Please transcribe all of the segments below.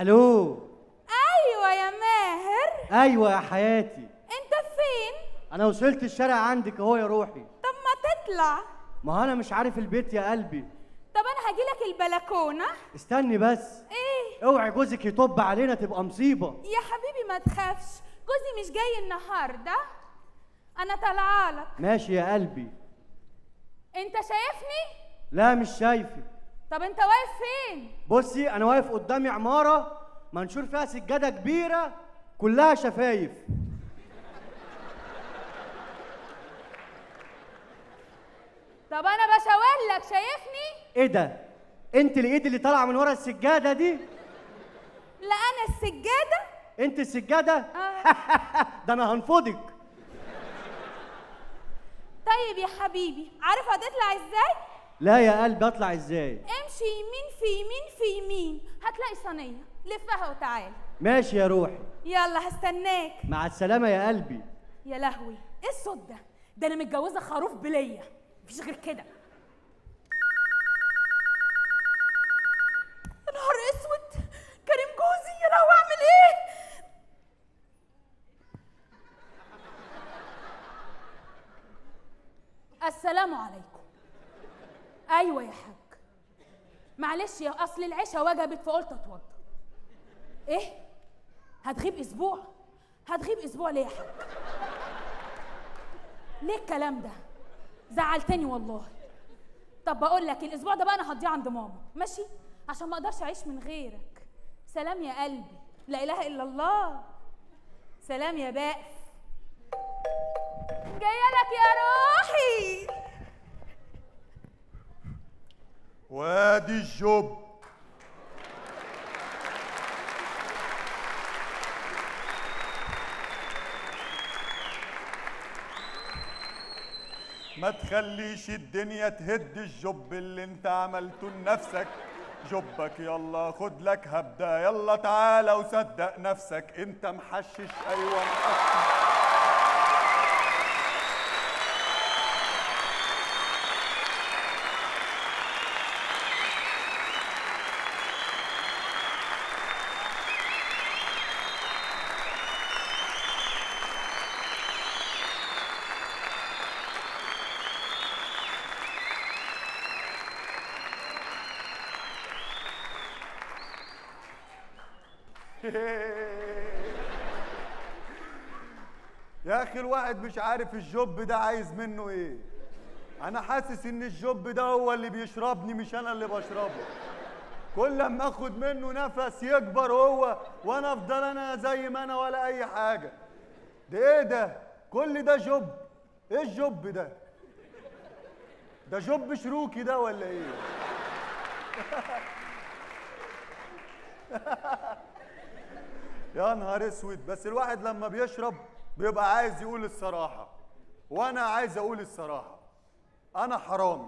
الو ايوه يا ماهر ايوه يا حياتي انت فين انا وصلت الشارع عندك اهو يا روحي طب ما تطلع ما هو انا مش عارف البيت يا قلبي طب انا هجيلك البلكونه استني بس ايه اوعي جوزك يطب علينا تبقى مصيبه يا حبيبي ما تخافش جوزي مش جاي النهارده انا طالعالك ماشي يا قلبي انت شايفني لا مش شايفك طب انت واقف فين بصي انا واقف قدامي عماره منشور فيها سجاده كبيره كلها شفايف طب انا بشاور لك شايفني ايه ده انت الايد اللي طالعه من ورا السجاده دي لا انا السجاده انت السجاده آه. ده انا هنفضك طيب يا حبيبي عارف هتطلع ازاي لا يا قلبي اطلع ازاي امشي يمين في يمين في يمين هتلاقي صينيه لفها وتعالى ماشي يا روحي يلا هستناك مع السلامه يا قلبي يا لهوي ايه الصوت ده ده انا متجوزه خروف بليه مفيش غير كده يا نهار اسود كريم جوزي يا لهوي اعمل ايه السلام عليكم ايوه يا حاج معلش يا اصل العشاء وجبت فقلت اتوضى ايه هتغيب اسبوع هتغيب اسبوع ليه يا حاج ليه الكلام ده زعلتني والله طب بقول لك الاسبوع ده بقى انا هضيع عند ماما ماشي عشان ما اقدرش اعيش من غيرك سلام يا قلبي لا اله الا الله سلام يا بائس جايه لك يا روحي وادي الجب ما تخليش الدنيا تهد الجب اللي انت عملته لنفسك جبك يلا خد لك هبدة يلا تعالى وصدق نفسك انت محشش ايوه محشش يا اخي الواحد مش عارف الجب ده عايز منه ايه انا حاسس ان الجب ده هو اللي بيشربني مش انا اللي بشربه كل ما اخد منه نفس يكبر هو وانا افضل انا زي ما انا ولا اي حاجه ده ايه ده كل ده جب ايه الجب ده ده جب شروكي ده ولا ايه يا نهار اسود بس الواحد لما بيشرب بيبقى عايز يقول الصراحة وانا عايز اقول الصراحة انا حرامي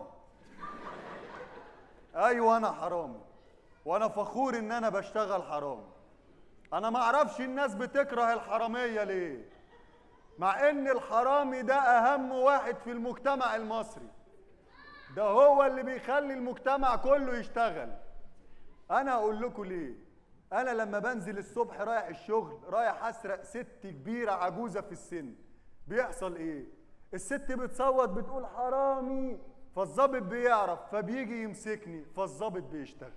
ايوه انا حرامي وانا فخور ان انا بشتغل حرامي انا ما اعرفش الناس بتكره الحرامية ليه مع ان الحرامي ده اهم واحد في المجتمع المصري ده هو اللي بيخلي المجتمع كله يشتغل انا اقول لكم ليه انا لما بنزل الصبح رايح الشغل رايح اسرق ست كبيره عجوزه في السن بيحصل ايه الست بتصوت بتقول حرامي فالظابط بيعرف فبيجي يمسكني فالظابط بيشتغل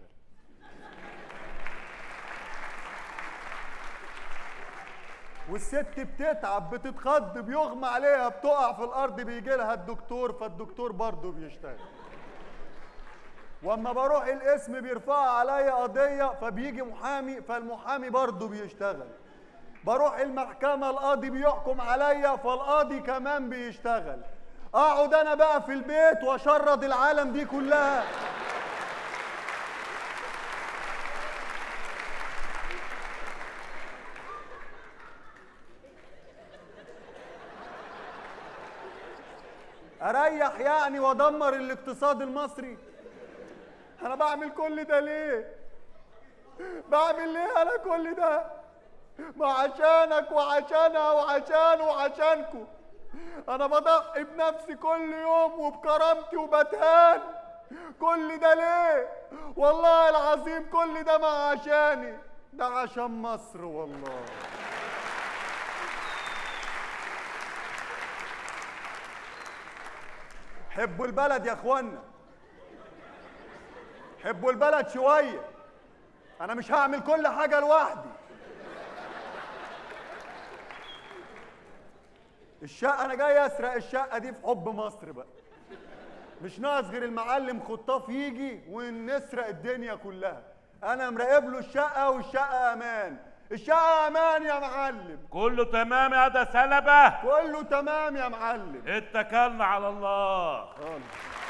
والست بتتعب بتتخض بيغمى عليها بتقع في الارض بيجي لها الدكتور فالدكتور برضه بيشتغل واما بروح القسم بيرفعوا عليا قضيه فبيجي محامي فالمحامي برضه بيشتغل بروح المحكمه القاضي بيحكم عليا فالقاضي كمان بيشتغل اقعد انا بقى في البيت واشرد العالم دي كلها اريح يعني وادمر الاقتصاد المصري انا بعمل كل ده ليه بعمل ليه انا كل ده ما عشانك وعشانها وعشان وعشانكم انا بضحي بنفسي كل يوم وبكرامتي وبتهان كل ده ليه والله العظيم كل ده ما عشاني ده عشان مصر والله حبوا البلد يا اخوانا حبوا البلد شويه انا مش هعمل كل حاجه لوحدي الشقه انا جاي اسرق الشقه دي في حب مصر بقى مش ناقص غير المعلم خطاف يجي ونسرق الدنيا كلها انا مراقب له الشقه والشقه امان الشقه امان يا معلم كله تمام يا ده سلبة كله تمام يا معلم اتكلنا على الله خالص.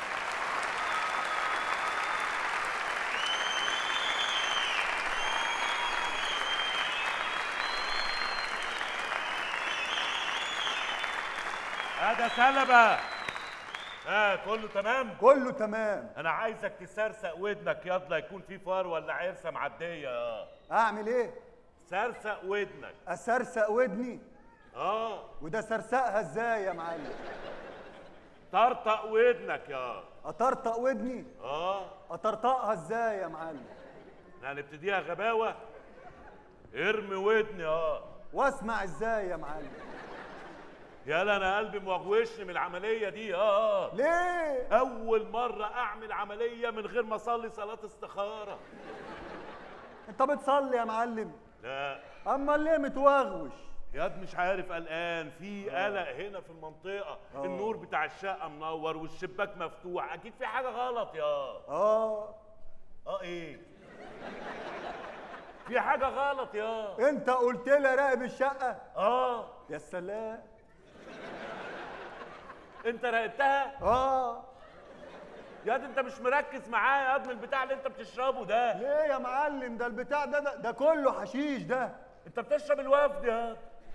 يا ده سلبة اه كله تمام كله تمام انا عايزك تسرسق ودنك يلا يكون في فار ولا عرسه معديه اه اعمل ايه سرسق ودنك اسرسق ودني اه وده سرسقها ازاي يا معلم طرطق ودنك يا اطرطق ودني اه اطرطقها ازاي يا معلم هنبتديها غباوه ارمي ودني اه واسمع ازاي يا معلم يلا انا قلبي موغوشني من العمليه دي اه ليه اول مره اعمل عمليه من غير ما اصلي صلاه استخاره انت بتصلي يا معلم لا اما ليه متوغوش ياد مش عارف قلقان في قلق هنا في المنطقه آه. النور بتاع الشقه منور والشباك مفتوح اكيد في حاجه غلط يا اه اه ايه في حاجه غلط يا انت قلت لي راقب الشقه اه يا سلام انت راقبتها اه ياد انت مش مركز معايا يا ابن البتاع اللي انت بتشربه ده ليه يا معلم ده البتاع ده ده, ده كله حشيش ده انت بتشرب الوفد يا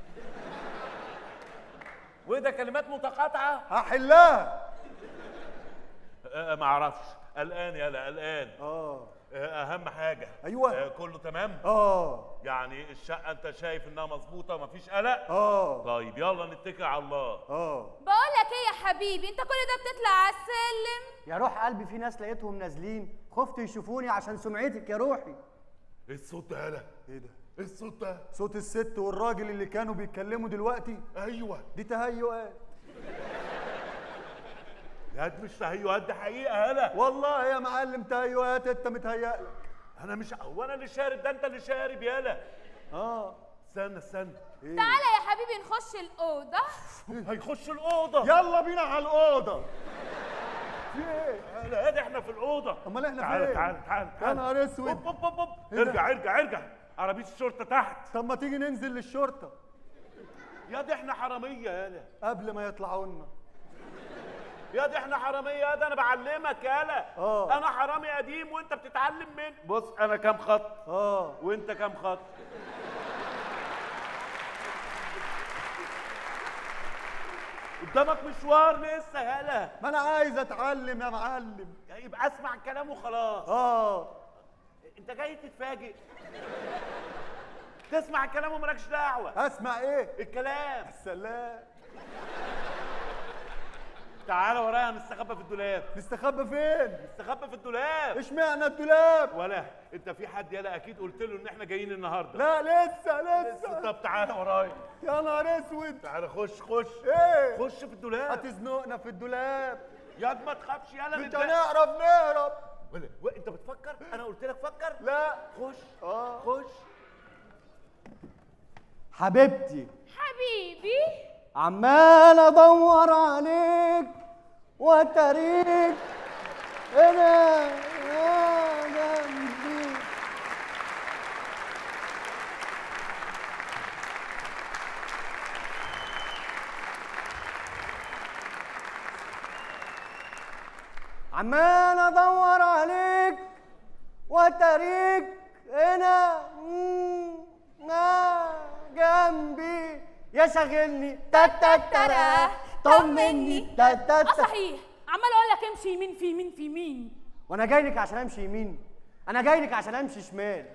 وده كلمات متقاطعه هحلها آه ما اعرفش قلقان يالا قلقان اه آه اهم حاجه أيوة. آه كله تمام اه يعني الشقه انت شايف انها مظبوطه مفيش قلق اه طيب يلا نتكل على الله اه بقول لك ايه يا حبيبي انت كل ده بتطلع على السلم يا روح قلبي في ناس لقيتهم نازلين خفت يشوفوني عشان سمعتك يا روحي ايه الصوت ده يالا ايه ده ايه الصوت ده صوت الست والراجل اللي كانوا بيتكلموا دلوقتي ايوه دي تهيؤات يا دي مش تهيؤات دي حقيقه يالا والله يا معلم تهيؤات انت متهيأ لك انا مش هو انا اللي شارب ده انت اللي شارب يالا اه استنى استنى إيه؟ تعالى يا حبيبي نخش الاوضه هيخش الاوضه يلا بينا على الاوضه في ايه تعالى يا دي احنا في الاوضه امال احنا تعالى فين تعالى تعالى يا تعالى نهار اسود هوب هوب هوب هوب إيه ده؟ ارجع ارجع ارجع عربيه الشرطه تحت طب ما تيجي ننزل للشرطه يا دي احنا حراميه يالا قبل ما يطلعوا لنا يا دي احنا حراميه يا ده انا بعلمك يالا آه. انا حرامي قديم وانت بتتعلم مني بص انا كام خط اه وانت كام خط قدامك مشوار لسه يالا ما انا عايز اتعلم يا معلم يبقى اسمع الكلام وخلاص اه انت جاي تتفاجئ تسمع الكلام ومالكش دعوه اسمع ايه الكلام سلام تعالى ورايا نستخبى في الدولاب نستخبى فين نستخبى في الدولاب اشمعنى الدولاب ولا انت في حد يالا اكيد قلت له ان احنا جايين النهارده لا لسه لسه طب تعالى ورايا يا نهار اسود تعالى خش خش ايه خش في الدولاب هتزنقنا في الدولاب يا ما تخافش يالا مش نتبقى- هنعرف نهرب ولا ولا انت بتفكر انا قلت لك فكر لا خش اه خش حبيبتي حبيبي عمال ادور عليك واتاريك هنا يا جنبي عمال ادور عليك واتاريك هنا مم، آه، جنبي يا شاغلني تا تا ترى طمني تا تا اه تا صحيح عمال اقول لك امشي يمين في يمين في يمين وانا جاي لك عشان امشي يمين انا جاي لك عشان امشي شمال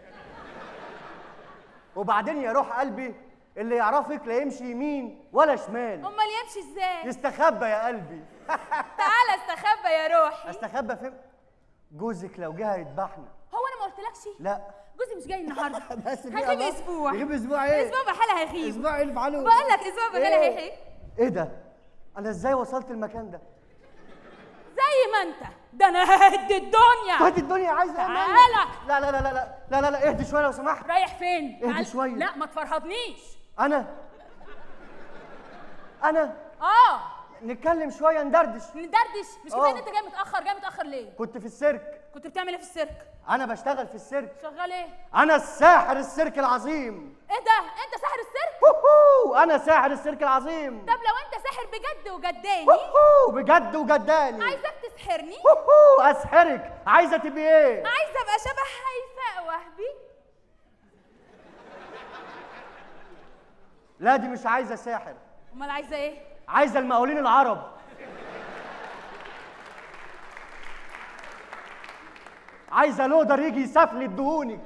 وبعدين يا روح قلبي اللي يعرفك لا يمشي يمين ولا شمال امال يمشي ازاي يستخبى يا قلبي تعالى استخبى يا روحي استخبى فين جوزك لو جه هيذبحنا هو انا ما قلتلكش لا جوزي مش جاي النهارده بس في هيغيب الله. اسبوع يغيب اسبوع ايه اسبوع بحالها هيغيب اسبوع ايه اللي بعله بقول لك اسبوع بحالها إيه؟ هيغيب ايه ده انا ازاي وصلت المكان ده زي ما انت ده انا ههد الدنيا هات الدنيا عايزه أمان. تعالى. لا لا لا لا لا لا لا لا اهدي شويه لو سمحت رايح فين اهدي تعال- شوية. لا ما تفرهدنيش انا انا اه نتكلم شويه ندردش ندردش مش كفايه آه. ان انت جاي متاخر جاي متاخر ليه كنت في السيرك كنت بتعمل ايه في السيرك انا بشتغل في السيرك شغال ايه انا الساحر السيرك العظيم ايه ده انت ساحر السيرك هوهو انا ساحر السيرك العظيم طب لو انت ساحر بجد وجداني هوهو بجد وجداني عايزك تسحرني هوهو اسحرك عايزه تبقي ايه عايزه ابقى شبه هيفاء وهبي لا دي مش عايزه ساحر امال عايزه ايه عايزه المقاولين العرب عايزه لودر يجي يسفلي دهونك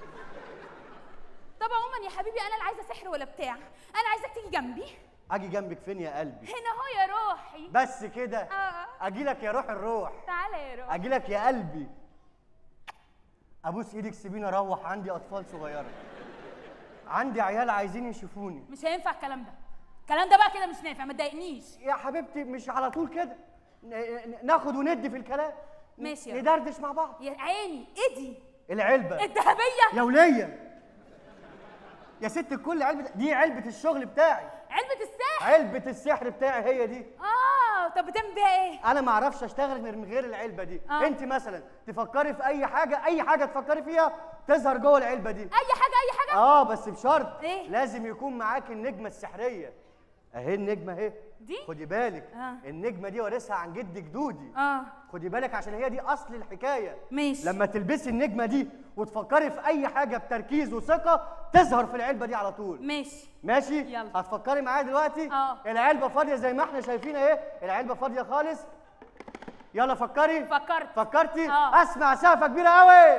طب عموما يا حبيبي انا لا عايزه سحر ولا بتاع انا عايزك تيجي جنبي اجي جنبك فين يا قلبي هنا اهو يا روحي بس كده اه اجي لك يا روح الروح تعالى يا روحي اجي لك يا قلبي ابوس ايدك سيبيني اروح عندي اطفال صغيره عندي عيال عايزين يشوفوني مش هينفع الكلام ده الكلام ده بقى كده مش نافع ما تضايقنيش يا حبيبتي مش على طول كده ن- ن- ناخد وندي في الكلام ن- ماشي يا ندردش مع بعض يا عيني ايه دي العلبه الذهبيه يا وليه يا ست الكل علبه دي علبه الشغل بتاعي علبه السحر علبه السحر بتاعي هي دي اه طب بتعمل بيها ايه انا ما اعرفش اشتغل غير من غير العلبه دي آه. انت مثلا تفكري في اي حاجه اي حاجه تفكري فيها تظهر جوه العلبه دي اي حاجه اي حاجه اه بس بشرط إيه؟ لازم يكون معاك النجمه السحريه اهي النجمه اهي دي؟ خدي بالك آه. النجمه دي وارثها عن جد جدودي اه خدي بالك عشان هي دي اصل الحكايه ماشي لما تلبسي النجمه دي وتفكري في اي حاجه بتركيز وثقه تظهر في العلبه دي على طول ماشي ماشي يلا. هتفكري معايا دلوقتي آه. العلبه فاضيه زي ما احنا شايفين اهي العلبه فاضيه خالص يلا فكري فكرت فكرتي آه. اسمع سقفه كبيره قوي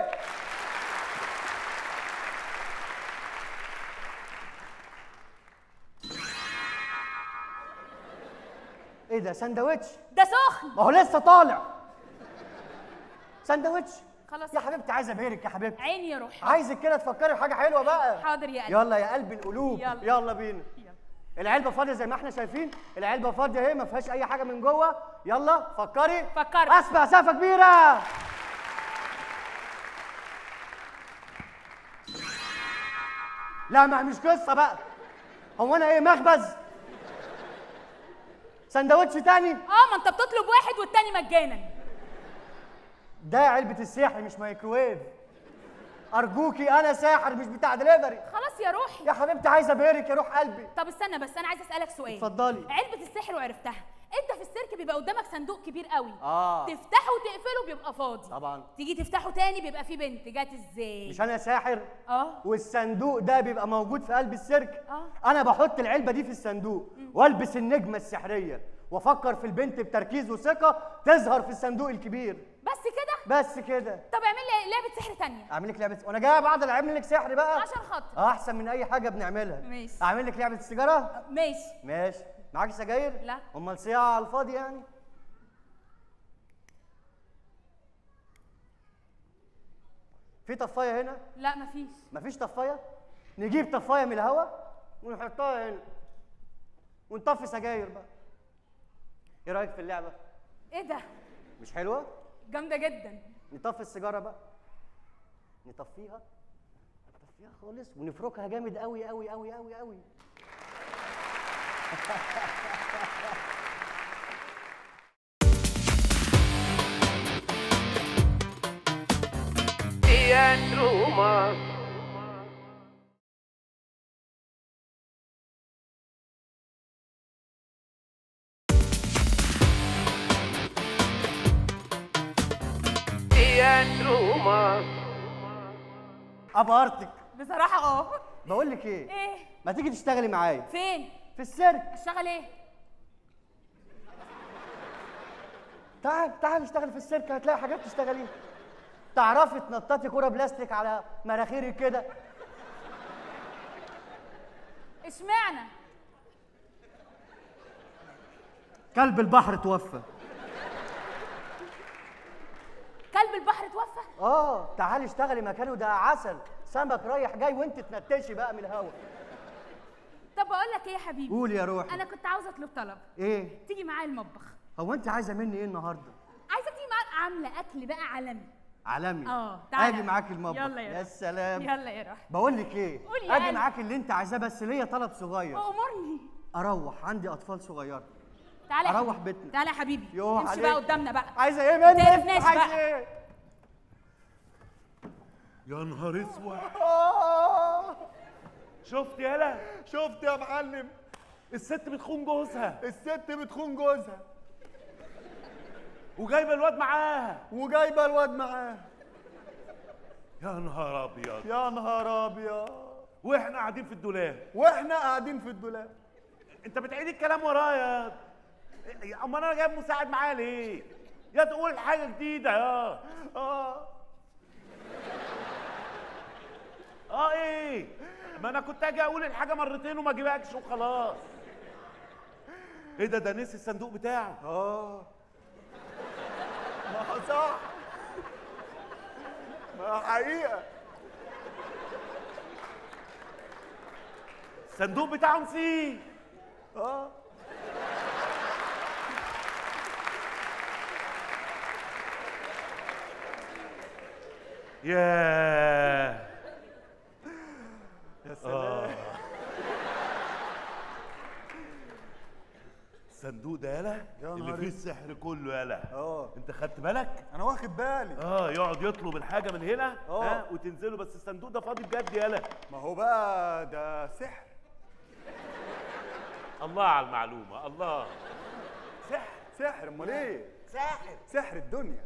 ايه ده سندوتش ده سخن ما هو لسه طالع سندوتش خلاص يا حبيبتي عايزه ابهرك يا حبيبتي عيني يا روحي عايزك كده تفكري في حاجه حلوه بقى حاضر يا قلبي يلا يا قلب القلوب يلا. يلا بينا يلا. العلبه فاضيه زي ما احنا شايفين العلبه فاضيه اهي ما فيهاش اي حاجه من جوه يلا فكري فكرت. اسمع سقفه كبيره لا ما مش قصه بقى هو انا ايه مخبز سندوتش تاني اه ما انت بتطلب واحد والتاني مجانا ده علبه السحر مش مايكروويف ارجوكي انا ساحر مش بتاع دليفري خلاص يا روحي يا حبيبتي عايزه ابهرك يا روح قلبي طب استنى بس انا عايزه اسالك سؤال اتفضلي. علبه السحر وعرفتها انت في السيرك بيبقى قدامك صندوق كبير قوي آه. تفتحه وتقفله بيبقى فاضي طبعا تيجي تفتحه تاني بيبقى فيه بنت جت ازاي مش انا ساحر اه والصندوق ده بيبقى موجود في قلب السيرك آه. انا بحط العلبه دي في الصندوق والبس النجمه السحريه وافكر في البنت بتركيز وثقه تظهر في الصندوق الكبير بس كده بس كده طب اعمل لي لعبه سحر تانية اعمل لك لعبه وانا جاي بعد العب لك سحر بقى عشان خاطر اه احسن من اي حاجه بنعملها ماشي. اعمل لك لعبه السيجاره ماشي ماشي معاك سجاير لا. امال صياعه على الفاضي يعني في طفايه هنا لا مفيش مفيش طفايه نجيب طفايه من الهواء ونحطها هنا ونطفي سجاير بقى ايه رايك في اللعبه ايه ده مش حلوه جامده جدا نطفي السيجاره بقى نطفيها نطفيها خالص ونفركها جامد قوي قوي قوي قوي قوي ابهرتك بصراحه اه بقول لك ايه ايه ما تيجي تشتغلي معايا فين في السيرك اشتغل ايه تعال تعال اشتغل في السيرك هتلاقي حاجات تشتغليها تعرفي تنططي كرة بلاستيك على مناخيرك كده اشمعنى كلب البحر توفى كلب البحر توفى اه تعالي اشتغلي مكانه ده عسل سمك رايح جاي وانت تنتشي بقى من الهوا طب بقول لك ايه يا حبيبي قول يا روحي انا كنت عاوزه اطلب طلب ايه تيجي معايا المطبخ هو انت عايزه مني ايه النهارده عايزه تيجي معايا عامله اكل بقى عالمي عالمي اه تعالى اجي معاك المطبخ يلا يا يا روحي. سلام يلا يا روحي بقول لك ايه قول يا اجي قلبي. معاك اللي انت عايزاه بس ليا طلب صغير امرني اروح عندي اطفال صغيره تعالى يا أروح حبيبي. بيتنا. تعالى يا حبيبي يوه امشي عليك. بقى قدامنا بقى عايزه ايه مني تعرفناش عايزه بقى. ايه يا نهار اسود آه شفت يالا شفت يا معلم الست بتخون جوزها الست بتخون جوزها وجايبه الواد معاها وجايبه الواد معاه يا نهار ابيض يا نهار ابيض واحنا قاعدين في الدولاب واحنا قاعدين في الدولاب انت بتعيد الكلام ورايا يا امال انا جايب مساعد معايا ليه يا تقول حاجه جديده يا اه اه ايه ما انا كنت اجي اقول الحاجه مرتين وما اجيبكش وخلاص ايه ده ده نسي الصندوق بتاعه اه ما صح ما حقيقه الصندوق بتاعه نسيه اه ياه يا سلام الصندوق ده يالا يا اللي نهار فيه اسود. السحر كله يالا اه انت خدت بالك انا واخد بالي اه يقعد يطلب الحاجه من هنا اه. ها وتنزله بس الصندوق ده فاضي بجد يالا ما هو بقى ده سحر الله على المعلومه الله سحر سحر امال ايه ساحر سحر الدنيا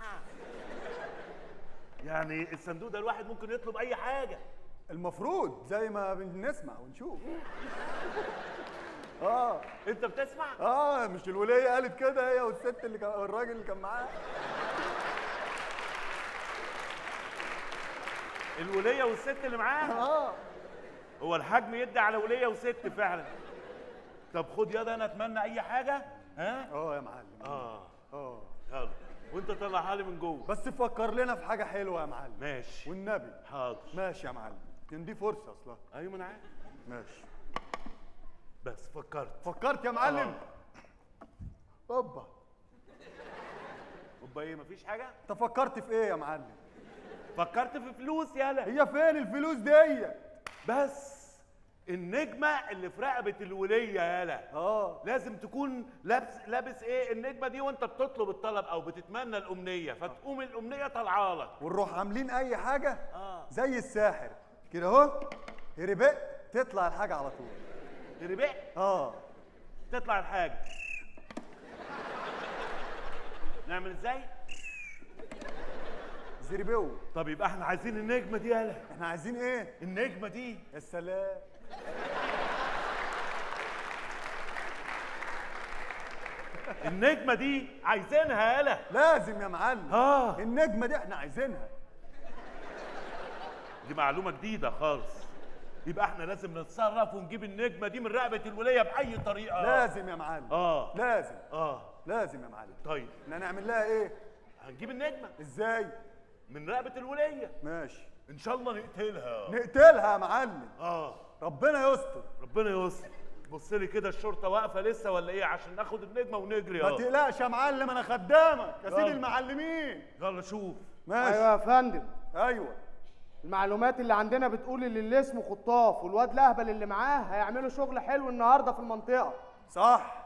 يعني الصندوق ده الواحد ممكن يطلب اي حاجه المفروض زي ما بنسمع ونشوف اه انت بتسمع اه مش الوليه قالت كده هي والست اللي كان الراجل اللي كان معاها الوليه والست اللي معاها اه هو الحجم يدي على وليه وست فعلا طب خد ياض انا اتمنى اي حاجه ها اه يا معلم اه اه يلا وانت طلعها لي من جوه بس فكر لنا في حاجه حلوه يا معلم ماشي والنبي حاضر ماشي يا معلم كان دي فرصه اصلا ايوه ما انا عارف ماشي بس فكرت فكرت يا معلم اوبا يبقى ايه مفيش حاجه انت فكرت في ايه يا معلم فكرت في فلوس يالا هي فين الفلوس دي بس النجمه اللي في رقبه الوليه يالا اه لازم تكون لابس لابس ايه النجمه دي وانت بتطلب الطلب او بتتمنى الامنيه فتقوم الامنيه طالعه لك ونروح عاملين اي حاجه اه زي الساحر كده اهو هربق تطلع الحاجه على طول ربح اه تطلع الحاجه نعمل ازاي زربو طب يبقى احنا عايزين النجمه دي يالا احنا عايزين ايه النجمه دي يا سلام النجمه دي عايزينها يالا لازم يا معلم اه النجمه دي احنا عايزينها دي معلومه جديده خالص يبقى احنا لازم نتصرف ونجيب النجمه دي من رقبه الوليه باي طريقه لازم يا معلم اه لازم اه لازم يا معلم طيب احنا نعمل لها ايه هنجيب النجمه ازاي من رقبه الوليه ماشي ان شاء الله نقتلها نقتلها يا معلم اه ربنا يستر ربنا يستر بص لي كده الشرطه واقفه لسه ولا ايه عشان ناخد النجمه ونجري ما اه تقلقش يا معلم انا خدامك يا سيدي يلا. المعلمين يلا شوف ماشي ايوه يا فندم ايوه المعلومات اللي عندنا بتقول ان اللي اسمه خطاف والواد الاهبل اللي معاه هيعملوا شغل حلو النهارده في المنطقه صح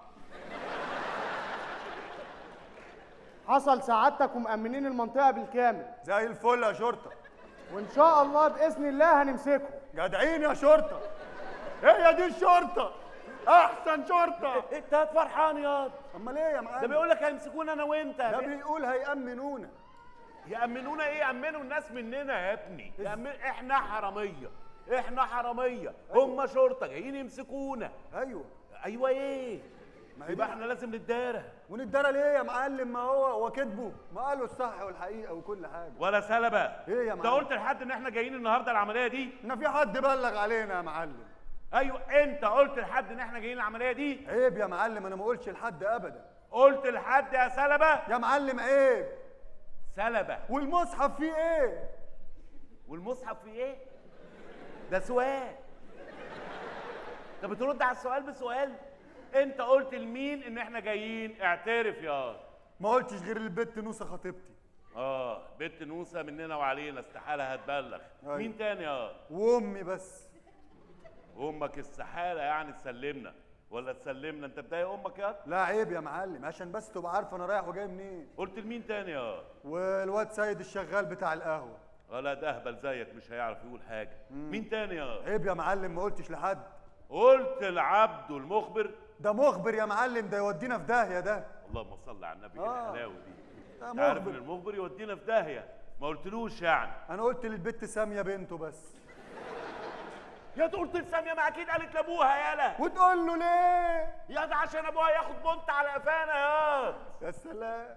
حصل سعادتك ومأمنين المنطقه بالكامل زي الفل يا شرطه وان شاء الله باذن الله هنمسكه جدعين يا شرطه هي دي الشرطه احسن شرطه انت فرحان ياض امال ايه يا ده معلم بيقول لك هيمسكونا انا وانت ده بيقول هيأمنونا يأمنونا ايه يأمنوا الناس مننا يا ابني يأمن... احنا حراميه احنا حراميه هم شرطه جايين يمسكونا ايوه ايوه ايه ما هي يبقى دي- احنا لازم نتدارى وندارى ليه يا معلم ما هو هو كذبه ما قالوا الصح والحقيقه وكل حاجه ولا سلبه ايه يا انت معلم؟ قلت لحد ان احنا جايين النهارده العمليه دي ان في حد بلغ علينا يا معلم ايوه انت قلت لحد ان احنا جايين العمليه دي عيب يا معلم انا ما اقولش لحد ابدا قلت لحد يا سلبه يا معلم عيب سلبه والمصحف فيه ايه والمصحف فيه ايه ده سؤال انت بترد على السؤال بسؤال انت قلت لمين ان احنا جايين اعترف يا ما قلتش غير البت نوسه خطيبتي اه بنت نوسه مننا وعلينا استحاله هتبلغ أيوة. مين تاني يا وامي بس امك استحاله يعني تسلمنا ولا تسلمنا انت بتضايق امك يا لا عيب يا معلم عشان بس تبقى عارف انا رايح وجاي منين قلت لمين تاني يا والواد سيد الشغال بتاع القهوه ولا ده اهبل زيك مش هيعرف يقول حاجه مين تاني يا عيب يا معلم ما قلتش لحد قلت العبد والمخبر ده مخبر يا معلم ده يودينا في داهيه ده اللهم صل على النبي آه. ايه الحلاوه دي ده انت عارف ان مخبر المخبر يودينا في داهيه ما قلتلوش يعني انا قلت للبت ساميه بنته بس يا ده قلت لساميه ما اكيد قالت لابوها يالا وتقول له ليه يا ده عشان ابوها ياخد بنت على قفانا يا يا سلام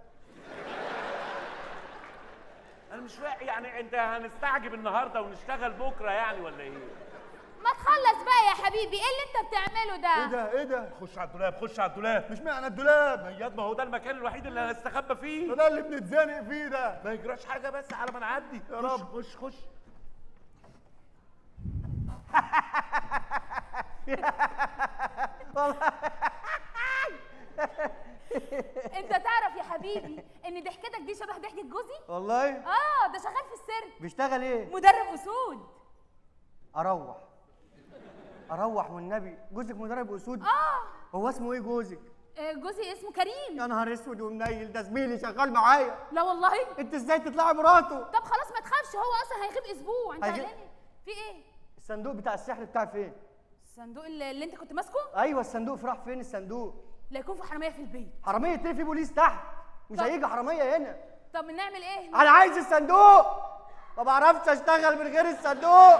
انا مش فاهم يعني انت هنستعجب النهارده ونشتغل بكره يعني ولا ايه ما تخلص بقى يا حبيبي ايه اللي انت بتعمله ايه ده ده ايه ده خش على الدولاب خش على الدولاب مش معنى الدولاب مياد ما هو ده المكان الوحيد اللي هنستخبى ده فيه ده اللي بنتزنق فيه ده ما يجراش حاجه بس على ما نعدي يا خش رب. خش خش انت تعرف يا حبيبي ان ضحكتك دي شبه ضحكة جوزي والله اه ده شغال في السيرك بيشتغل ايه مدرب اسود اروح اروح والنبي جوزك مدرب اسود اه هو اسمه ايه جوزك آه، جوزي اسمه كريم يا نهار اسود ومنيل ده زميلي شغال معايا لا والله انت ازاي تطلعي مراته طب خلاص ما تخافش هو اصلا هيغيب اسبوع انت هيغيب- قلقان في ايه الصندوق بتاع السحر بتاعي فين الصندوق اللي, اللي انت كنت ماسكه ايوه الصندوق في راح فين الصندوق لا يكون في حراميه في البيت حراميه ايه في بوليس تحت مش طب. هيجي حراميه هنا طب نعمل ايه انا عايز الصندوق ما بعرفش اشتغل من غير الصندوق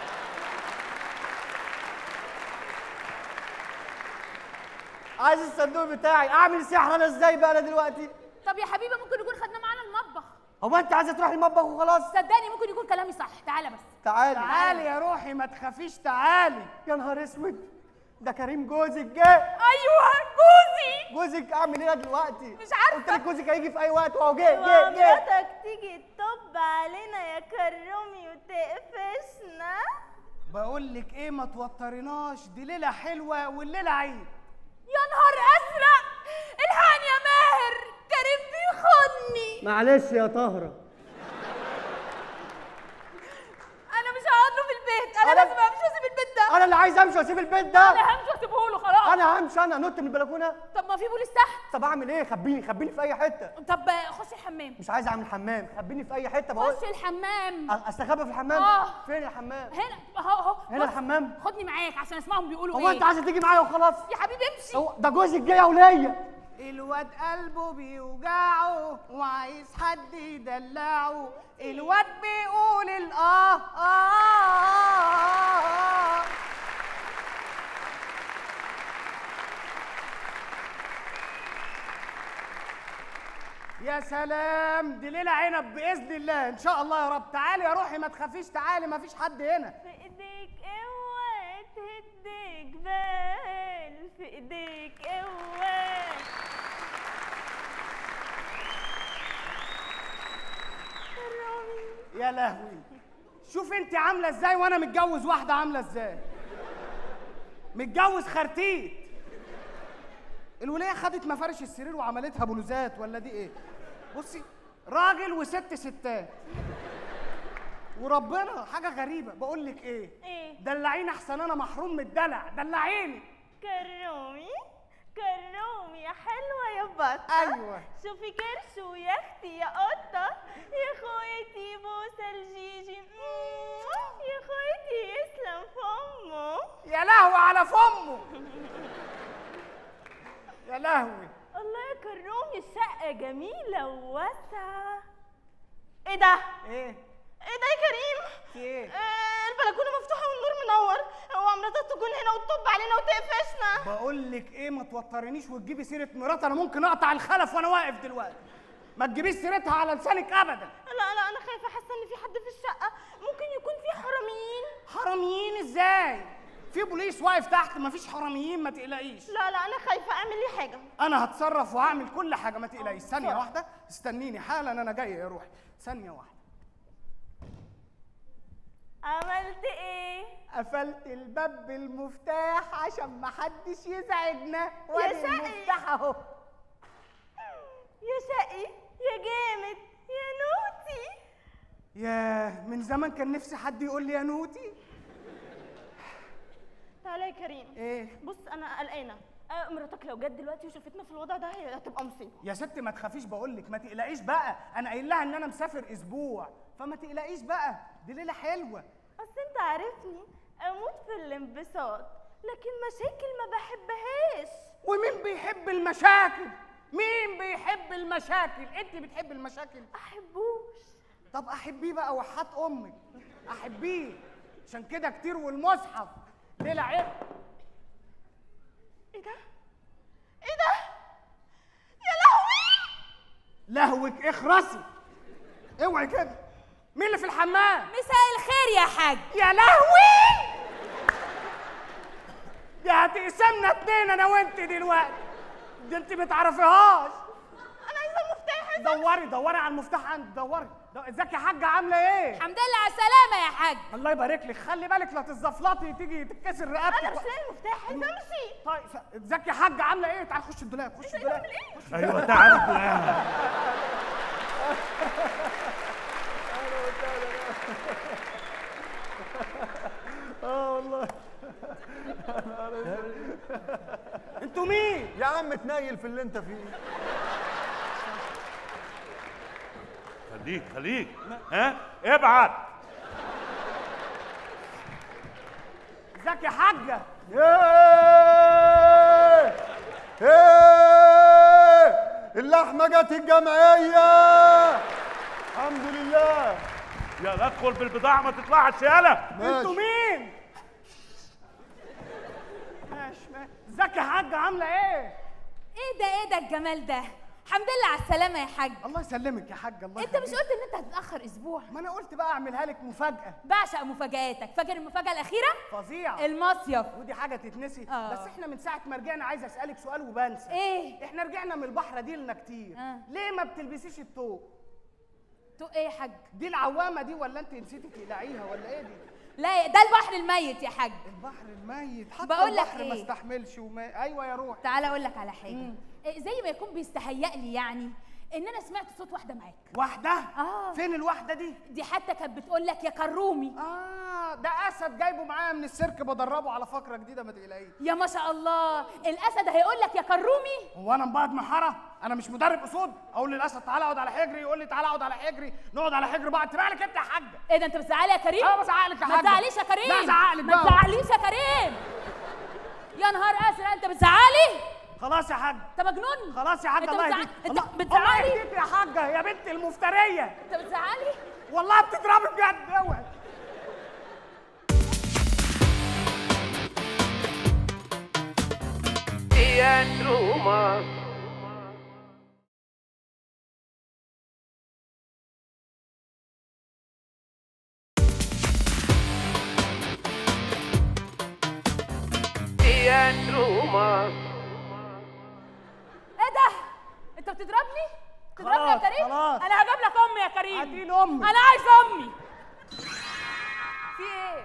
عايز الصندوق بتاعي اعمل سحر انا ازاي بقى انا دلوقتي طب يا حبيبي ممكن يكون خدناه معانا المطبخ هو انت عايزه تروحي المطبخ وخلاص صدقني ممكن يكون كلامي صح تعالى بس تعالي تعالي يا روحي ما تخافيش تعالي يا نهار اسود ده كريم جوزك جه ايوه جوزي جوزك اعمل ايه دلوقتي مش عارفة. قلت لك جوزك هيجي في اي وقت وهو جه جه جه ومراتك تيجي تطب علينا يا كرومي وتقفشنا بقول لك ايه ما توتريناش دي ليله حلوه والليله عيد يا نهار ازرق الحقني يا ماهر كريم بيخوني معلش يا طهره انا مش هقعد له في البيت انا أنا- لازم امشي واسيب البيت ده انا اللي عايز امشي واسيب البيت ده انا همشي واسيبه له خلاص انا همشي انا نط من البلكونه طب ما في بوليس تحت طب اعمل ايه خبيني خبيني في اي حته طب خش الحمام مش عايز اعمل حمام خبيني في اي حته بقول خش الحمام أ- استخبى في الحمام آه. فين الحمام هنا اهو اهو هنا بص، الحمام خدني معاك عشان اسمعهم بيقولوا هو ايه انت عايزه تيجي معايا وخلاص يا حبيبي امشي هو ده جوزك جه يا وليه الواد قلبه بيوجعه وعايز حد يدلعه الواد بيقول الاه آه, آه, آه يا سلام دي ليله عنب باذن الله ان شاء الله يا رب تعالي يا روحي ما تخافيش تعالي ما فيش حد هنا في ايديك قوة تهد جبال في ايديك قوة كرومي يا لهوي شوف انت عامله ازاي وانا متجوز واحده عامله ازاي متجوز خرتيت الوليه خدت مفارش السرير وعملتها بلوزات ولا دي ايه بصي راجل وست ستات وربنا حاجه غريبه بقول لك ايه ايه دلعيني احسن انا محروم من الدلع دلعيني كرومي كرومي يا حلوة يا بطة أيوة. شوفي كرش ويا اختي يا قطة يا خويتي بوسة الجيجي يا خويتي يسلم فمه يا لهوي على فمه يا لهوي الله يا كرومي الشقة جميلة وواسعة ايه ده؟ ايه ايه ده يا كريم؟ في ايه آه البلكونة مفتوحة والنور منور هو مراتك تكون هنا وتطب علينا وتقفشنا بقول لك ايه ما توترنيش وتجيبي سيره مرات انا ممكن اقطع الخلف وانا واقف دلوقتي ما تجيبيش سيرتها على لسانك ابدا لا لا انا خايفة حاسة ان في حد في الشقة ممكن يكون في حراميين حراميين ازاي في بوليس واقف تحت مفيش حراميين ما تقلقيش لا لا انا خايفه اعمل لي حاجه انا هتصرف وهعمل كل حاجه ما تقلقيش ثانيه واحده استنيني حالا انا جاي يا روحي ثانيه واحده عملت ايه قفلت الباب بالمفتاح عشان ما حدش يزعجنا وادي شقي. المفتاح اهو يا شقي يا جامد يا نوتي ياه من زمان كان نفسي حد يقول لي يا نوتي تعالى يا كريم ايه بص انا قلقانه آه، مراتك لو جت دلوقتي وشافتنا في الوضع ده هي هتبقى مصيبه يا ست ما تخافيش بقول لك ما تقلقيش بقى انا قايل لها ان انا مسافر اسبوع فما تقلقيش بقى دي ليله حلوه اصل انت عارفني اموت في الانبساط لكن مشاكل ما بحبهاش ومين بيحب المشاكل مين بيحب المشاكل انت بتحب المشاكل احبوش طب احبيه بقى وحات امك احبيه عشان كده كتير والمصحف ليله عيب ايه ده ايه ده يا لهوي لهوك اخرسي اوعي كده مين اللي في الحمام مساء الخير يا حاج يا لهوي دي هتقسمنا اتنين انا وانت دلوقتي دي انت ما تعرفيهاش انا عايزه المفتاح دوري دوري على المفتاح عندي دوري دو- ازيك يا حاجه عامله ايه الحمد لله على السلامه يا حاج الله يبارك لك خلي بالك لا تتزفلطي تيجي تتكسر رقبتك انا مش لاقي المفتاح عايزه امشي طيب س- ازيك يا حاجه عامله ايه تعال خش الدولاب خش الدولاب ايوه تعالى اه والله انتوا مين يا عم تنيل في اللي انت فيه خليك خليك ها ابعت ازيك يا حاجه ايه ايه اللحمه جت الجمعيه الحمد لله يا ادخل بالبضاعه ما تطلعش يالا انتوا ماشي مين ماشي ماشي ازيك يا حاجه عامله ايه ايه ده ايه ده الجمال ده الحمد لله على السلامه يا حاج الله يسلمك يا حاجه الله انت مش يخليك. قلت ان انت هتتاخر اسبوع ما انا قلت بقى اعملها لك مفاجاه بعشق مفاجاتك فاكر المفاجاه الاخيره فظيعه المصيف ودي حاجه تتنسي آه. بس احنا من ساعه ما رجعنا عايز اسالك سؤال وبنسى ايه احنا رجعنا من البحر دي لنا كتير آه. ليه ما بتلبسيش الطوق تو ايه يا حاج دي العوامه دي ولا انت نسيتي تقلعيها ولا ايه دي لا ده البحر الميت يا حاج البحر الميت حتى بقول لك البحر ما إيه؟ استحملش وما ايوه يا روح تعالى اقول لك على حاجه إيه زي ما يكون بيستهيأ لي يعني ان انا سمعت صوت واحده معاك واحده آه. فين الواحده دي دي حتى كانت بتقول لك يا كرومي اه ده اسد جايبه معايا من السيرك بدربه على فقره جديده ما تقلقيش يا ما شاء الله الاسد هيقول لك يا كرومي هو انا مبعد محاره انا مش مدرب اسود اقول للاسد تعالى اقعد على حجري يقول لي تعالى اقعد على حجري نقعد على حجر بعض انت مالك انت يا حاجه ايه ده انت بتزعلي يا كريم اه بزعقلك يا ما حاجه تزعليش يا كريم لا زعقلك ما بقى تزعليش يا كريم يا نهار ازرق انت بتزعلي خلاص يا حاج انت مجنون خلاص يا حاج انت الله بتزع- يهديك انت الله- الله بتزعلي يهديك يا حاجه يا بنت المفتريه انت بتزعلي والله بتضربي بجد اوعي ايه ده انت بتضربني تضربني يا خلاص، كريم خلاص. انا هجيب لك امي يا كريم هاتي لي أمك. انا عايز امي في ايه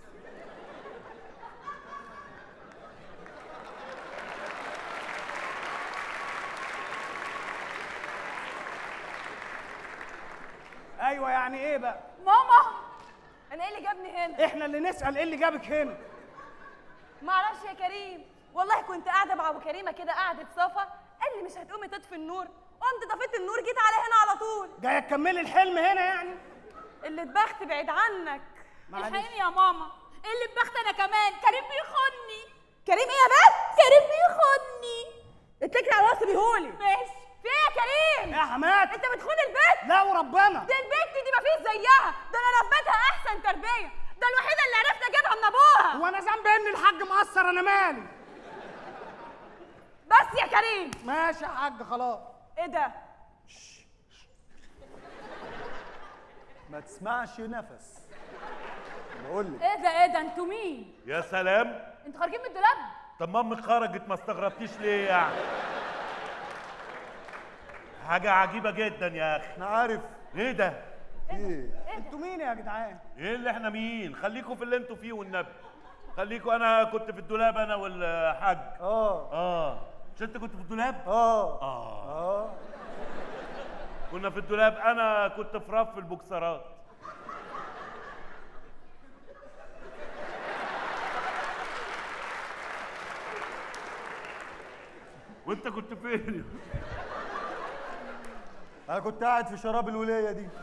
ايوه يعني ايه بقى ماما انا ايه اللي جابني هنا احنا اللي نسال ايه اللي جابك هنا معرفش يا كريم والله كنت قاعده مع ابو كريمه كده قعدة صفا قال لي مش هتقومي تطفي النور قمت طفيت النور جيت على هنا على طول جايه تكملي الحلم هنا يعني اللي اتبخت بعيد عنك معلش. الحقيني يا ماما ايه اللي ببخت انا كمان كريم بيخوني كريم ايه يا بنت كريم بيخوني اتكلي على راسي بيهولي ماشي في ايه يا كريم يا حماد انت بتخون البيت لا وربنا دي البنت دي مفيش زيها ده انا ربيتها احسن تربيه ده الوحيده اللي عرفت اجيبها من ابوها وانا ذنبي ان الحاج مقصر انا مالي بس يا كريم ماشي يا حاج خلاص ايه ده ما تسمعش نفس بقول لك ايه ده ايه ده انتوا مين يا سلام انتوا خارجين من الدولاب طب ما امك خرجت ما استغربتيش ليه يعني حاجة عجيبة جدا يا أخي انا عارف إيه ده؟ ايه انتوا مين يا جدعان إيه اللي إحنا مين؟ خليكوا في اللي أنتوا فيه والنبي خليكوا أنا كنت في الدولاب أنا والحاج اه آه مش أنت كنت في الدولاب؟ اه آه اه كنا في الدولاب أنا كنت في رف البوكسرات وأنت كنت فين؟ انا كنت قاعد في شراب الوليه دي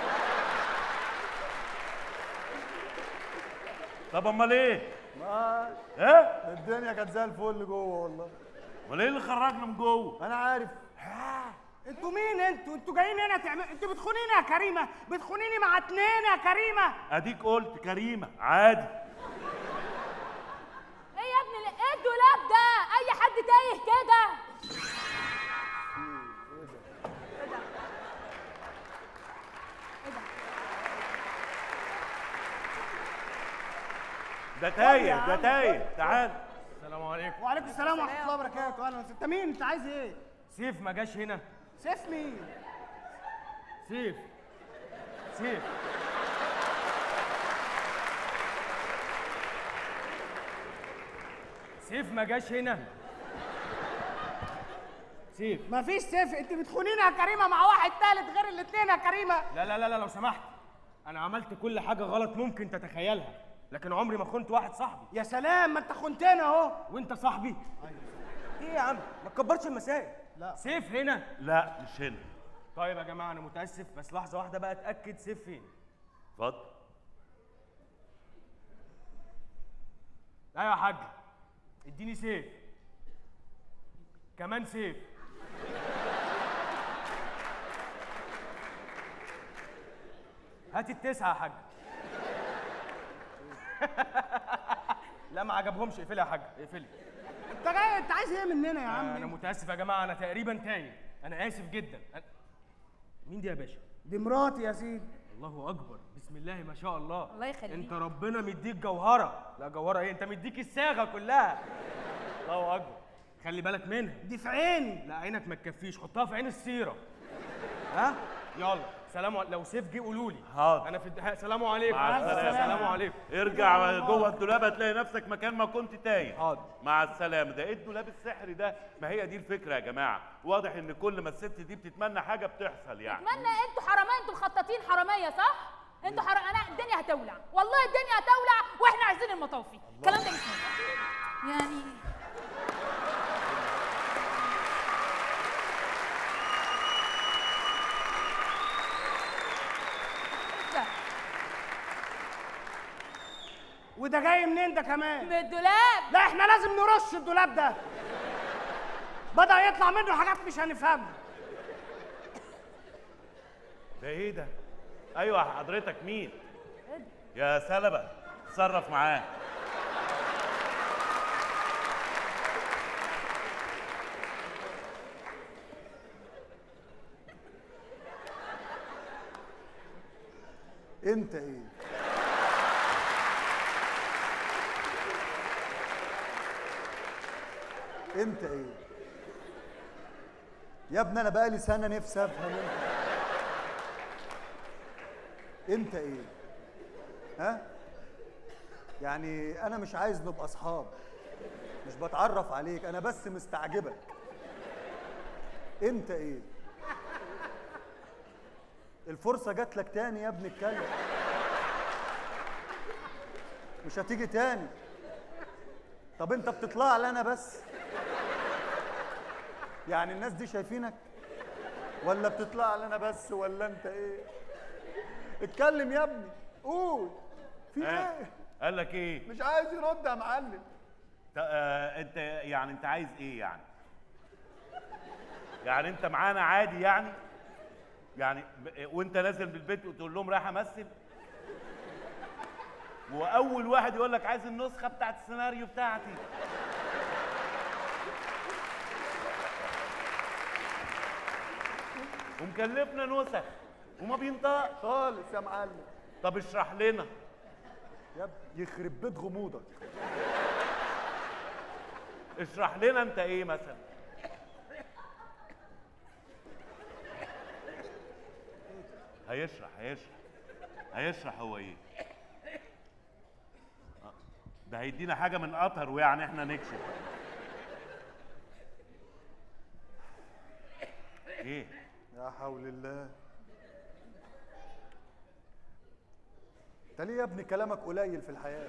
طب أمال إيه؟ ما إيه؟ الدنيا كانت زي الفل جوه والله أمال إيه اللي خرجنا من جوه؟ انا عارف انتوا مين انتوا انتوا جايين هنا تعملوا انتوا بتخونيني يا كريمه بتخونيني مع اتنين يا كريمه أديك قلت كريمة عادي ايه يا ابني ال- ايه الدولاب ده اي حد تايه كده ده تايه ده تايه تعال السلام عليكم وعليكم السلام ورحمه الله وبركاته اهلا وسهلا. انت مين انت عايز ايه سيف ما جاش هنا سيف مين سيف سيف سيف ما جاش هنا سيف مفيش سيف انت بتخونيني يا كريمه مع واحد تالت غير الاتنين يا كريمه لا لا لا لا لو سمحت انا عملت كل حاجه غلط ممكن تتخيلها لكن عمري ما خنت واحد صاحبي يا سلام ما انت خنتنا اهو وانت صاحبي ايه يا عم ما تكبرش المسائل لا. سيف هنا لا مش هنا طيب يا جماعه انا متاسف بس لحظه واحده بقى اتاكد سيف فين اتفضل ايوه يا حاج اديني سيف كمان سيف هات التسعة يا حاج لا ما عجبهمش اقفلي يا حاج اقفلي انت جاي انت عايز ايه مننا يا انا عم متاسف يا جماعه انا تقريبا تايه انا اسف جدا أنا... مين دي يا باشا دي مراتي يا سيدي الله اكبر بسم الله ما شاء الله الله يخليك. انت ربنا مديك جوهره لا جوهره ايه انت مديك الصاغه كلها الله اكبر خلي بالك منها دي في عيني لا عينك ما تكفيش حطها في عين السيره ها يلا سلام عليكم لو سيف جه قولوا لي حاضر. انا في الد... سلام عليكم مع السلامة. سلام عليكم ارجع جوه الدولاب هتلاقي نفسك مكان ما كنت تايه حاضر. مع السلامه ده ايه الدولاب السحري ده ما هي دي الفكره يا جماعه واضح ان كل ما الست دي بتتمنى حاجه بتحصل يعني اتمنى انتوا حراميه انتوا مخططين حراميه صح انتوا حر... انا الدنيا هتولع والله الدنيا هتولع واحنا عايزين المطافي الكلام ده مش مهم. يعني ده، وده جاي منين ده كمان من الدولاب لا احنا لازم نرش الدولاب ده بدأ يطلع منه حاجات مش هنفهمها ده ايه ده ايوه حضرتك مين يا سلبة اتصرف معاه انت ايه انت ايه يا ابني انا بقالي سنه نفسي افهم انت انت ايه ها يعني انا مش عايز نبقى اصحاب مش بتعرف عليك انا بس مستعجبك انت ايه الفرصة جات لك تاني يا ابني اتكلم مش هتيجي تاني طب انت بتطلع لي انا بس يعني الناس دي شايفينك ولا بتطلع لي انا بس ولا انت ايه اتكلم يا ابني قول في ها؟ ايه قال لك ايه مش عايز يرد يا معلم ت- آه، انت يعني انت عايز ايه يعني يعني انت معانا عادي يعني يعني ب- وانت نازل من البيت وتقول لهم رايح امثل واول واحد يقول لك عايز النسخه بتاعت السيناريو بتاعتي ومكلفنا نسخ وما بينطقش خالص يا معلم طب اشرح لنا يا ابني يخرب بيت غموضك اشرح لنا انت ايه مثلا هيشرح هيشرح هيشرح هو ايه آه، ده هيدينا حاجه من قطر ويعني احنا نكشف ايه يا حول الله انت ليه يا ابني كلامك قليل في الحياه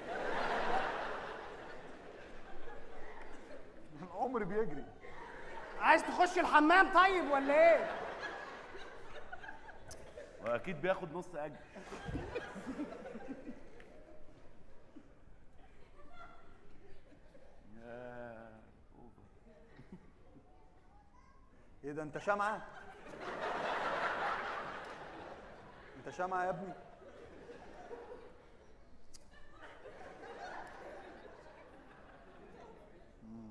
العمر بيجري عايز تخش الحمام طيب ولا ايه واكيد بياخد نص اجر يا ايه ده انت شمعة؟ انت شمعة يا ابني؟ مم.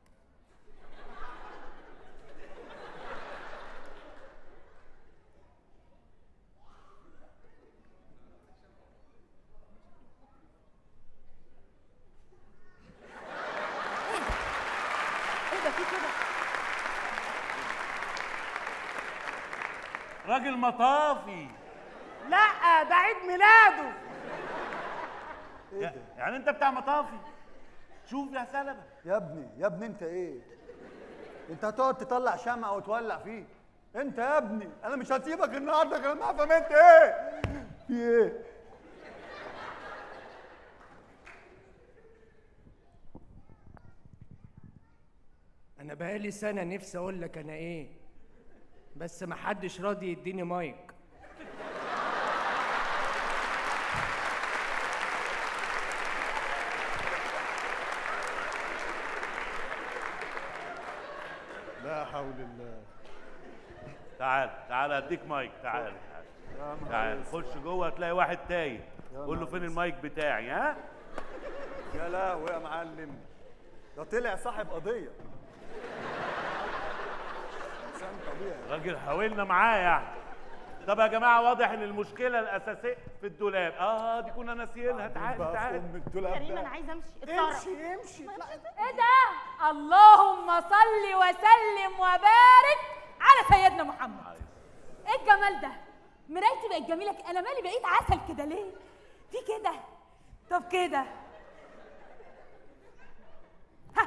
ايه ده في كده راجل مطافي لا ده عيد ميلاده ايه يا- ده؟ يعني انت بتاع مطافي شوف يا سلمة يا ابني يا ابني انت ايه؟ انت هتقعد تطلع شمعة وتولع فيه انت يا ابني انا مش هسيبك النهارده غير ما افهم انت ايه؟ في ايه؟ انا بقالي سنه نفسي اقول لك انا ايه بس محدش راضي يديني مايك لا حول الله تعال تعال اديك مايك تعال تعال تعال خش جوه هتلاقي واحد تايه قول له فين المايك بتاعي ها يا لهوي يا معلم ده طلع صاحب قضية انسان طبيعي راجل حاولنا معاه يعني طب يا جماعه واضح ان المشكله الاساسيه في الدولاب اه دي كنا ناسيينها تعال بقى في تعال ام الدولاب كريم ده. انا عايزه امشي اتصرف امشي امشي ايه ده اللهم صل وسلم وبارك على سيدنا محمد ايه الجمال ده مرايتي بقت جميله ك- انا مالي بقيت عسل كده ليه في كده طب كده ها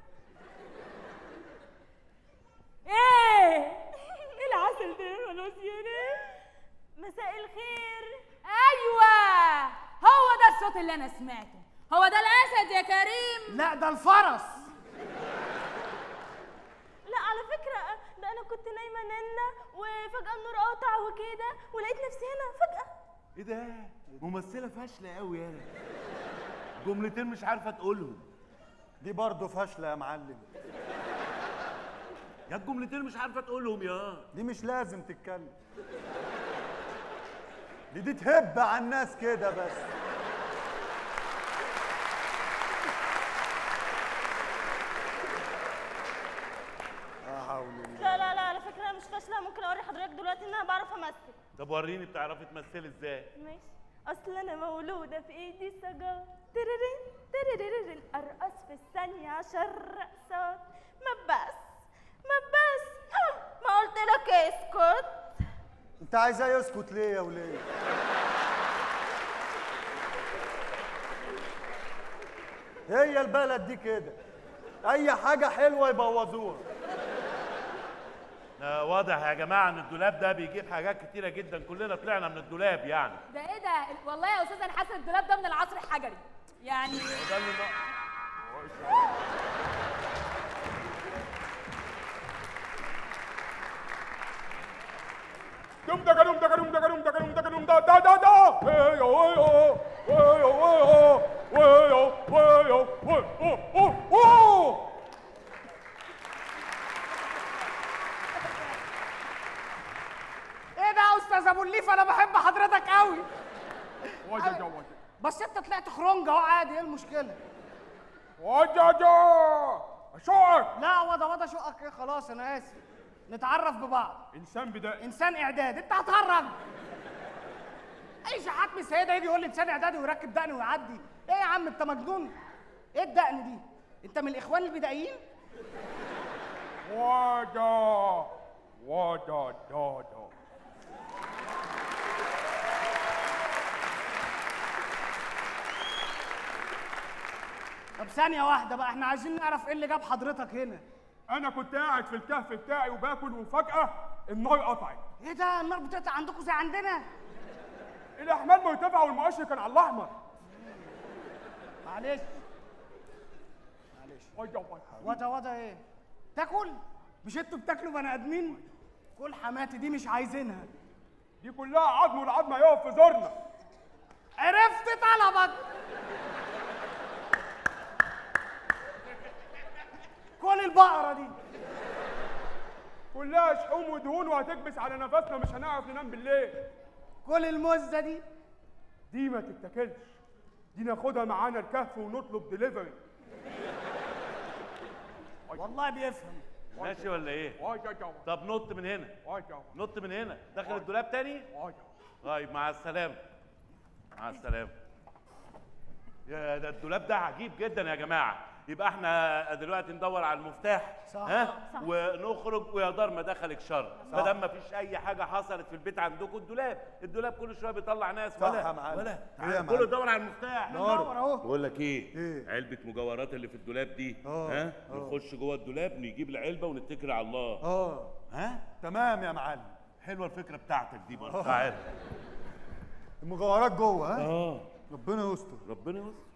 ايه ايه العسل ده خلاص يعني مساء الخير ايوه هو ده الصوت اللي انا سمعته هو ده الاسد يا كريم لا ده الفرس لا على فكره ده انا كنت نايمه ننه وفجاه النور قطع وكده ولقيت نفسي هنا فجاه ايه ده ممثله فاشله قوي يعني جملتين مش عارفه تقولهم دي برضه فاشلة يا معلم يا الجملتين مش عارفه تقولهم يا دي مش لازم تتكلم دي دي تهب على الناس كده بس لا حول الله لا لا لا على فكره انا مش فاشله ممكن اوري حضرتك دلوقتي ان انا بعرف امثل طب وريني بتعرفي تمثلي ازاي ماشي اصل انا مولوده في ايدي سجار تررين تررين ارقص في الثانيه عشر رقصات ما بس ما بس ما قلت لك اسكت انت عايزاه يسكت ليه يا وليه هي البلد دي كده اي حاجه حلوه يبوظوها آه واضح يا جماعه ان الدولاب ده بيجيب حاجات كتيره جدا كلنا طلعنا من الدولاب يعني ده ايه ده والله يا استاذ انا حاسه الدولاب ده من العصر الحجري يعني ده اللي ناقص. Dum da dum da dum da dum da dum da dum da da da da. Hey yo hey yo. Hey yo hey yo. Hey yo hey yo. Hey oh oh oh. ايه ده يا استاذ ابو الليف انا بحب حضرتك قوي وجا جا وجا. بس انت طلعت خرنجه اهو عادي ايه المشكله وجا جا. شوقك. لا وضع وضع شقك ايه خلاص انا اسف نتعرف ببعض انسان بدائي. انسان اعداد انت هتهرج اي شحات عم السيده يجي يقول لي لساني اعدادي ويركب دقني ويعدي ايه يا عم انت مجنون ايه الدقن دي انت من الاخوان البدائيين ودا ودا دا دا طب ثانيه واحده بقى احنا عايزين نعرف ايه اللي جاب حضرتك هنا انا كنت قاعد في الكهف بتاعي وباكل وفجاه النار قطعت ايه ده النار بتقطع عندكم زي عندنا الاحمال مرتفعه والمؤشر كان على الاحمر معلش ودا ودا ودا ودا ايه تاكل مش انتوا بتاكلوا بني ادمين كل حماتي دي مش عايزينها دي كلها عظم والعظم هيقف في زورنا عرفت طلبك كل البقره دي كلها شحوم ودهون وهتكبس على نفسنا مش هنعرف ننام بالليل كل المزه دي دي ما تتاكلش دي ناخدها معانا الكهف ونطلب دليفري والله بيفهم ماشي ولا ايه ودا دا طب نط من هنا ودا نط من هنا داخل الدولاب تاني ودا طيب مع السلامه مع السلامه يا ده الدولاب ده عجيب جدا يا جماعه يبقى احنا دلوقتي ندور على المفتاح صح. ها صح. ونخرج ويا دار ما دخلك شر ما دام ما فيش اي حاجه حصلت في البيت عندكم الدولاب الدولاب كل شويه بيطلع ناس صح ولا يا معلم. ولا إيه يا تعال معلم؟ كله دور على المفتاح ندور اهو بقول لك ايه إيه؟ علبه مجوهرات اللي في الدولاب دي آه، ها آه. نخش جوه الدولاب نجيب العلبه ونتكل على الله اه ها تمام يا معلم حلوه الفكره بتاعتك دي برضه تعال المجوهرات جوه ها اه ربنا يستر ربنا يستر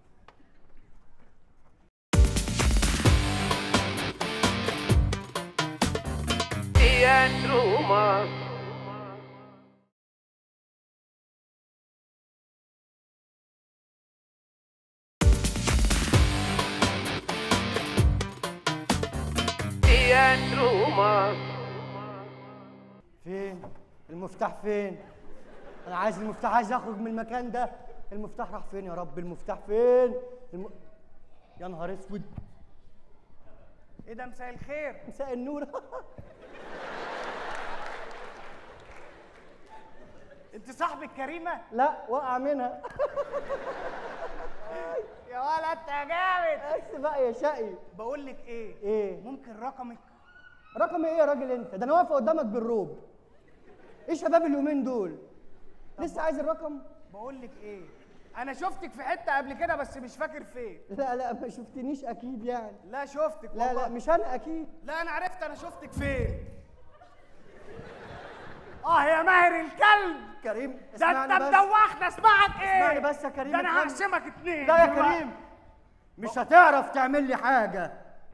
فين المفتاح فين انا عايز المفتاح عايز اخرج من المكان ده المفتاح راح فين يا رب المفتاح فين الم... يا نهار اسود ايه ده مساء الخير مساء النور انت صاحب الكريمه لا وقع منها يا ولد انت جامد بس بقى يا شقي بقول لك ايه ايه ممكن رقمك رقم ايه يا راجل انت ده انا واقف قدامك بالروب ايه شباب اليومين دول لسه عايز الرقم بقول لك ايه انا شفتك في حته قبل كده بس مش فاكر فين لا لا ما شفتنيش اكيد يعني لا شفتك لا والله. لا مش انا اكيد لا انا عرفت انا شفتك فين اه يا ماهر الكلب كريم ده اسمعني انت بس مدوخنا اسمعك ايه اسمعني بس يا كريم ده انا افهمني. هقسمك اتنين لا يا دلوقتي. كريم مش هتعرف تعمل لي حاجة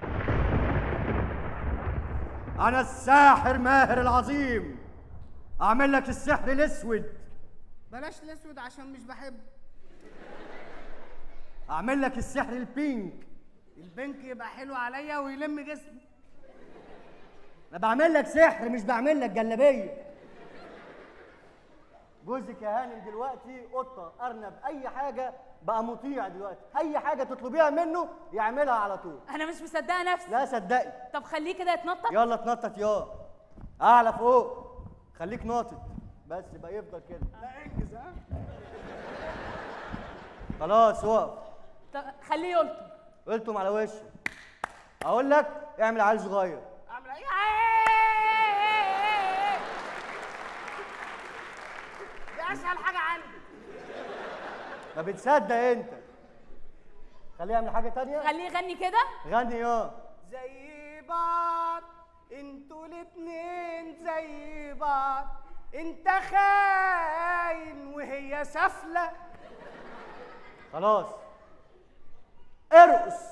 أنا الساحر ماهر العظيم أعمل لك السحر الأسود بلاش الاسود عشان مش بحب أعمل لك السحر البينك البنك يبقى حلو عليا ويلم جسمي أنا بعمل لك سحر مش بعمل لك جلابية جوزك يا هانم دلوقتي قطة أرنب أي حاجة بقى مطيع دلوقتي أي حاجة تطلبيها منه يعملها على طول انا مش مصدقه نفسي لا صدقي طب خليه كده يتنطط يلا اتنطط يا اعلى فوق خليك ناطط بس يبقى يفضل كده لا انجز ها خلاص وقف طب خليه يلطم قلتم على وشك اقول لك اعمل عيل صغير اعمل ايه دي اسهل حاجه عندي ما بتصدق انت خليه يعمل حاجه تانية خليه يغني كده غني يا زي بعض انتوا الاتنين زي بعض انت خاين وهي سفله خلاص ارقص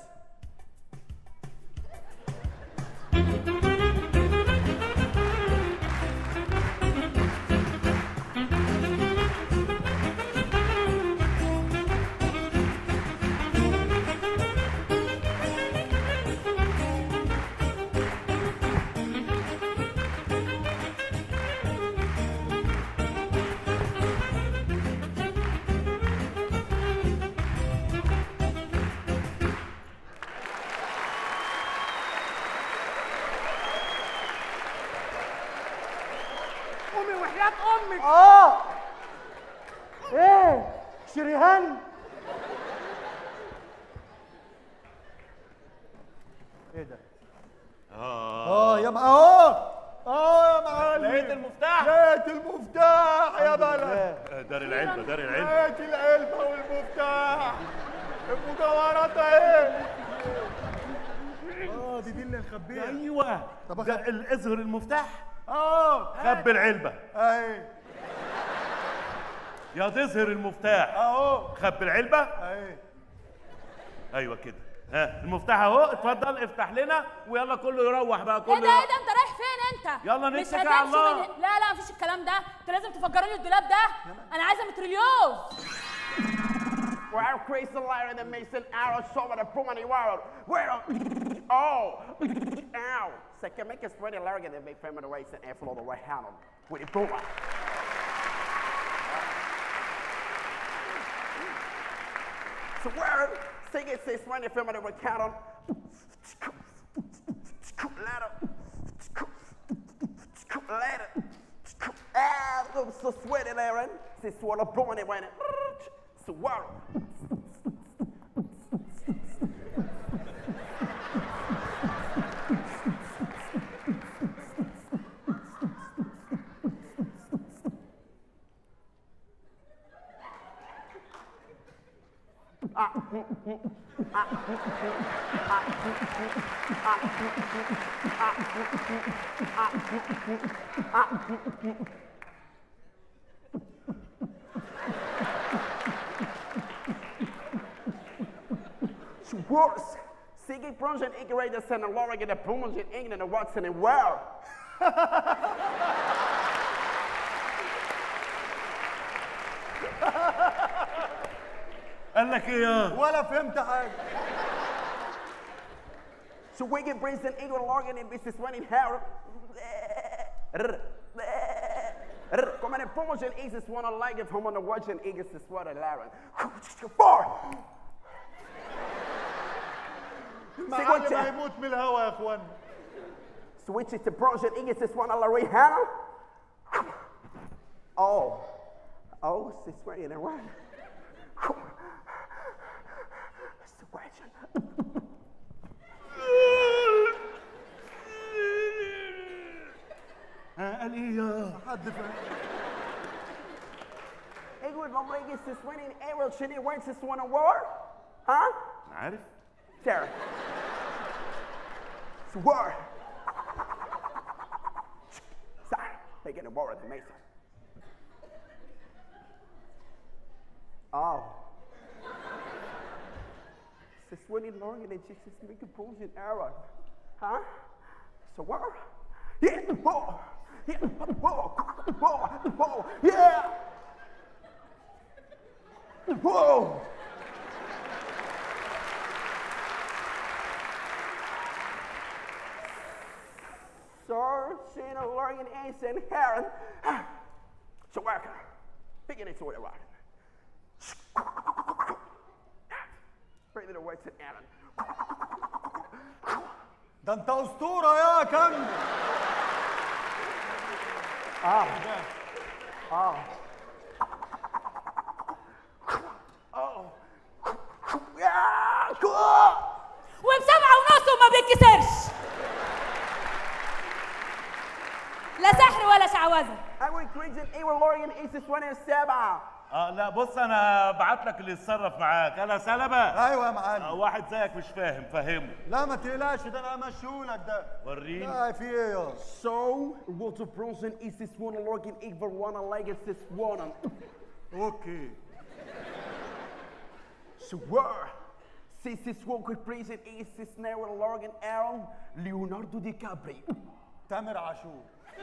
شريهان ايه ده اه يا مع اه اه يا معلم لقيت المفتاح لقيت المفتاح يا بلد دار العلبه دار العلبه لقيت العلبة والمفتاح المجوهرات اهي اه دي دي اللي نخبيها ايوه طب ده أخد- ال- اظهر المفتاح اه خبي العلبه اهي يا تظهر المفتاح اهو خبي العلبه اهي ايوه كده ها المفتاح اهو اتفضل افتح لنا ويلا كله يروح بقى ايه كله ده ايه ده انت رايح فين انت يلا مش نتكل على هتمشي الله. من... لا لا مفيش الكلام ده انت لازم تفجروا لي الدولاب ده انا عايزه متريليوز Well, Chris the liar and the mason arrow show the promany world. Where? Oh, ow. So can make us pretty large and they make family race and air flow the right hand with the puma. So where? Sing it, says when the family right hand on. Ladder. Ladder. Ah, I'm so sweaty, Aaron. Say swallow blowing it when it. Swallow. Schwartz. Siggy Brunch and Igarator send a Laura get a Brunch in England and Watson and well. قال لك ايه يا ولا فهمت حاجة So Wicked brings in England Logan and business running hair. Come on, promotion is this one I like if I'm on the watch and Eagles is what I Laren. Four. المعلم هيموت من الهوا يا اخوان Switch it to promotion Eagles is one I Larry Hannah. Oh. Oh, it's running around. Situation. ها قال ايه يا حد فاهم England Rodriguez is winning Ariel Chinny wins this one award? Huh? عارف Sarah. Sword. Sorry, they get a more than Mason. Oh. This winning Lorgan and just this make a bullshit error. Huh? So what? Yeah, whoa. Yeah, whoa, whoa, whoa, yeah. Whoa. Sir, Shana, Lorgan, Ace, and Heron. So worker. Begin it to it right. Bring it away to Aaron. ده انت اسطورة يا كنج Yeah, cool. وبسبعة ونص وما بيتكسرش لا سحر ولا شعوذة I will create an Aaron, Lorgan, Ace, 27. اه لا بص انا بعت لك اللي يتصرف معاك انا سلبه ايوه يا آه، معلم واحد زيك مش فاهم فهمه لا ما تقلقش ده انا همشيهولك ده وريني لا في ايه يا So, Walter Bronson is this one, Lorgan, Igor, one, like it's this one. اوكي Swear. Since this one could praise it is this narrow Lorgan, Aaron, Leonardo DiCaprio. تامر عاشور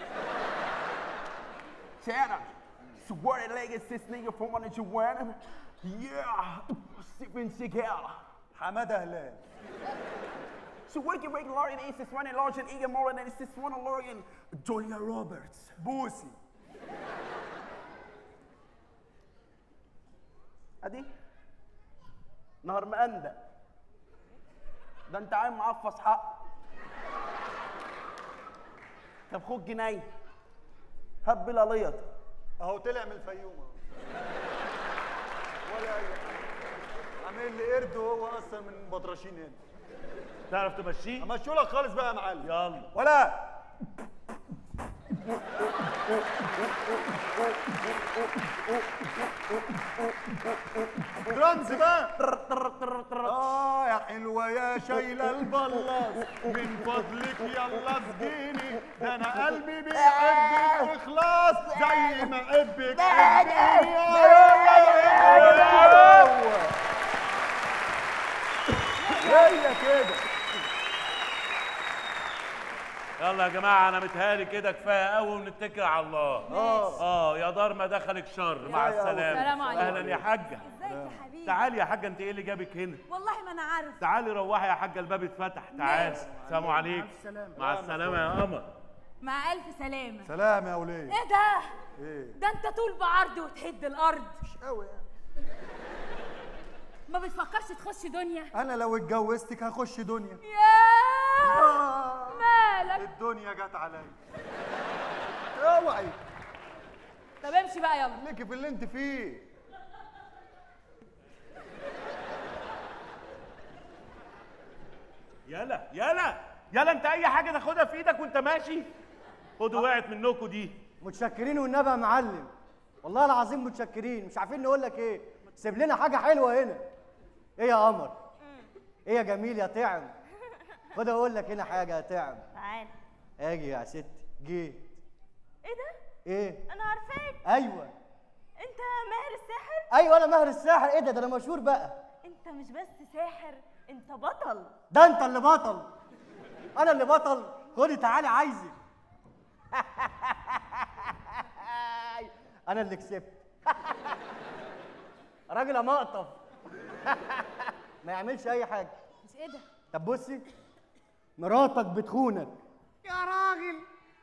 Shannon. Swear it like it's this nigga from one that you wearing. Yeah. Steven Seagal. حماده هلال So what can make Lorgan is this one and large and Igor more than it's this one Lorgan, Julia Roberts. بوسي ادي نهر مأندة ده انت عايم معفص حق طب خد جنيه هب ليط اهو طلع من الفيوم اهو ولا اي حاجه عامل لي قرد وهو اصلا من بطرشين هنا تعرف تمشيه امشوا لك خالص بقى يا معلم يلا ولا درامز بقى اه يا حلوه يا شايله البلاص من فضلك يلا اسقيني ده انا قلبي بيحبك اخلاص زي ما حبك حبيني هي كده يلا يا جماعه انا متهيألي كده كفايه قوي ونتكل على الله اه اه يا دار ما دخلك شر مع يا- يا- السلامه سلام عليكم. اهلا يا حاجه ازيك يا حبيبي تعالي يا حاجه انت ايه اللي جابك هنا والله ما انا عارف تعالي روحي يا حاجه الباب اتفتح تعالي السلام عليكم مع السلامه يا قمر مع الف سلامه سلام يا وليه ايه ده ايه ده انت طول بعرض وتهد الارض مش قوي يعني ما بتفكرش تخش دنيا انا لو اتجوزتك هخش دنيا ياه مالك الدنيا جت عليا اوعي طب امشي بقى يلا ليكي في اللي انت فيه يلا يلا يلا انت اي حاجه تاخدها في ايدك وانت ماشي خدوا وقعت منكم دي متشكرين والنبي يا معلم والله العظيم متشكرين مش عارفين نقول لك ايه سيب لنا حاجه حلوه هنا ايه يا قمر ايه يا جميل يا طعم خد اقول لك هنا حاجه يا طعم تعال اجي يا ست جيت ايه ده ايه انا عارفاك ايوه انت ماهر الساحر ايوه انا ماهر الساحر ايه ده ده انا مشهور بقى انت مش بس ساحر انت بطل ده انت اللي بطل انا اللي بطل خدي تعالي عايزك انا اللي كسبت راجل مقطف ما يعملش اي حاجه مش ايه ده طب بصي مراتك بتخونك يا راجل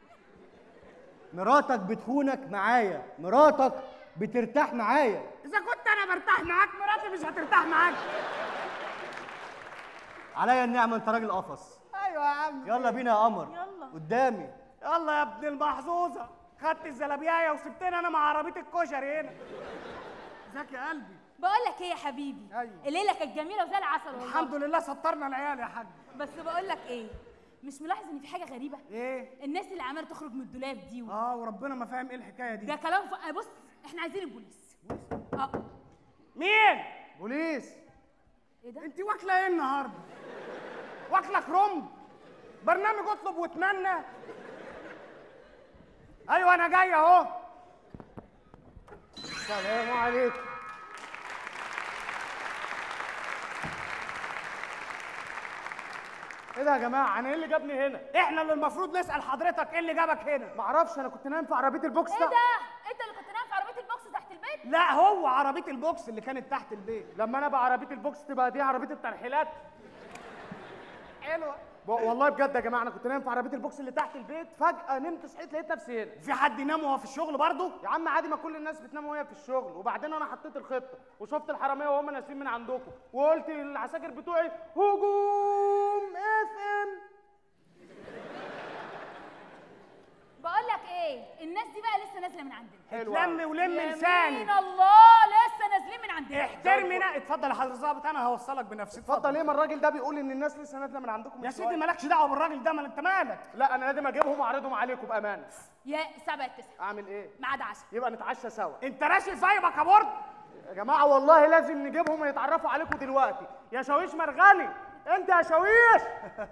مراتك بتخونك معايا مراتك بترتاح معايا اذا كنت انا برتاح معاك مراتي مش هترتاح معاك عليا النعمه انت راجل قفص ايوه يا عم يلا بينا يا قمر يلا. قدامي يلا يا ابن المحظوظه خدت الزلابيايه وسبتني انا مع عربيه الكشري هنا ازيك يا قلبي بقول لك ايه يا حبيبي أيوة. الليله كانت جميله وزي العسل والله الحمد لله سطرنا العيال يا حاج بس بقول لك ايه مش ملاحظ ان في حاجه غريبه ايه الناس اللي عماله تخرج من الدولاب دي و... اه وربنا ما فاهم ايه الحكايه دي ده كلام ف... بص احنا عايزين البوليس اه مين بوليس ايه ده انت واكله ايه النهارده واكله كرنب برنامج اطلب واتمنى ايوه انا جاي اهو السلام عليكم ايه ده يا جماعه انا ايه اللي جابني هنا احنا اللي المفروض نسال حضرتك ايه اللي جابك هنا معرفش انا كنت نايم في عربيه البوكس ايه ده انت اللي كنت نايم في عربيه البوكس تحت البيت لا هو عربيه البوكس اللي كانت تحت البيت لما انا بقى عربيه البوكس تبقى دي عربيه الترحيلات حلوه والله بجد يا جماعه انا كنت نايم في عربيه البوكس اللي تحت البيت فجاه نمت صحيت لقيت نفسي هنا في حد ينام وهو في الشغل برضه يا عم عادي ما كل الناس بتنام وهي في الشغل وبعدين انا حطيت الخطه وشفت الحراميه وهم نازلين من عندكم وقلت للعساكر بتوعي هجوم اف ام بقول لك ايه الناس دي بقى لسه نازله من عندنا حلو لم ولم لساني يمين الله لسه نازلين من عندنا احترمنا اتفضل يا حضرتك الظابط انا هوصلك بنفسي اتفضل ليه ما الراجل ده بيقول ان الناس لسه نازله من عندكم يا سيدي مالكش دعوه بالراجل ده ما انت مالك لا انا لازم اجيبهم واعرضهم عليكم بامانه يا سبعة تسعة اعمل ايه ميعاد عشاء يبقى نتعشى سوا انت راشي زيبك يا برد يا جماعه والله لازم نجيبهم ويتعرفوا عليكم دلوقتي يا شاويش مرغني انت يا شاويش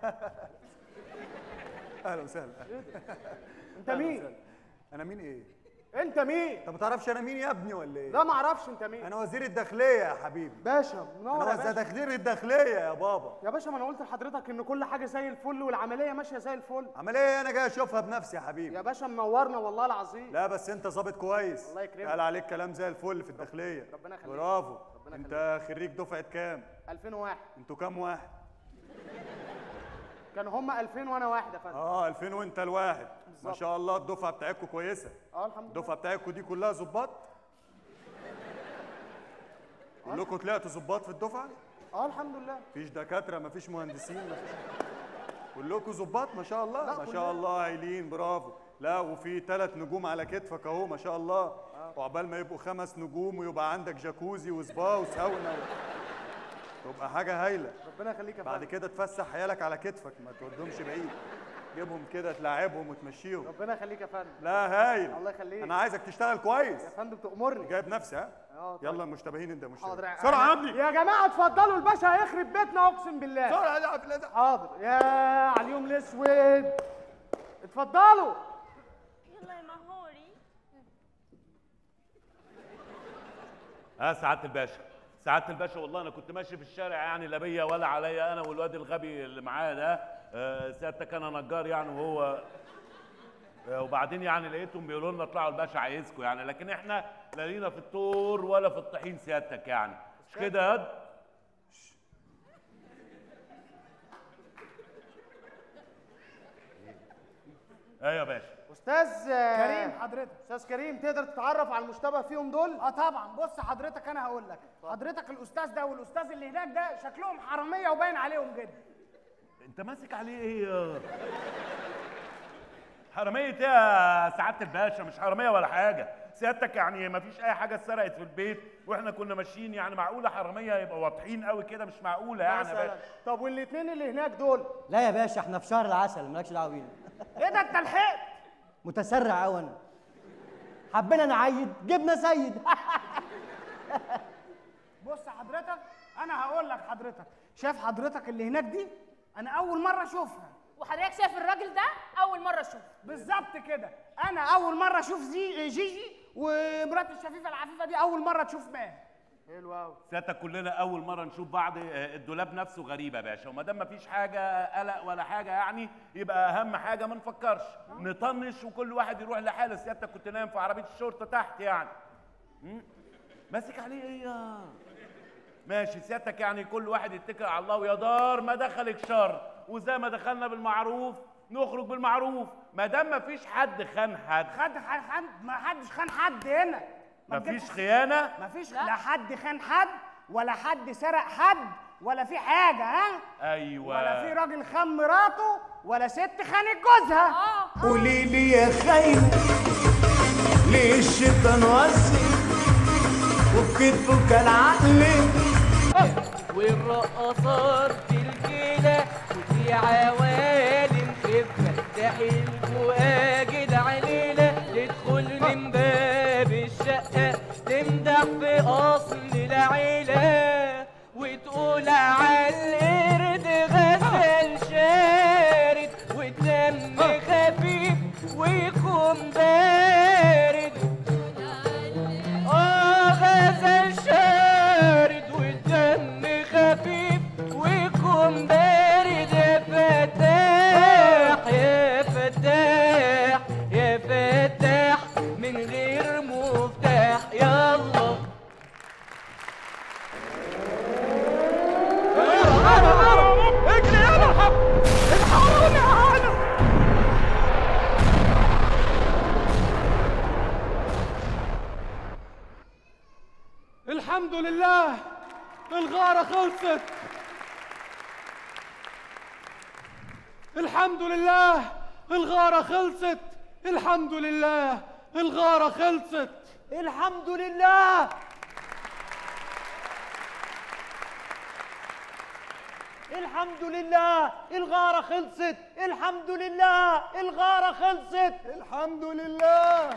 اهلا وسهلا انت مين انا مين ايه انت مين انت ما تعرفش انا مين يا ابني ولا ايه لا ما اعرفش انت مين انا وزير الداخليه يا حبيبي باشا منور انا يا وزير باشا تخدير الداخليه يا بابا يا باشا ما انا قلت لحضرتك ان كل حاجه زي الفل والعمليه ماشيه زي الفل عمليه انا جاي اشوفها بنفسي يا حبيبي يا باشا منورنا والله العظيم لا بس انت ظابط كويس الله يكرمك. قال عليك كلام زي الفل في الداخليه ربنا يخليك. برافو ربنا انت خريج دفعه كام 2001 انتوا كام واحد كانوا هم 2000 وانا واحد يا فندم اه 2000 وانت الواحد ما شاء الله الدفعه بتاعتكم كويسه اه الحمد لله الدفعه بتاعتكم دي كلها ظباط كلكم طلعتوا ظباط في الدفعه اه الحمد لله مفيش دكاتره مفيش مهندسين مفيش كلكم ظباط ما شاء الله لا، ما كلنا. شاء الله هايلين برافو لا وفي ثلاث نجوم على كتفك اهو ما شاء الله وعقبال ما يبقوا خمس نجوم ويبقى عندك جاكوزي وسبا وساونا تبقى حاجه هايله ربنا يخليك يا بعد فندم كده تفسح عيالك على كتفك ما تودهمش بعيد جيبهم كده تلاعبهم وتمشيهم ربنا يخليك يا فندم لا هايل الله يخليك. انا عايزك تشتغل كويس يا فندم تأمرني جايب نفسي ها اه طيب. يلا مشتبهين انت مشتبه حاضر بسرعه يا ابني يا جماعه اتفضلوا الباشا هيخرب بيتنا اقسم بالله بسرعه يا عبد العزيز. حاضر يا على اليوم الاسود اتفضلوا يلا يا مهوري ها سعاده الباشا سعاده الباشا والله انا كنت ماشي في الشارع يعني لا بيا ولا عليا انا والواد الغبي اللي معايا ده آه، سيادتك انا نجار يعني وهو آه، وبعدين يعني لقيتهم بيقولوا لنا اطلعوا الباشا عايزكم يعني لكن احنا لا لينا في الطور ولا في الطحين سيادتك يعني مش كده يا واد؟ ايوه يا باشا استاذ كريم حضرتك استاذ كريم تقدر تتعرف على المشتبه فيهم دول اه طبعا بص حضرتك انا هقول لك حضرتك الاستاذ ده والاستاذ اللي هناك ده شكلهم حراميه وباين عليهم جدا انت ماسك عليه ايه يا حرامية ايه يا سعادة الباشا مش حرامية ولا حاجة سيادتك يعني ما فيش أي حاجة اتسرقت في البيت وإحنا كنا ماشيين يعني معقولة حرامية يبقى واضحين قوي كده مش معقولة يعني يا مثلا باشا طب والاثنين اللي هناك دول لا يا باشا احنا في شهر العسل مالكش دعوه بينا ايه ده انت لحقت متسرع قوي انا حبينا نعيد جبنا سيد بص حضرتك انا هقول لك حضرتك شايف حضرتك اللي هناك دي انا اول مره اشوفها وحضرتك شايف الراجل ده اول مره اشوفه بالظبط كده انا اول مره اشوف زي جيجي ومرات الشفيفه العفيفه دي اول مره تشوف ماهر حلو قوي سيادتك كلنا أول مرة نشوف بعض آه، الدولاب نفسه غريب يا باشا وما دام ما فيش حاجة قلق ولا حاجة يعني يبقى أهم حاجة ما نفكرش نطنش وكل واحد يروح لحاله سيادتك كنت نايم في عربية الشرطة تحت يعني م? ماسك عليه ايه يا ماشي سيادتك يعني كل واحد يتكل على الله ويا دار ما دخلك شر وزي ما دخلنا بالمعروف نخرج بالمعروف ما دام ما فيش حد خان حد خد حد ما حدش خان حد هنا ما فيش خيانة ما فيش لا حد خان حد ولا حد سرق حد ولا في حاجه ها ايوه ولا في راجل خان مراته ولا ست خانت جوزها اه قولي لي يا خاينة ليه الشيطان وصي وبكتبه كان عقلي والرقصات الكيلة وفي عوالم خفة تحل واجد عليلة تدخل من باب الشقة تمدح في أصل العيلة وتقول على القرد غزال شارد والدم خفيف ويكون بارد آه غزال شارد والدم خفيف ويكون بارد يا فتاح يا فتاح يا فتاح من غير مفتاح يلا اجري يلا الحقوني يا عالم الحمد لله الغارة خلصت الحمد لله الغارة خلصت الحمد لله الغارة خلصت الحمد لله الحمد لله الغارة خلصت الحمد لله الغارة خلصت الحمد لله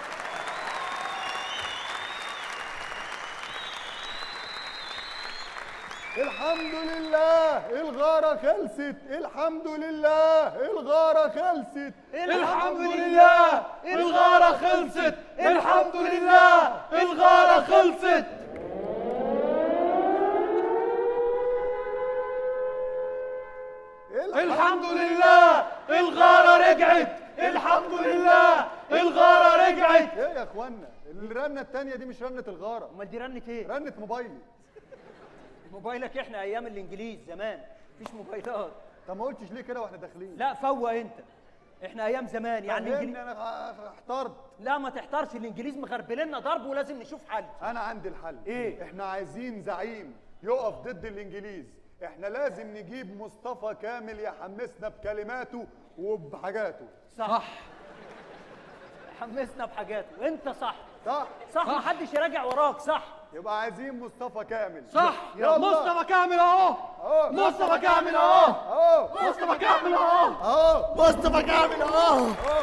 الحمد لله الغارة خلصت الحمد لله الغارة خلصت الحمد لله الغارة خلصت الحمد لله الغارة خلصت الحمد لله الغارة رجعت الحمد لله الغارة رجعت ايه يا اخوانا الرنة التانية دي مش رنة الغارة امال دي رنة ايه؟ رنة موبايلي موبايلك احنا ايام الانجليز زمان مفيش موبايلات طب ما قلتش ليه كده واحنا داخلين لا فوق انت احنا ايام زمان يعني فهمني الانجليز انا احترت لا ما تحترش الانجليز مغربلنا ضرب ولازم نشوف حل انا عندي الحل إيه؟ احنا عايزين زعيم يقف ضد الانجليز احنا لازم نجيب مصطفى كامل يحمسنا بكلماته وبحاجاته صح حمسنا بحاجاته انت صح صح صح محدش يراجع وراك صح يبقى عايزين مصطفى كامل صح يلا مصطفى كامل اهو اهو مصطفى كامل اهو اهو مصطفى كامل اهو اهو مصطفى كامل اهو اهو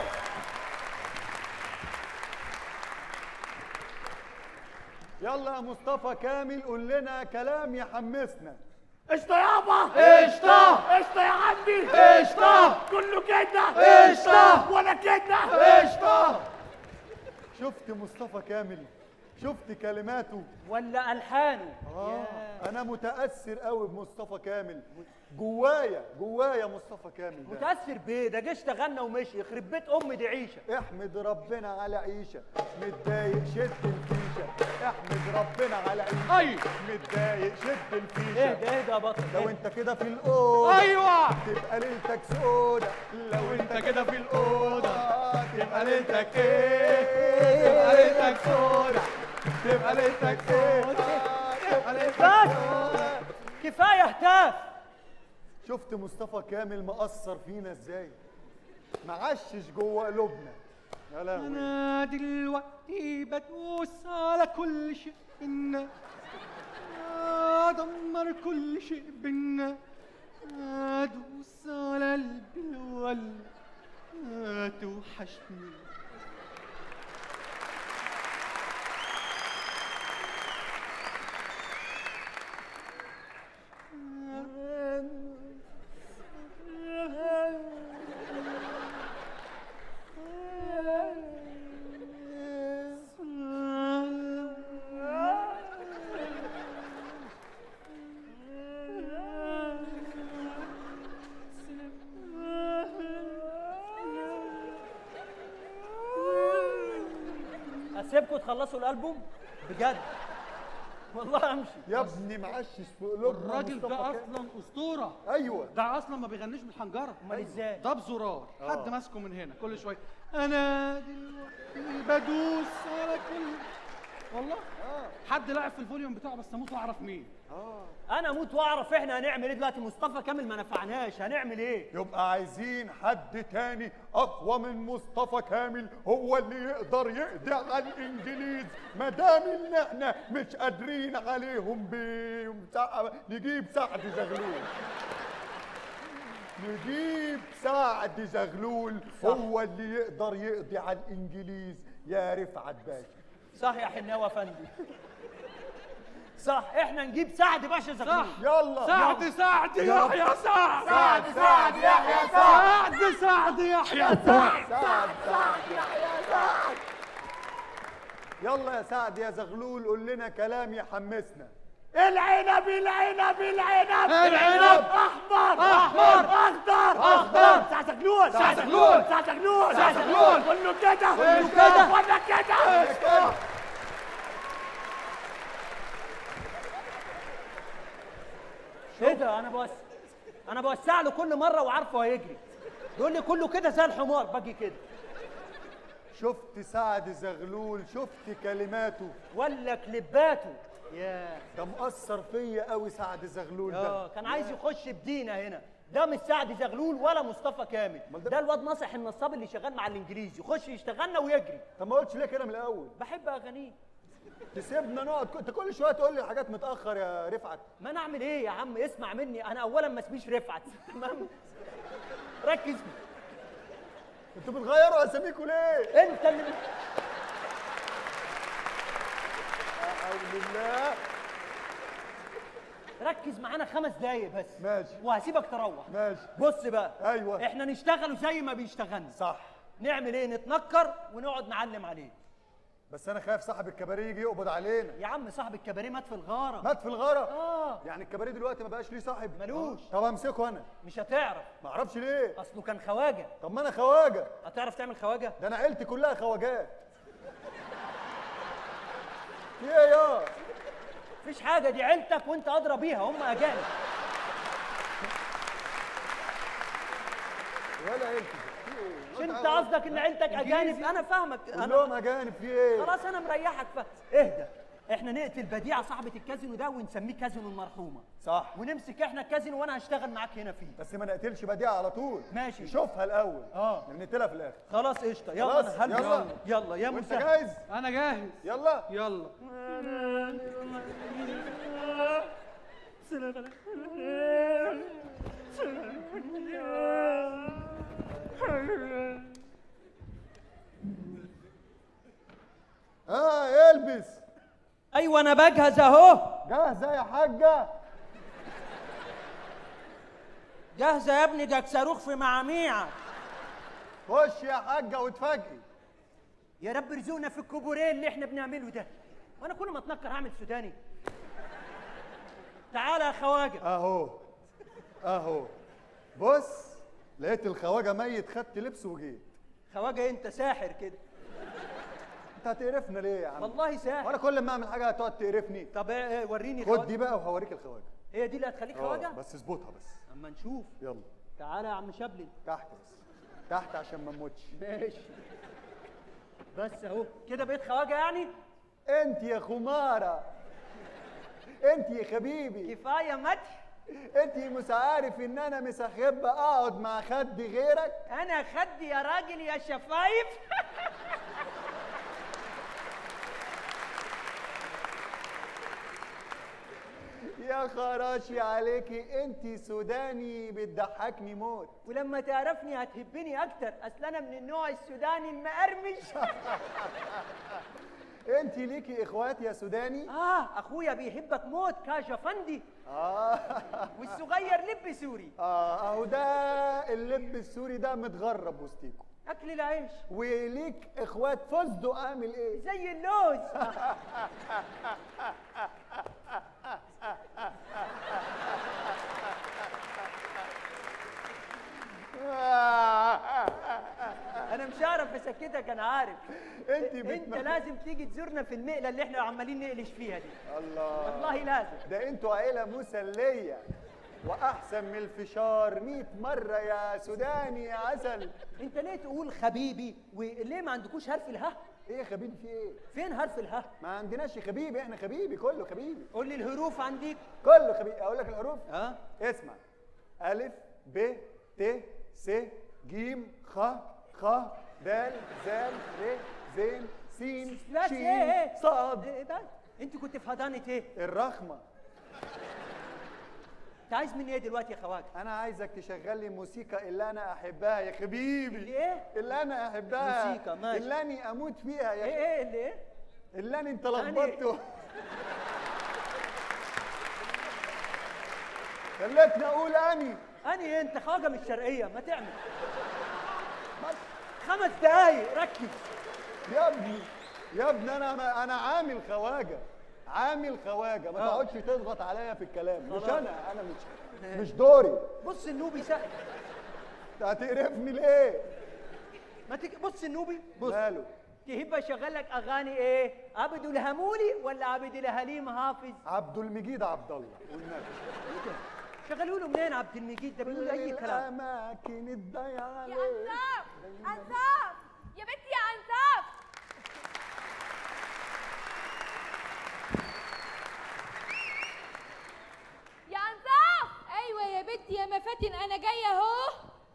يلا يا مصطفى كامل قول لنا كلام يحمسنا قشطة يابا قشطة. قشطة يا عمي قشطة. كله كده قشطة. وانا كده قشطة. شفت مصطفى كامل شفت كلماته ولا الحانه آه. انا متاثر قوي بمصطفى كامل جوايا جوايا مصطفى كامل ده متاثر بيه ده جه اشتغلنا ومشي يخرب بيت ام دي عيشه احمد ربنا على عيشه متضايق شد الفيشه احمد ربنا على عيشه أيوة. متضايق شد الفيشه اهدى اهدى يا بطل لو انت كده في الاوضه أيوة. تبقى ليلتك سودة لو انت كده في الاوضه تبقى ليلتك ايه تبقى ليلتك سودا تبقى ليلتك سودا تبقى ليلتك بس كفايه هتاف شفت مصطفى كامل مأثر فينا ازاي معشش جوه قلوبنا يا لهوي انا دلوقتي بدوس على كل شيء بينا ادمر كل شيء بينا ادوس على البلول توحشني اسيبكم تخلصوا الالبوم بجد والله امشي يا ابني معشش في قلوبنا الراجل مصطفى ده كامل. اصلا اسطوره ايوه ده اصلا ما بيغنيش بالحنجره امال ازاي ده بزرار آه. حد ماسكه من هنا كل شويه انا دلوقتي بدوس على كل والله حد لعب في الفوليوم بتاعه بس اموت واعرف مين انا اموت واعرف احنا هنعمل ايه دلوقتي مصطفى كامل ما نفعناش هنعمل ايه يبقى عايزين حد تاني اقوى من مصطفى كامل هو اللي يقدر يقضي على الانجليز ما دام ان احنا مش قادرين عليهم بمسا... نجيب سعد زغلول نجيب سعد زغلول هو اللي يقدر يقضي على الانجليز يا رفعت باشا صح يا حناوي يا فندم صح احنا نجيب سعد باشا زغلول يلا سعد سعد يحيى سعد سعد سعد يحيى سعد سعد يحيى سعد سعد سعد يحيى سعد يلا يا سعد يا زغلول قول لنا كلام يحمسنا العنب العنب العنب العنب. احمر أحمر. اخضر أخضر. سعد زغلول سعد زغلول. سعد زغلول سعد زغلول. كله كده كله كده. وانا كده ايه ده انا بوسع انا بوسع له كل مره وعارفه هيجري يقول لي كله كده زي الحمار باجي كده شفت سعد زغلول شفت كلماته ولا كليباته يا ده مأثر فيا قوي سعد زغلول ده اه كان عايز يخش بدينا هنا ده مش سعد زغلول ولا مصطفى كامل ده الواد ناصح النصاب اللي شغال مع الانجليزي يخش يشتغلنا ويجري طب ما قلتش ليه كده من الاول بحب اغانيه تسيبنا نقعد انت كل شويه تقول لي حاجات متاخر يا رفعت ما انا اعمل ايه يا عم اسمع مني انا اولا ما اسميش رفعت تمام ركز انتوا بتغيروا اساميكوا ليه انت اللي لا حول الله ركز معانا خمس دقايق بس ماشي وهسيبك تروح ماشي بص بقى ايوه احنا نشتغلوا زي ما بيشتغلنا صح نعمل ايه نتنكر ونقعد نعلم عليه بس انا خايف صاحب الكباريه يجي يقبض علينا يا عم صاحب الكباريه مات في الغاره مات في الغاره اه يعني الكباريه دلوقتي ما بقاش ليه صاحب ملوش. طب امسكه انا مش هتعرف ما اعرفش ليه اصله كان خواجه طب ما انا خواجه هتعرف تعمل خواجه ده انا عيلتي كلها خواجات في ايه يا مفيش حاجه دي عيلتك وانت ادرى بيها هم اجانب ولا عيلتي في ايه مش انت قصدك ان عيلتك اجانب انا فاهمك كلهم انا اجانب في ايه خلاص انا مريحك ف... اهدى احنا نقتل بديعه صاحبه الكازينو ده ونسميه كازينو المرحومه صح ونمسك احنا الكازينو وانا هشتغل معاك هنا فيه بس ما نقتلش بديعه على طول ماشي. نشوفها الاول اه نقتلها في الاخر خلاص قشطه يلا خلاص، أنا هلبس. يلا. يلا يا وانت مسهل جاهز انا جاهز يلا يلا اه البس ايوه انا بجهز اهو جاهزه يا حاجه جاهزه يا ابني ده صاروخ في معاميعك خش يا حاجه واتفاجئي يا رب ارزقنا في الكوبوريه اللي احنا بنعمله ده وانا كل ما اتنكر هعمل سوداني تعالى يا خواجه اهو اهو بص لقيت الخواجه ميت خدت لبس وجيت خواجه انت ساحر كده انت هتقرفنا ليه يا عم والله ساحر وانا كل ما اعمل حاجه هتقعد تقرفني طب إيه، وريني خد خواجة. دي بقى وهوريك الخواجه هي دي اللي هتخليك اه خواجه بس اظبطها بس اما نشوف يلا تعالى يا عم شبلي تحت بس تحت عشان ما نموتش ماشي بس اهو كده بقيت خواجه يعني انت يا خماره انت يا حبيبي كفايه مدح انت مش عارف ان انا مش هحب اقعد مع خد غيرك انا خدي يا راجل يا شفايف يا خراشي عليكي انت سوداني بتضحكني موت ولما تعرفني هتحبني اكتر اصل انا من النوع السوداني المقرمش انت ليكي اخوات يا سوداني اه اخويا بيحبك موت كاجا فندي اه والصغير لب سوري اه اهو ده اللب السوري ده متغرب وسطيكوا اكل العيش وليك اخوات فستق عامل ايه زي اللوز انا مش هعرف اسكتك انا عارف انت انت لازم تيجي تزورنا في المقله اللي احنا عمالين نقلش فيها دي الله والله لازم ده انتوا عيله مسليه واحسن من الفشار 100 مره يا سوداني يا عسل انت ليه تقول خبيبي وليه ما عندكوش حرف الها ايه يا خبيبي في ايه فين حرف الها ما عندناش خبيبي احنا خبيبي كله خبيبي قول لي الحروف عندك كله خبيبي اقول لك الحروف اه اسمع الف ب ت س ج خ خ د ز ر ز س بس ش ايه ايه صاد ايه ده انت كنت في حضانه ايه الرخمه انت عايز مني ايه دلوقتي يا خواجه انا عايزك تشغل لي موسيقى اللي انا احبها يا حبيبي اللي ايه اللي انا احبها موسيقى، ماشي. اللي اني اموت فيها يا ايه ايه اللي ايه اللي انا انت يعني- لخبطته خلتني اقول اني اني انت خواجه من الشرقيه ما تعمل بس خمس دقايق ركز يا ابني يا ابني انا انا عامل خواجه عامل خواجه ما آه. تقعدش تضغط عليا في الكلام مش خلاص. انا انا مش مش دوري بص النوبي سهل هتقرفني ليه ما تك... بص النوبي بص ماله تحب اشغل لك اغاني ايه عبد الهمولي ولا عبد الهليم حافظ عبد المجيد عبد الله والنبي شغلوا له منين عبد المجيد ده بيقول اي كلام الاماكن الضيعه يا انصاف انصاف يا بنتي يا انصاف يا انصاف ايوه يا بنتي يا مفاتن انا جايه اهو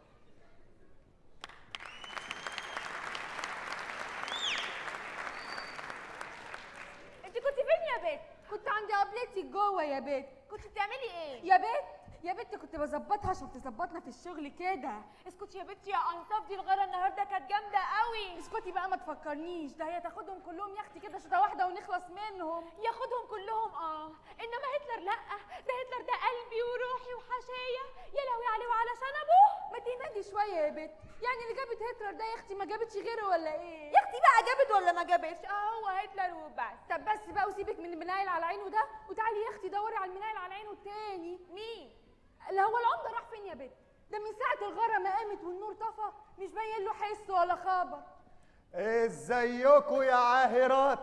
انت كنت فين يا بنت كنت عند قبلتي جوه يا بنت كنت بتعملي ايه يا بنت يا بنت كنت بظبطها عشان تظبطنا في الشغل كده اسكتي يا بنتي يا انصاف دي الغيره النهارده كانت جامده قوي اسكتي بقى ما تفكرنيش ده هي تاخدهم كلهم يا اختي كده شوطه واحده ونخلص منهم ياخدهم كلهم اه انما هتلر لا ده هتلر ده قلبي وروحي وحشايا يا لهوي عليه وعلى شنبه ما تهدي شويه يا بنت يعني اللي جابت هتلر ده يا اختي ما جابتش غيره ولا ايه يا اختي بقى جابت ولا ما جابتش اه هو هتلر وبس طب بس بقى وسيبك من المنايل على عينه ده وتعالي يا اختي دوري على المنايل على عينه التاني مين اللي هو العمده راح فين يا بنت ده من ساعه الغاره ما قامت والنور طفى مش باين له حس ولا خبر ازيكوا يا عاهرات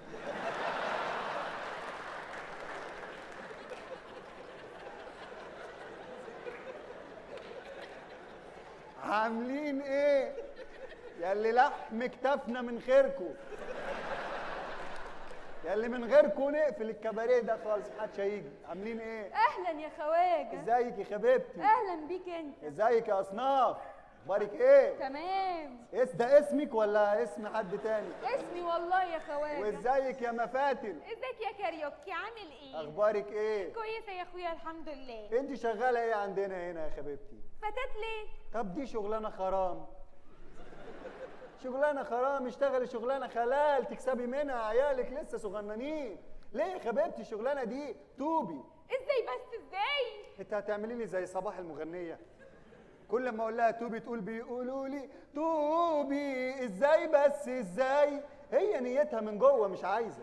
عاملين ايه يا اللي لحم كتافنا من خيركم يا اللي من غيركم نقفل الكباريه ده خالص محدش هيجي عاملين ايه اهلا يا خواجه ازيك يا حبيبتي اهلا بيك انت ازيك يا اصناف اخبارك ايه تمام اس ده اسمك ولا اسم حد تاني اسمي والله يا خواجه وازيك يا مفاتن ازيك يا كاريوكي عامل ايه اخبارك ايه كويسه يا اخويا الحمد لله انت شغاله ايه عندنا هنا يا حبيبتي فتات ليه طب دي شغلانه حرام شغلانه حرام اشتغلي شغلانه حلال تكسبي منها عيالك لسه صغننين ليه يا حبيبتي الشغلانه دي توبي ازاي بس ازاي انت هتعملي لي زي صباح المغنيه كل ما اقول لها توبي تقول بيقولوا لي توبي ازاي بس ازاي هي نيتها من جوه مش عايزه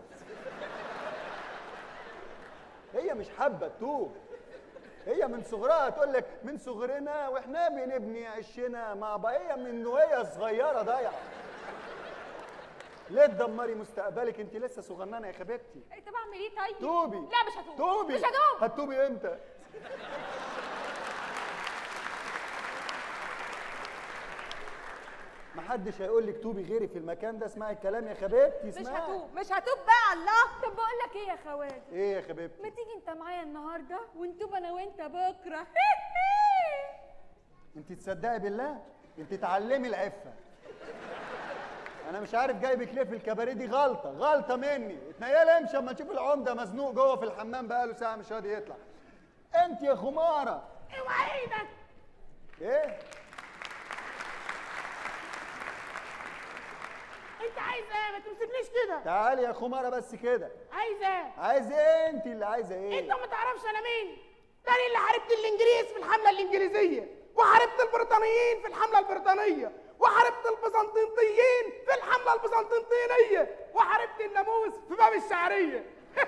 هي مش حابه تتوب هي من صغرها تقول لك من صغرنا واحنا بنبني عشنا مع بعض هي من وهي صغيره ضايعه ليه تدمري مستقبلك انت لسه صغننه يا حبيبتي طب اعمل ايه طيب توبي لا مش هتوب توبي مش هتوب هتوبي امتى محدش هيقول لك توبي غيري في المكان ده اسمعي الكلام يا حبيبتي مش اسمعي هتوب مش هتوب بقى الله طب بقول لك ايه يا خواجه ايه يا حبيبتي ما تيجي انت معايا النهارده ونتوب انا وانت بكره انت تصدقي بالله انت تعلمي العفه انا مش عارف جايبك ليه في الكباريه دي غلطه غلطه مني اتنيلي امشي اما تشوف العمده مزنوق جوه في الحمام بقاله ساعه مش راضي يطلع انت يا خماره اوعى ايدك ايه انت عايز ايه ما تمسكنيش كده تعالي يا خماره بس كده عايز ايه عايز ايه انت اللي عايزه ايه انت ما تعرفش انا مين ده انا اللي حاربت الانجليز في الحمله الانجليزيه وحاربت البريطانيين في الحمله البريطانيه وحاربت البيزنطيين في الحمله البيزنطينيه وحاربت الناموس في باب الشعريه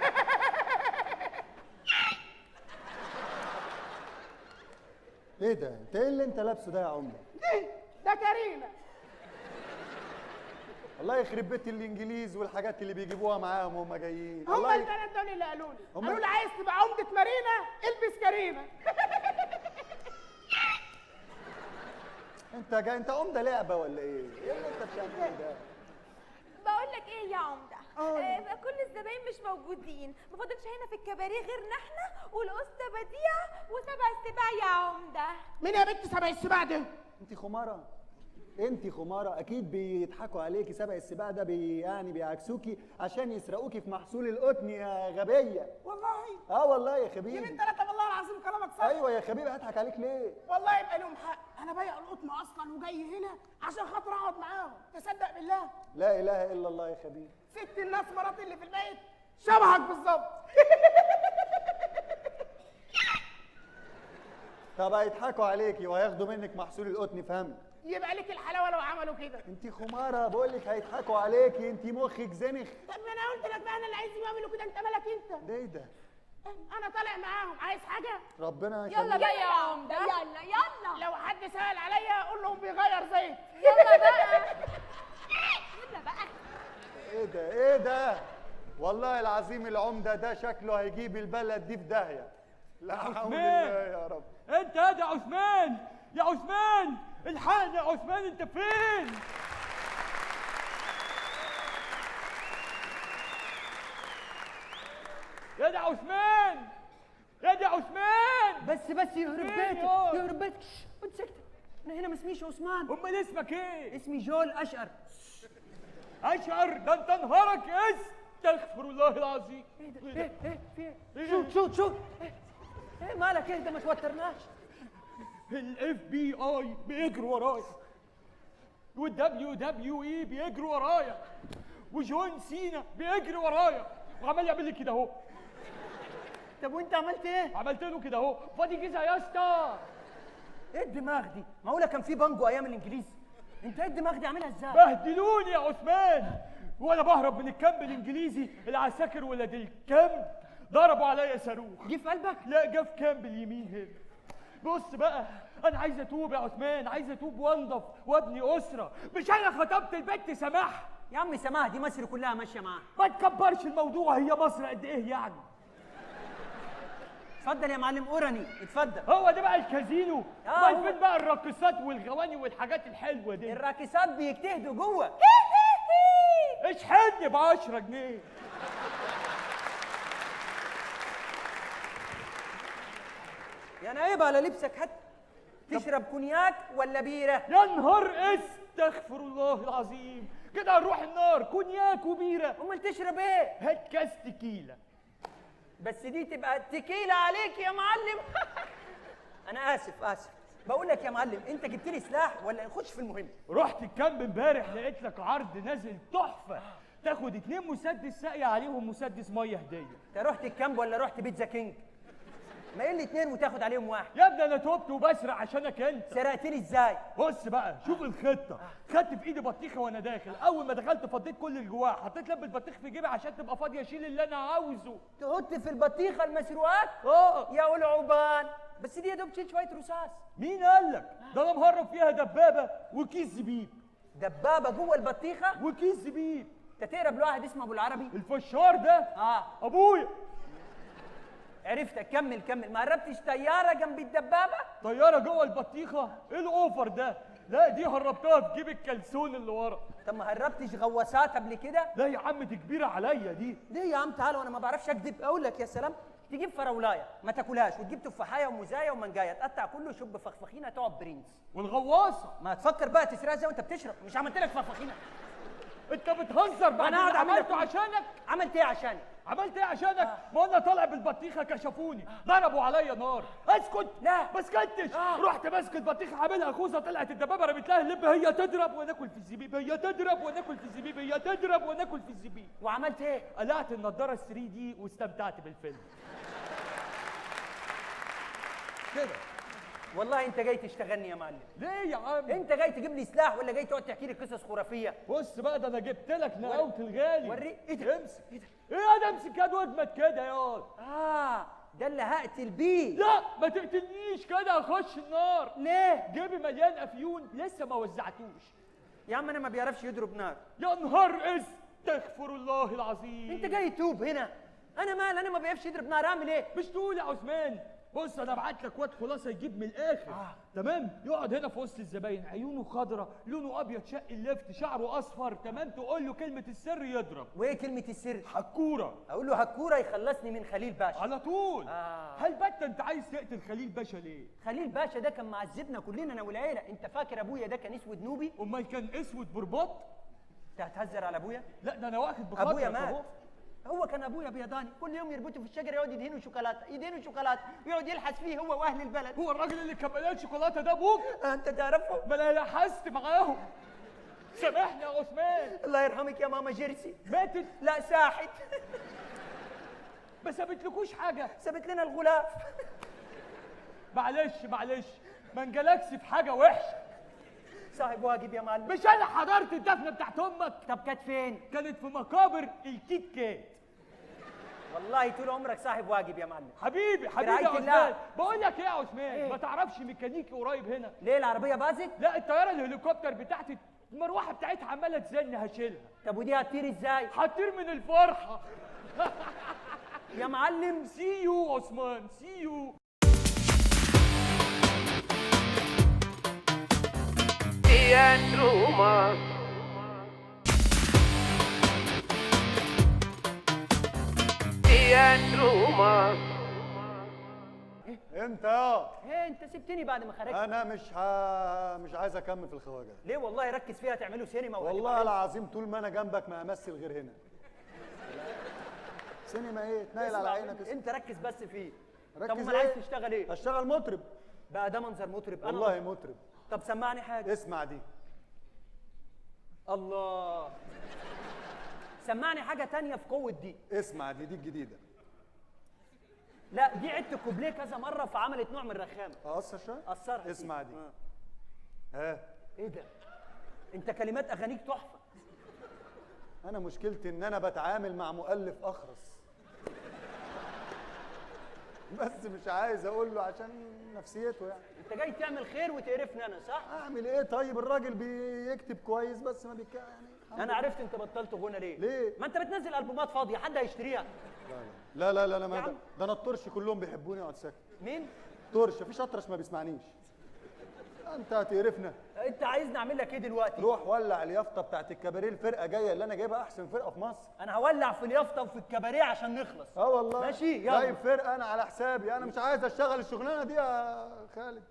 ايه ده انت ايه اللي انت لابسه ده يا عمده ده ده كريمه الله يخرب بيت الانجليز والحاجات اللي بيجيبوها معاهم وهم جايين هم الله يخ... البنات دول اللي قالوا لي هم- قالوا لي عايز تبقى عمده مارينا البس كريمه انت جاي انت عمده لعبه ولا ايه؟ ايه اللي انت بتعمله ده؟ بقول لك ايه يا عمده آه كل الزباين مش موجودين ما فاضلش هنا في الكباريه غيرنا احنا والاسطى بديع وسبع السباع يا عمده مين يا بنت سبع السباع ده انت خماره انت خماره اكيد بيضحكوا عليكي سبع السباع ده بي يعني بيعكسوكي عشان يسرقوكي في محصول القطن يا غبيه والله اه والله يا يا خبيبي بنت ثلاثة والله العظيم كلامك صح ايوه يا خبيبي هضحك عليك ليه؟ والله يبقى لهم حق انا بايع القطن اصلا وجاي هنا عشان خاطر اقعد معاهم تصدق بالله لا اله الا الله يا خبيبي ست الناس مراتي اللي في البيت شبهك بالظبط طب هيضحكوا عليكي وهياخدوا منك محصول القطن فهمي يبقى لك الحلاوه لو عملوا كده انت خماره بقول لك هيضحكوا عليكي انت مخك زنخ طب ما انا قلت لك بقى انا اللي عايزهم يعملوا كده انت مالك انت ده ايه ده؟ انا طالع معاهم عايز حاجه ربنا يلا يخليك بقى يا عمده يلا يلا لو حد سأل عليا اقول لهم بيغير زيت يلا بقى يلا بقى ايه ده ايه ده والله العظيم العمده ده شكله هيجيب البلد دي في داهيه لا حول عثمان. الله يا رب انت يا ده عثمان يا عثمان الحقني يا عثمان انت فين يا ده عثمان يا ده عثمان بس بس يهرب فين بيتك يا؟ يهرب بيتك شش، وانت ساكت انا هنا ما اسميش عثمان امال اسمك ايه اسمي جول اشقر اشعر ده انت نهارك استغفر الله العظيم ايه ده ايه ايه في ايه شوت شوت شوت ايه ايه مالك انت ما توترناش الاف بي اي بيجروا ورايا والدبليو دبليو اي بيجروا ورايا وجون سينا بيجري ورايا وعمال يعمل لي كده اهو طب وانت عملت ايه عملت له كده اهو فاضي جيزه يا اسطى ايه الدماغ دي معقوله كان في بانجو ايام الانجليز انت ايه الدماغ دي عاملها ازاي بهدلوني يا عثمان وانا بهرب من الكامب الانجليزي العساكر ولاد الكامب ضربوا عليا صاروخ جه في قلبك لا جه في كامب اليمين هنا بص بقى انا عايز اتوب يا عثمان عايز اتوب وانضف وابني اسره مش انا خطبت البنت سماح يا عم سماح دي مصر كلها ماشيه معاها ما تكبرش الموضوع هي مصر قد ايه يعني اتفضل يا معلم اوراني اتفضل هو ده بقى الكازينو آه، امال هو- فين بقى الراقصات والغواني والحاجات الحلوه دي الراكسات بيجتهدوا جوه اشحني ب 10 جنيه يعني عيب على لبسك حتى تشرب كونياك ولا بيره يا نهار استغفر الله العظيم كده هنروح النار كونياك وبيره امال تشرب ايه هات كاس تكيله بس دي تبقى تكيله عليك يا معلم انا اسف اسف بقول لك يا معلم انت جبت لي سلاح ولا نخش في المهم رحت الكامب امبارح لقيت لك عرض نازل تحفه تاخد اتنين مسدس ساقية عليهم مسدس ميه هديه انت رحت الكامب ولا رحت بيتزا كينج ما ايه الاتنين وتاخد عليهم واحد يا ابني انا تبت وبسرق عشانك انت سرقتني ازاي بص بقى شوف الخطه خدت في ايدي بطيخه وانا داخل اول ما دخلت فضيت كل اللي جواها حطيت لب البطيخ في جيبي عشان تبقى فاضيه اشيل اللي انا عاوزه تحط في البطيخه المسروقات اه يا العبان بس دي يا دوب تشيل شويه رصاص مين قال لك ده انا مهرب فيها دبابه وكيس زبيب دبابه جوه البطيخه وكيس زبيب انت تقرب لواحد اسمه ابو العربي الفشار ده اه ابويا عرفتك كمل كمل ما قربتش طياره جنب الدبابه طياره جوه البطيخه ايه الاوفر ده لا دي هربتها في جيب الكلسون اللي ورا طب ما هربتش غواصات قبل كده لا يا عم دي كبيره عليا دي ليه يا عم تعالى وانا ما بعرفش اكذب اقول لك يا سلام تجيب فراولايه ما تاكلهاش وتجيب تفاحيه ومزايه ومانجايه تقطع كله شب فخفخينه تقعد برنس والغواصه ما تفكر بقى تسرقها زي وانت بتشرب مش عملت لك فخفخينه انت بتهزر بعد أنا اللي قاعد أعمل لك عملته عشانك عملت ايه عشاني عملت ايه عشانك ما انا طالع بالبطيخه كشفوني ضربوا عليا نار اسكت لا ما سكتش رحت ماسك البطيخه عاملها خوذه طلعت الدبابه رميت لها اللب هي تضرب وناكل في الزبيب هي تضرب وناكل في الزبيب هي تضرب وناكل في الزبيب وعملت ايه قلعت النضاره ال 3 دي واستمتعت بالفيلم كده والله انت جاي تشتغلني يا معلم ليه يا عم انت جاي تجيب لي سلاح ولا جاي تقعد تحكي لي قصص خرافيه بص بقى ده انا جبت لك نقاوة الغالي وري ايه ده امسك ايه ده ايه ده امسك يد واجمد كده يا اه ده اللي هقتل بيه لا ما تقتلنيش كده اخش النار ليه جيبي مليان افيون لسه ما وزعتوش يا عم انا ما بيعرفش يضرب نار يا نهار استغفر الله العظيم انت جاي توب هنا انا مال انا ما بيعرفش يضرب نار اعمل ايه مش تقول يا عثمان بص انا ابعت لك واد خلاصه يجيب من الاخر آه. تمام يقعد هنا في وسط الزباين عيونه خضراء لونه ابيض شق اللفت شعره اصفر تمام تقول له كلمه السر يضرب وايه كلمه السر حكوره اقول له هكوره يخلصني من خليل باشا على طول آه. هل بت انت عايز تقتل خليل باشا ليه خليل باشا ده كان معذبنا كلنا انا والعيله انت فاكر ابويا ده كان اسود نوبي امال كان اسود برباط انت هتهزر على ابويا لا ده انا واخد بخاطرك ابويا أهو. مات هو كان ابويا بيضاني كل يوم يربطه في الشجره يقعد يدهنه شوكولاته يدهنه شوكولاته ويقعد يلحس فيه هو واهل البلد هو الراجل اللي كان مليان شوكولاته ده ابوك انت تعرفه ما انا لحست معاهم سامحني يا عثمان الله يرحمك يا ماما جيرسي ماتت لا ساحت ما سابتلكوش حاجه سابت لنا الغلاف معلش معلش ما انجلكش في حاجه وحشه صاحب واجب يا معلم مش انا حضرت الدفنه بتاعت امك طب كانت فين كانت في مقابر الكيت كات والله طول عمرك صاحب واجب يا معلم حبيبي حبيبي برعاية يا الله. عثمان بقول لك ايه يا عثمان إيه؟ ما تعرفش ميكانيكي قريب هنا ليه العربيه باظت لا الطياره الهليكوبتر بتاعتي المروحه بتاعتها عماله تزن هشيلها طب ودي هتطير ازاي هتطير من الفرحه يا معلم سي يو عثمان سي يو انت يا ايه انت سبتني بعد ما خرجت انا مش ها... مش عايز اكمل في الخواجه ده ليه والله ركز فيها تعملوا سينما والله وهتبقى العظيم طول ما انا جنبك ما امثل غير هنا سينما ايه تنيل على اسمع عينك انت ركز بس فيه طب ركز امال عايز إيه؟ تشتغل ايه اشتغل مطرب بقى ده منظر مطرب انا والله مطرب طب سمعني حاجه اسمع دي الله سمعني حاجه تانية في قوه دي اسمع دي دي الجديده لا دي عدت كوبليه كذا مره فعملت نوع من الرخامه اقصر شويه قصرها اسمع دي آه. ها ايه ده انت كلمات اغانيك تحفه انا مشكلتي ان انا بتعامل مع مؤلف اخرس بس مش عايز اقول له عشان نفسيته يعني انت جاي تعمل خير وتقرفني انا صح اعمل ايه طيب الراجل بيكتب كويس بس ما بيك يعني انا عرفت انت بطلت غنى ليه ليه؟ ما انت بتنزل البومات فاضيه حد هيشتريها لا لا لا لا يا ما ده, عم. ده انا الطرش كلهم بيحبوني اقعد ساكت مين طرش مفيش اطرش ما بيسمعنيش انت هتقرفنا انت عايزني اعمل لك ايه دلوقتي روح ولع اليافطه بتاعت الكباريه الفرقه جايه اللي انا جايبها احسن فرقه في مصر انا هولع في اليافطه وفي الكباريه عشان نخلص اه والله ماشي يلا جايب فرقه انا على حسابي انا مش عايز اشتغل الشغلانه دي يا خالد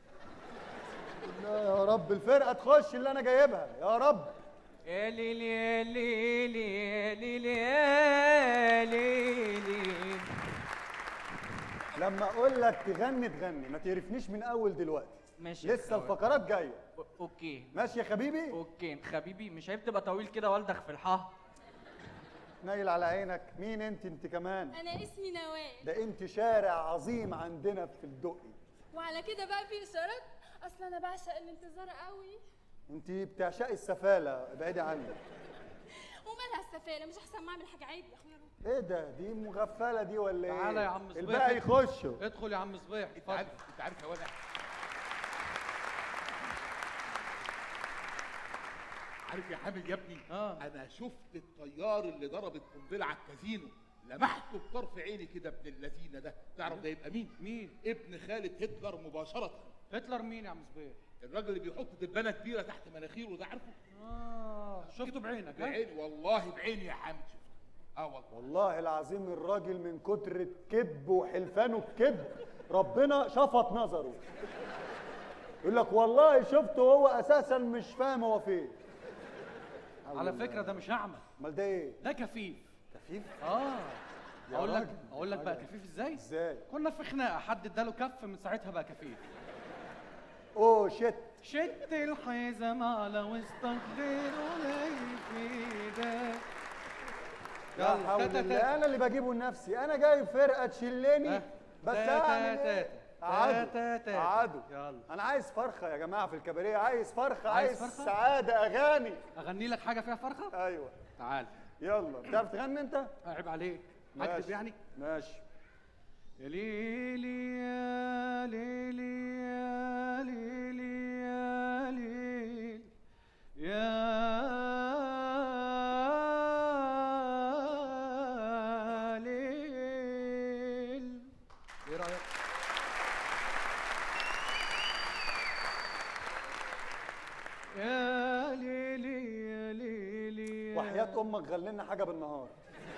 لا يا رب الفرقه تخش اللي انا جايبها يا رب يا ليل يا ليل يا ليل يا ليل لما اقول لك تغني تغني ما تعرفنيش من اول دلوقتي ماشي يا لسه أخويا. الفقرات جايه اوكي ماشي يا حبيبي اوكي حبيبي مش عيب تبقى طويل كده والدغ في الحاه نايل على عينك مين انت انت كمان انا اسمي نوال ده انت شارع عظيم عندنا في الدقي وعلى كده بقى في اشارات اصل انا بعشق الانتظار قوي انت بتعشقي السفاله ابعدي عني ومالها السفاله مش احسن ما اعمل حاجه عيب يا اخويا ايه ده دي مغفله دي ولا ايه تعالى يا عم صبيح الباقي يخشوا ادخل يا عم صبيح انت عارف انت عارف يا ولد عارف يا حامد يا ابني آه. انا شفت الطيار اللي ضرب القنبله على الكازينو لمحته بطرف عيني كده ابن اللذينه ده تعرف ده يبقى مين مين ابن خالد هتلر مباشره هتلر مين يا عم صبيح الراجل اللي بيحط دبانه كبيره تحت مناخيره ده عارفه اه شفته بعينك ها بعيني والله بعيني يا حامد شفته اه والله والله العظيم الراجل من كتر الكذب وحلفانه الكذب ربنا شفط نظره يقول لك والله شفته هو اساسا مش فاهم هو فين على فكره ده مش اعمى امال ده ايه ده كفيف كفيف اه يا اقول لك راجل. اقول لك بقى حاجة. كفيف ازاي ازاي كنا في خناقه حد اداله كف من ساعتها بقى كفيف اوه شت شد الحزام على وسطك غير قليل في ايدك لا حول الله انا اللي بجيبه لنفسي انا جايب فرقه تشلني بس تاتا اعمل ايه تاتا. قعدوا تاتا تاتا. قعدوا يلا. انا عايز فرخه يا جماعه في الكباريه عايز فرخه عايز عايز, فرخة؟ سعاده اغاني اغني لك حاجه فيها فرخه ايوه تعال يلا بتعرف تغني انت عيب عليك ماشي. اكتب يعني ماشي يا ليلي يا ليلي يا ليلي يا ليل يا ليل ايه رايك يا ليلي يا ليلي يا وحياة امك غني لنا حاجه بالنهار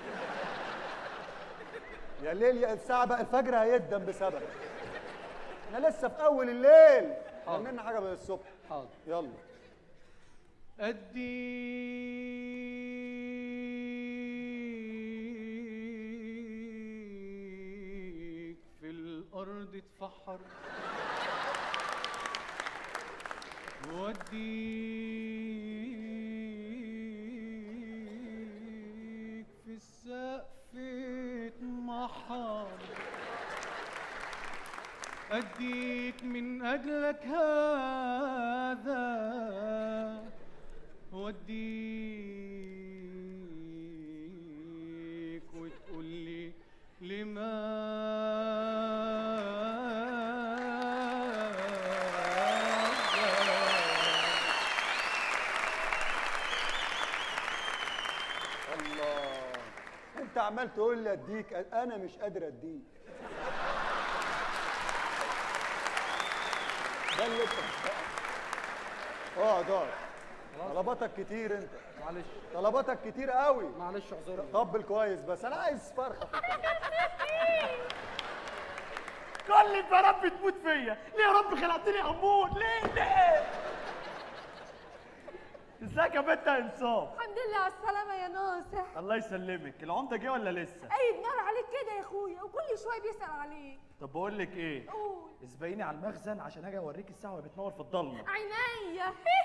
يا ليل يا الساعه بقى الفجر هيدم بسببك احنا لسه في اول الليل حاضر. غني لنا حاجه بالصبح حاضر يلا أديك في الأرض اتفحر وأديك في السقف اتمحر أديك من أجلك هذا وديك وتقول لي لماذا الله انت عمال تقول لي اديك انا مش قادر اديك ده اللي انت اقعد اقعد طلباتك كتير انت معلش طلباتك كتير قوي معلش اعذرني طبل كويس بس انا عايز فرخه كل يا رب تموت فيا ليه يا رب خلقتني اموت ليه ليه ازيك يا بنت يا انصاف الحمد لله على السلامة يا ناصح الله يسلمك العمده جه ولا لسه أي نار عليك كده يا أخويا وكل شوية بيسأل عليك طب بقول لك ايه قول اسبقيني على المخزن عشان اجي اوريك الساعه وهي بتنور في الضلمه عينيا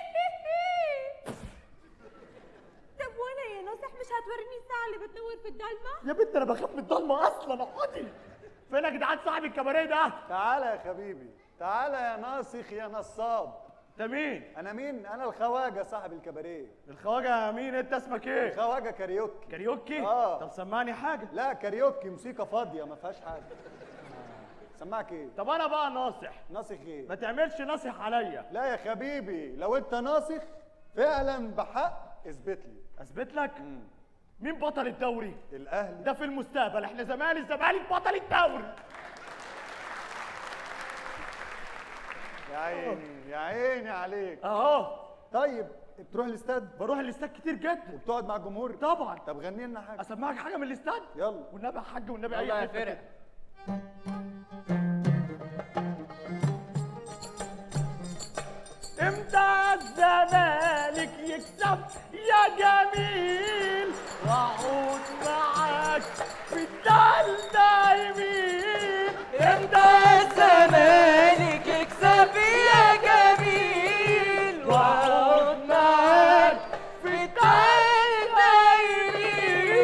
طب وأنا يا ناصح مش هتوريني الساعة اللي بتنور في الضلمة؟ يا بنت انا بخاف من الضلمه اصلا اقعدي فين يا جدعان صاحب الكباريه ده تعالى يا حبيبي تعالى يا ناسخ يا نصاب انت مين انا مين انا الخواجه صاحب الكباريه الخواجه مين انت اسمك ايه الخواجه كاريوكي كاريوكي اه طب سمعني حاجه لا كاريوكي موسيقى فاضيه ما فيهاش حاجه سمعك ايه طب انا بقى ناصح ناسخ ايه ما تعملش ناصح عليا لا يا حبيبي لو انت ناسخ فعلا بحق اثبت لي اثبت لك مين بطل الدوري الاهلي ده في المستقبل احنا زمان الزمالك بطل الدوري يا يا عيني يا عيني عليك اهو طيب بتروح الاستاد بروح الاستاد كتير جدا وبتقعد مع الجمهور طبعا طب غني لنا حاجه اسمعك حاجه من الاستاد يلا والنبي يا حاج والنبي يلا اي يا حتة فرق. كده. امتى الزمالك يكسب يا جميل واعود معاك في الدال دايمين امتى الزمالك يكسب يا جميل واعود معاك في الدال دايمين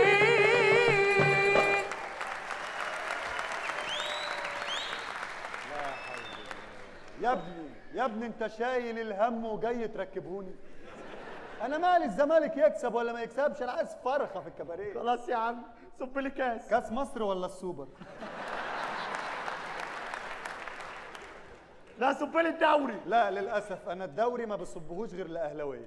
يا ابني يا ابني انت شايل الهم وجاي تركبوني انا مالي الزمالك يكسب ولا ما يكسبش انا عايز فرخه في الكباريه خلاص يا عم صب لي كاس كاس مصر ولا السوبر لا صب لي الدوري لا للاسف انا الدوري ما بصبهوش غير لاهلاويه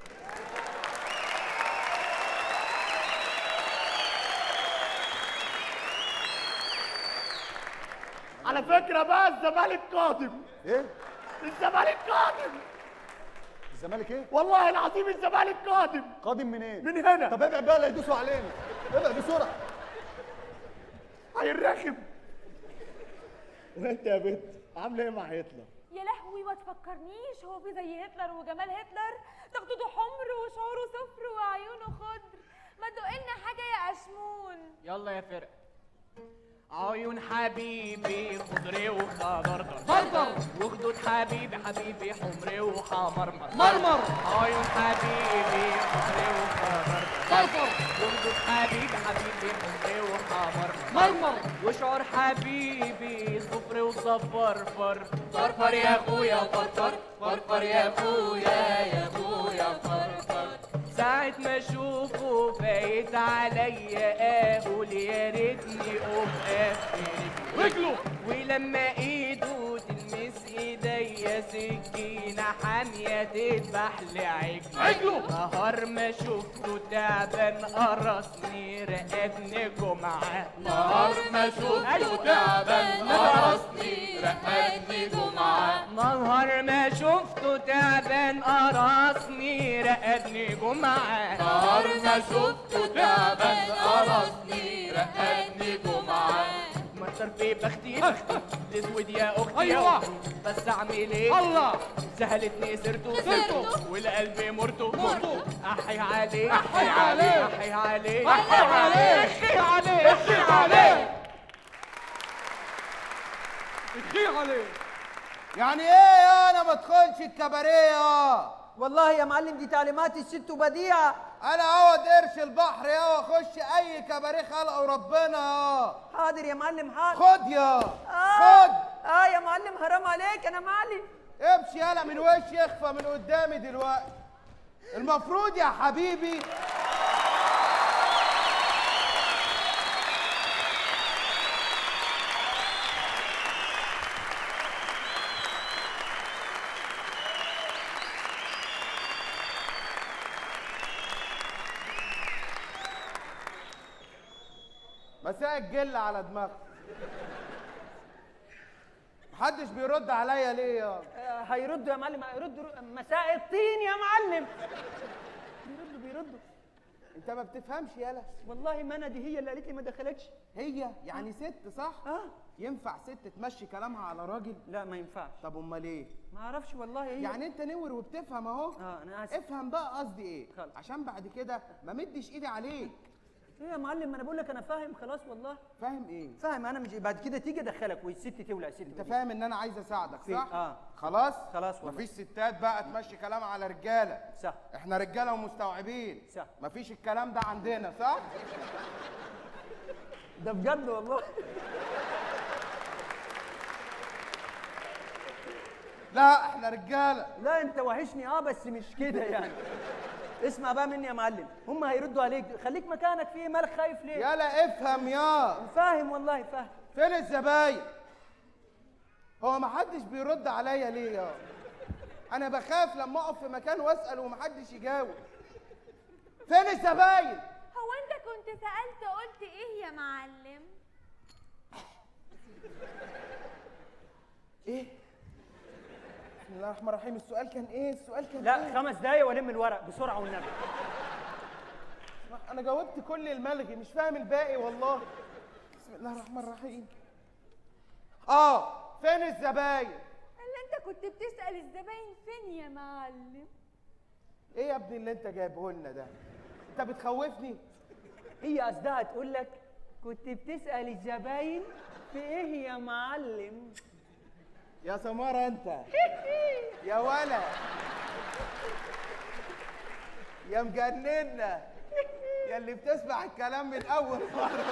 على فكره بقى الزمالك قادم ايه الزمالك قادم الزمالك ايه والله العظيم الزمالك قادم قادم منين من هنا طب ابعد بقى لا يدوسوا علينا ابعد بسرعه هيرخم وانت يا بنت عامله ايه مع هتلر يا لهوي ما تفكرنيش هو في زي هتلر وجمال هتلر تخطيطه حمر وشعره صفر وعيونه خضر ما تدقلنا حاجه يا اشمون يلا يا فرق عيون حبيبي خضري وخضردر خضر. وخدود حبيبي حبيبي حمري وحمرمر مرمر. عيون حبيبي خضري وخضردر خضر. وخدود حبيبي حبيبي حمري وحمرمر مرمر. وشعر حبيبي صفري وصفرفر فرفر يا اخويا فرفر فرفر يا اخويا يا اخويا فرفر ساعة ما اشوفه فايت عليا اقول يا ريتني اقوم اقفل رجله. ولما ايده تلمس ايديا سكينة حامية تذبح لي عجله عجله. نهار ما شفته تعبان قرصني رقبني جمعة نهار ما شفته تعبان قرصني رقبني جمعة نهار ما شفته تعبان قرصني رقبني جمعة نهار ما شفته تعبان قرصني رقبني جمعة مطر في بختي بختي الاسود يا اختي أيوة. يا أختي. بس اعمل ايه الله. سهلتني سيرته سيرته. والقلب مرته مرته. احي عليه أحي عليه. احي عليه أحي عليه. احي عليه اخي عليه اخي عليه يعني ايه يا انا ما ادخلش الكباريه والله يا معلم دي تعليمات الست بديعه انا اقعد قرش البحر يا واخش اي كباريه خلقه ربنا يا حاضر يا معلم حاضر خد يا آه. خد اه يا معلم حرام عليك انا معلم امشي يالا من وشي اخفى من قدامي دلوقتي المفروض يا حبيبي مساء الجل على دماغك محدش بيرد عليا ليه يا هيردوا يا معلم هيردوا مساء الطين يا معلم بيردوا بيردوا انت ما بتفهمش يالا والله ما انا دي هي اللي قالت لي ما دخلتش هي يعني ست صح اه ينفع ست تمشي كلامها على راجل لا ما ينفعش طب امال ايه ما اعرفش والله هي يعني انت نور وبتفهم اهو اه انا اسف افهم بقى قصدي ايه خلاص. عشان بعد كده ما مدش ايدي عليك ايه يا معلم ما انا بقول لك انا فاهم خلاص والله فاهم ايه فاهم انا مش بعد كده تيجي ادخلك والست تولع ست انت فاهم ان انا عايز اساعدك في- صح اه. خلاص خلاص والله. مفيش ستات بقى تمشي كلام على رجاله صح احنا رجاله ومستوعبين صح. مفيش الكلام ده عندنا صح ده بجد والله لا احنا رجاله لا انت وحشني اه بس مش كده يعني اسمع بقى مني يا معلم هم هيردوا عليك خليك مكانك في إيه؟ مالك خايف ليه يلا افهم يا فاهم والله فاهم فين الزباين هو محدش بيرد عليا ليه يا انا بخاف لما اقف في مكان واسال ومحدش يجاوب فين الزباين هو انت كنت سألت قلت ايه يا معلم ايه بسم الله الرحمن الرحيم السؤال كان ايه السؤال كان لا إيه؟ خمس دقايق والم الورق بسرعه والنبي انا جاوبت كل الملغي مش فاهم الباقي والله بسم الله الرحمن الرحيم اه فين الزباين اللي انت كنت بتسأل الزباين فين يا معلم ايه يا ابني اللي انت جايبه لنا ده انت بتخوفني هي قصدها تقول لك كنت بتسال الزباين في ايه يا معلم يا سمارة انت يا ولا يا مجننا يا اللي بتسمع الكلام من اول مرة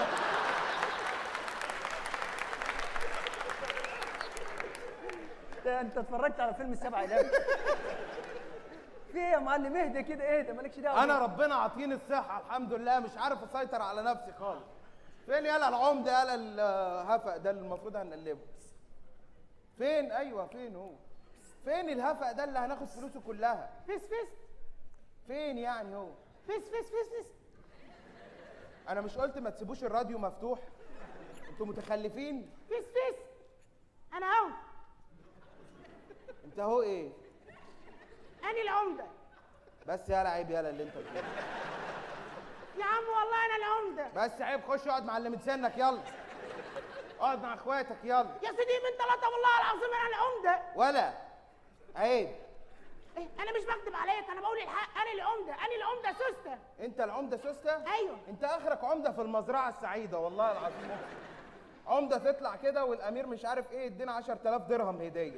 ده انت اتفرجت على فيلم السبع ايام في ايه يا معلم اهدى كده اهدى مالكش دعوه انا ربنا عاطيني الصحة الحمد لله مش عارف اسيطر على نفسي خالص فين يالا العمدة يالا الهفق ده اللي المفروض هنقلبه فين ايوه فين هو فين الهفق ده اللي هناخد فلوسه كلها فيس فيس فين يعني هو فيس فيس فيس فيس انا مش قلت ما تسيبوش الراديو مفتوح انتوا متخلفين فيس فيس انا اهو انت هو ايه انا العمده بس يالا عيب يالا اللي انت بتقوله يا عم والله انا العمده بس عيب خش اقعد مع اللي من سنك يلا اقعد مع اخواتك يلا يا سيدي من ثلاثة والله العظيم انا العمده ولا عيب إيه انا مش بكذب عليك انا بقول الحق انا العمده انا العمده سوسته انت العمده سوسته ايوه انت اخرك عمده في المزرعه السعيده والله العظيم عمده تطلع كده والامير مش عارف ايه يدينا 10000 درهم هديه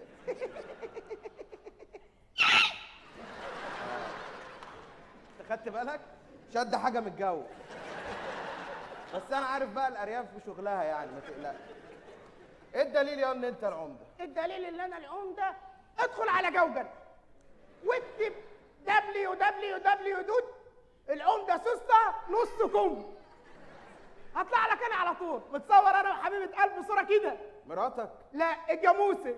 انت خدت بالك شد حاجه من الجو بس انا عارف بقى الارياف وشغلها يعني ما تقلقش ايه الدليل يا ان انت العمده الدليل ان انا العمده ادخل على جوجل واكتب دبليو دبليو دبليو دوت العمده سوسته نص كم هطلع لك انا على طول متصور انا وحبيبه قلب صوره كده مراتك لا الجاموسه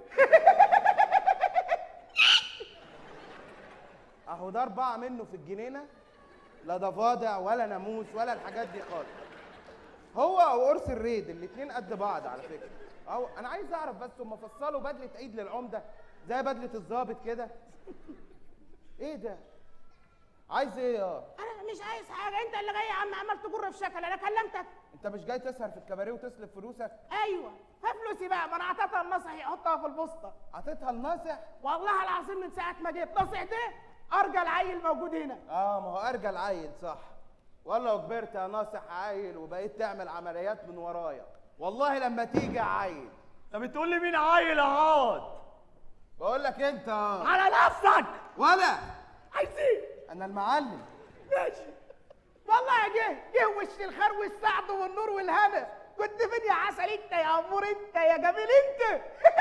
اهو ده اربعه منه في الجنينه لا ضفادع ولا ناموس ولا الحاجات دي خالص هو او قرص الريد الاتنين قد بعض على فكره أو انا عايز اعرف بس هم فصلوا بدله عيد للعمده زي بدله الضابط كده ايه ده عايز ايه يا انا مش عايز حاجه انت اللي جاي يا عم عمال تجر في شكل انا كلمتك انت مش جاي تسهر في الكباريه وتسلب فلوسك ايوه ها فلوسي بقى ما انا اعطيتها الناصح يحطها في البسطه عطيتها الناصح والله العظيم من ساعه ما جيت ناصح ده ارجى العيل موجود هنا اه ما هو ارجى العيل صح والله لو كبرت يا ناصح عيل وبقيت تعمل عمليات من ورايا والله لما تيجي عيل انت بتقول لي مين عيل يا عوض بقول لك انت على نفسك ولا عايز ايه انا المعلم ماشي والله جه جه وش الخير والسعد والنور والهنا كنت فين يا عسل انت يا امور انت يا جميل انت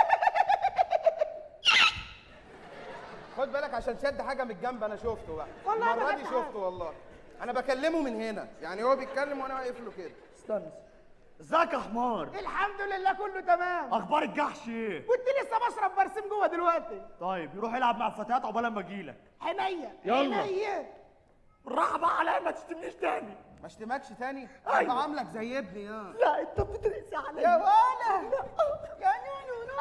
خد بالك عشان شد حاجه من الجنب انا شفته بقى والله المره ما دي خدت شفته والله انا بكلمه من هنا يعني هو بيتكلم وانا واقف له كده استنى ازيك يا حمار الحمد لله كله تمام اخبار الجحش ايه كنت لسه بشرب برسيم جوه دلوقتي طيب يروح يلعب مع الفتيات عقبال ما اجيلك عينيا يلا. عينيا بالراحه بقى عليا ما تشتمنيش تاني ما اشتمكش تاني أيوة. بعاملك زي ابني يا لا انت بترقص عليا يا ولا يا نونو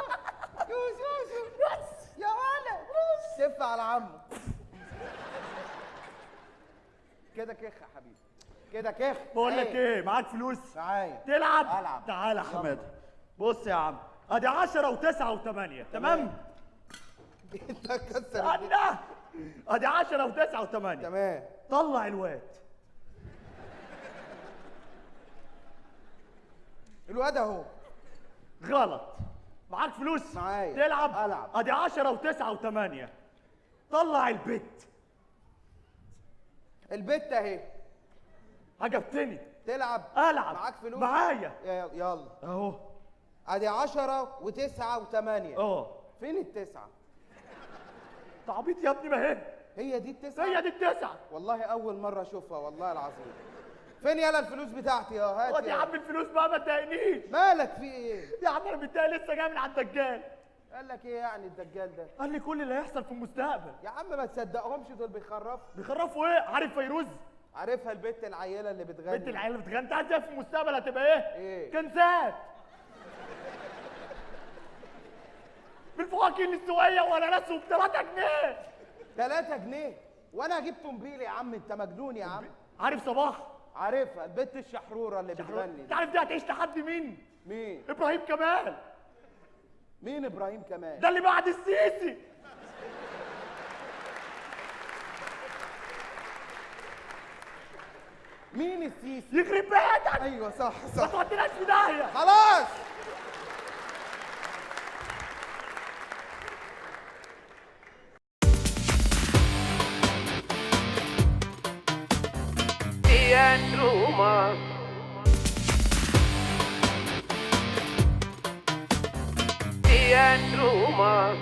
يوسف يا ولا سف على عمه كده كخ يا حبيبي كده كخ بقول لك عيب. ايه معاك فلوس معايا تلعب العب تعالى يا يلا. حماده بص يا عم ادي 10 و9 و8 تمام انت كسر استنى ادي 10 و9 و8 تمام طلع الواد الواد اهو غلط معاك فلوس معايا تلعب العب ادي 10 و9 و8 طلع البت البت اهي عجبتني تلعب العب معاك فلوس معايا يا- يلا اهو ادي 10 وتسعة وثمانية اه فين التسعة؟ تعبيط يا ابني ما هي هي دي التسعة؟ هي دي التسعة والله أول مرة أشوفها والله العظيم فين يالا الفلوس بتاعتي يا هات خد يا عم الفلوس بقى ما تضايقنيش مالك في ايه؟ يا عم انا متضايق لسه جاي من عند الدجال قال لك ايه يعني الدجال ده؟ قال لي كل اللي هيحصل في المستقبل يا عم ما تصدقهمش دول بيخرفوا بيخرفوا ايه عارف فيروز عارفها البت العيلة اللي بتغني بنت العيال اللي بتغني انت عارف في المستقبل هتبقى ايه؟ ايه؟ كنزات بالفواكه النسويه واناناسه ب 3 جنيه 3 جنيه وانا هجيب طنبيل يا عم انت مجنون يا عم عارف صباح عارفها البت الشحروره اللي بتغني انت دي. عارف دي هتعيش لحد مين؟ مين ابراهيم كمال مين ابراهيم كمال ده اللي بعد السيسي مين السيسي يخرب بيتك ايوه صح ما صح توديناش في داهيه خلاص Teatro Mar. Teatro Mar.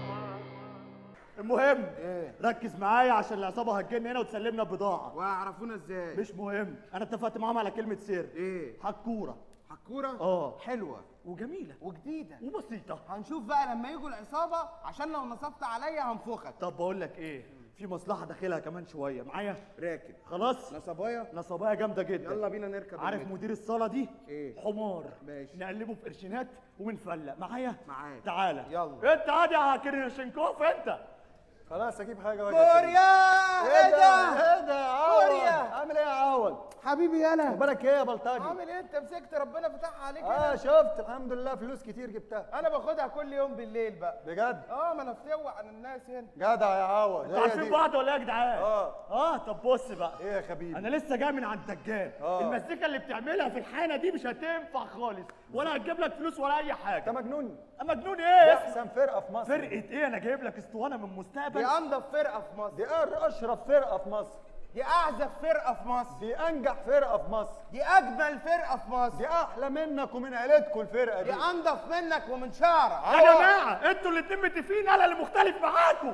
المهم ايه ركز معايا عشان العصابه هتجن هنا وتسلمنا البضاعه وهيعرفونا ازاي مش مهم انا اتفقت معاهم على كلمه سر ايه حكوره حكوره اه حلوه وجميله وجديده وبسيطه هنشوف بقى لما يجوا العصابه عشان لو نصبت عليا هنفخك طب بقول لك ايه في مصلحه داخلها كمان شويه معايا راكب خلاص نصبايا نصبايه جامده جدا يلا بينا نركب عارف المترو. مدير الصاله دي ايه حمار ماشي. نقلبه في قرشينات وبنفلق معايا معاك. تعالى يلا. انت عادي يا كريشنكوف انت خلاص اجيب حاجه واجي كوريا ايه ده ده ايه ده يا عوض كوريا. عامل ايه يا عوض حبيبي يلا بالك ايه يا بلطجي عامل ايه انت مسكت ربنا فتحها عليك اه هنا شفت الحمد لله فلوس كتير جبتها انا باخدها كل يوم بالليل بقى بجد اه ما انا فتوع عن الناس هنا جدع يا عوض انتوا هي عارفين دي. بعض ولا ايه يا جدعان؟ اه اه طب بص بقى ايه يا حبيبي انا لسه جاي من عند الدجال آه. المزيكا اللي بتعملها في الحانه دي مش هتنفع خالص ولا هتجيب لك فلوس ولا اي انت حاجه مجنون مجنون دي ايه احسن فرقه في مصر فرقه ايه انا جايب لك اسطوانه من دي مستقبل انضف فرقه في مصر دي أر- اشرف فرقه في مصر دي اعزف فرقه في مصر دي انجح فرقه في مصر دي اجمل فرقه في مصر دي احلى منك ومن عيلتكم الفرقه دي دي انضف منك ومن شعرك يا جماعه انتوا الاتنين متفقين انا اللي مختلف معاكم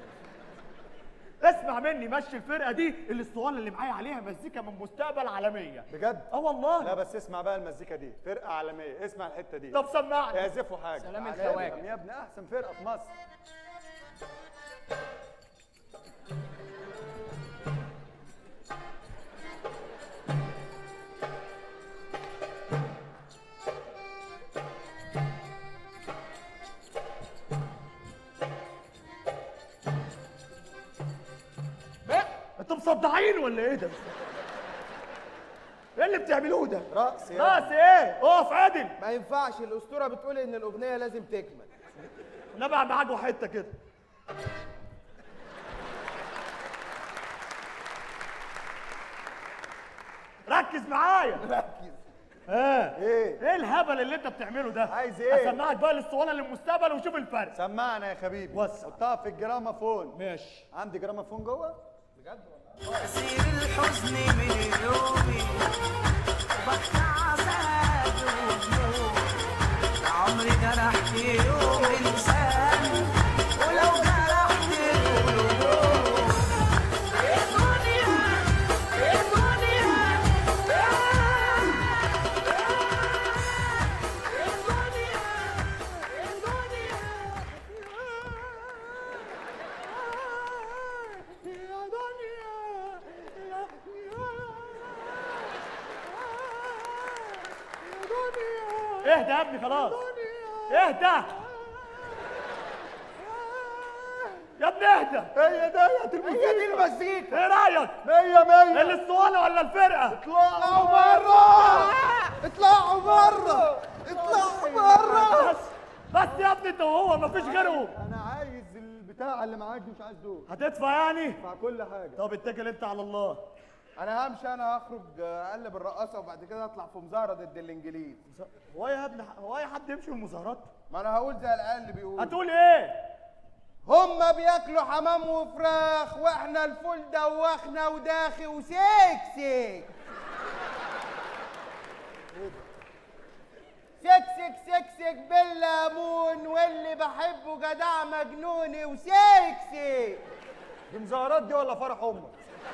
اسمع مني مشي الفرقه دي الاسطوانه اللي معايا عليها مزيكا من مستقبل عالميه بجد اه والله لا بس اسمع بقى المزيكا دي فرقه عالميه اسمع الحته دي طب سمعني اعزفوا حاجه سلام تعال الخواجة. افهم يا ابني احسن فرقه في مصر انتوا مصدعين ولا ايه ده ايه اللي بتعملوه ده رقص يا راس ايه اقف عادل ما ينفعش الاسطوره بتقول ان الاغنيه لازم تكمل نبع معاكوا حته كده ركز معايا ركز اه ايه ايه الهبل اللي انت بتعمله ده عايز ايه؟ اسمعك بقى الاسطوانه للمستقبل وشوف الفرق سمعنا يا حبيبي وسع. حطها في الجرامافون ماشي عندي جرامافون جوه تأثير الحزن من يومي وبحكي عذاب وهموم عمري جرحت يوم إنسان ولو جرحت قلوب الدنيا الدنيا اهدى يا ابني خلاص اهدى يا ابني اهدى هي ديت هي دي المزيكا ايه رايك مية مية الاسطوانه ولا الفرقه اطلعوا بره اطلعوا بره اطلعوا بره بس بس يا ابني انت وهو مفيش غيرهم انا عايز البتاع اللي معاك دي مش عايز دول هتدفع يعني ادفع كل حاجه طب اتكل انت على الله انا همشي انا هخرج اقلب الرقاصه وبعد كده اطلع في مظاهره ضد الانجليز هو يا ابني هو اي حد يمشي في المظاهرات ما انا هقول زي العيال اللي بيقول هتقول ايه هما بياكلوا حمام وفراخ واحنا الفول دوخنا وداخي وسكسك سكسك سكسك بالليمون واللي بحبه جدع مجنوني وسكسك دي مظاهرات دي ولا فرح امك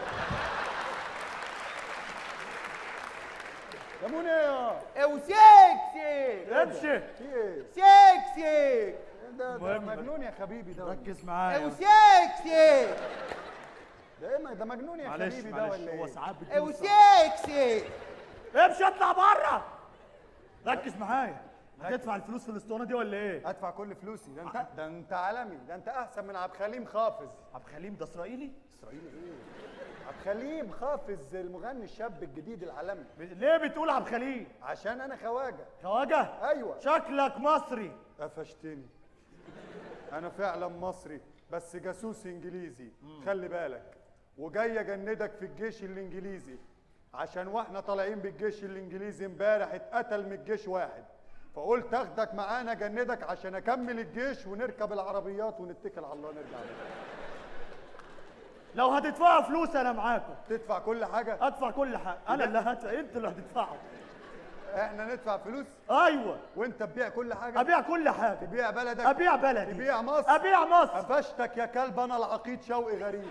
ليمون ايه يا وسكسك امشي في ايه سكسك إيه ده ده المهم مجنون يا حبيبي ده ركز معايا وسكسك ده ايه ما- ده مجنون يا معلش حبيبي ده معلش ولا هو ايه ساعات بتجيله وسكسك امشي اطلع بره ركز معايا هتدفع الفلوس في الاسطوانه دي ولا ايه؟ ادفع كل فلوسي ده انت ده انت عالمي ده انت احسن من عبد الحليم حافظ عبد الحليم ده اسرائيلي؟ اسرائيلي ايه؟ عبد الحليم حافظ المغني الشاب الجديد العالمي ليه بتقول عبد الحليم؟ عشان انا خواجه خواجه؟ ايوه شكلك مصري قفشتني انا فعلا مصري بس جاسوس انجليزي خلي بالك وجاي اجندك في الجيش الانجليزي عشان واحنا طالعين بالجيش الانجليزي امبارح اتقتل من الجيش واحد فقلت اخدك معانا اجندك عشان اكمل الجيش ونركب العربيات ونتكل على الله نرجع بيتنا. لو هتدفعوا فلوس انا معاكم تدفع كل حاجه ادفع كل حاجه انا اللي هدفع انتوا اللي هتدفعوا احنا ندفع فلوس ايوه وانت تبيع كل حاجه ابيع كل حاجه تبيع بلدك ابيع بلدي تبيع مصر ابيع مصر قفشتك يا كلب انا العقيد شوقي غريب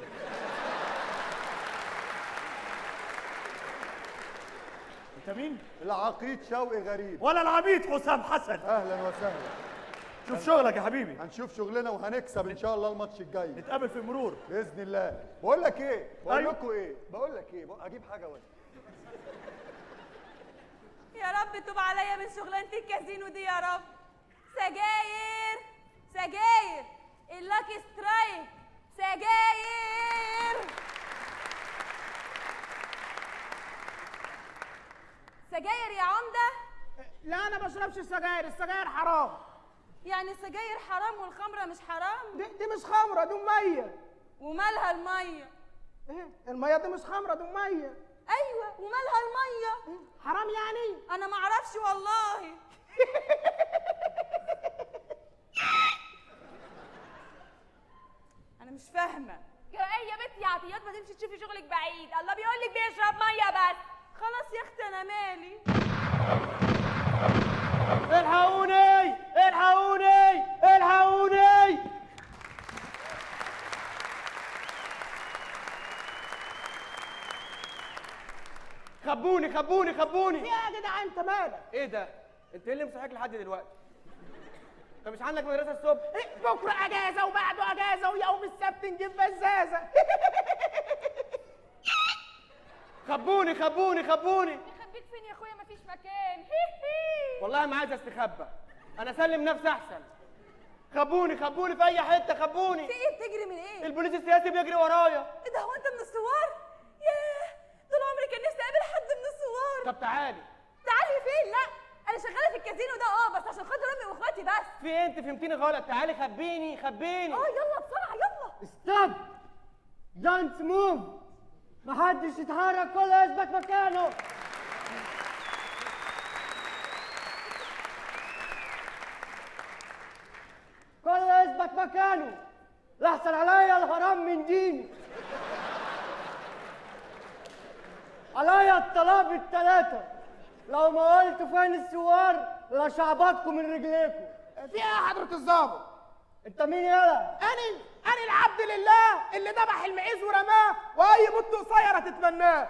انت مين؟ العقيد شوقي غريب ولا العميد حسام حسن اهلا وسهلا شوف شغلك يا حبيبي هنشوف شغلنا وهنكسب ان شاء الله الماتش الجاي نتقابل في المرور باذن الله بقول لك ايه بقول أيوة. لكم ايه بقول لك ايه بقول- اجيب حاجه ولا يا رب توب عليا من شغلانه الكازينو دي يا رب سجاير سجاير اللاكي سترايك سجاير سجاير يا عمده لا انا ما بشربش السجاير السجاير حرام يعني السجاير حرام والخمره مش حرام دي, دي مش خمره دي ميه ومالها الميه ايه الميه دي مش خمره دي ميه ايوه ومالها الميه حرام يعني انا ما اعرفش والله انا مش فاهمه ايه يا بنتي يا عطيات ما تمشي تشوفي شغلك بعيد الله بيقول لك بيشرب ميه بس خلاص يا اختي انا مالي الحقوني الحقوني الحقوني خبوني خبوني خبوني في ايه يا جدع انت مالك ايه ده انت ايه اللي مصحيك لحد دلوقتي انت مش عندك مدرسه الصبح إيه بكره اجازه وبعده اجازه ويوم السبت نجيب فزازه خبوني خبوني خبوني يخبيك فين يا اخويا مفيش مكان والله ما عايز استخبى انا اسلم نفسي احسن خبوني خبوني في اي حته خبوني في ايه بتجري من ايه البوليس السياسي بيجري ورايا ايه ده هو انت من الثوار ياه طول عمري كان نفسي اقابل حد من الثوار طب تعالي تعالي فين لا انا شغاله في الكازينو ده اه بس عشان خاطر امي واخواتي بس في ايه انت فهمتيني غلط تعالي خبيني خبيني اه يلا بسرعه يلا ستوب دونت موف محدش يتحرك كله يثبت مكانه كله يثبت مكانه لحسن عليا الهرم من ديني عليا الطلاب التلاتة لو ما قلت فين السوار لشعبطكم من رجليكم في ايه يا حضره الظابط انت مين يالا؟ انا انا العبد لله اللي ذبح المعيز ورماه واي بنت قصيره تتمناه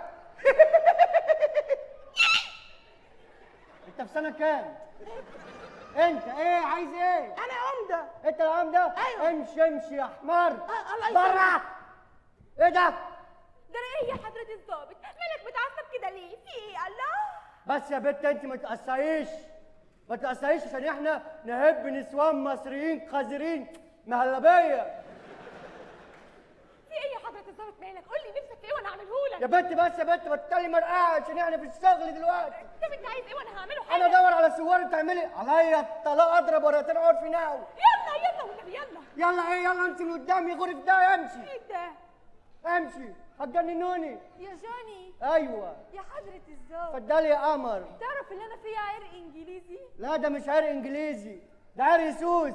انت في سنة كام؟ انت ايه عايز ايه؟ انا عمده انت العمدة؟ ايوه امشي امشي يا حمار الله يسلمك. برا ايه ده؟ ده ايه يا حضره الظابط مالك متعصب كده ليه في ايه الله بس يا بنت انت ما تقصيش ما تقصيش عشان احنا نحب نسوان مصريين قذرين مهلبية في ايه يا حضره الظابط مالك قول لي نفسك في ايه وانا اعمله يا لك بنت بس يا بنت ما تتكلمي مرقعة عشان احنا في الشغل دلوقتي طب انت عايز ايه وانا هعمله انا حاجه ادور على سوار تعملي عليا الطلاق اضرب ورقتين اقعد في ناو يلا يلا والنبي يلا يلا ايه يلا انت اللي قدامي غرف ده امشي ايه ده امشي هتجننوني يا جوني ايوه يا حضره الظابط اتفضلي يا قمر تعرف ان انا فيها عرق انجليزي لا ده مش عرق انجليزي ده عرق سوس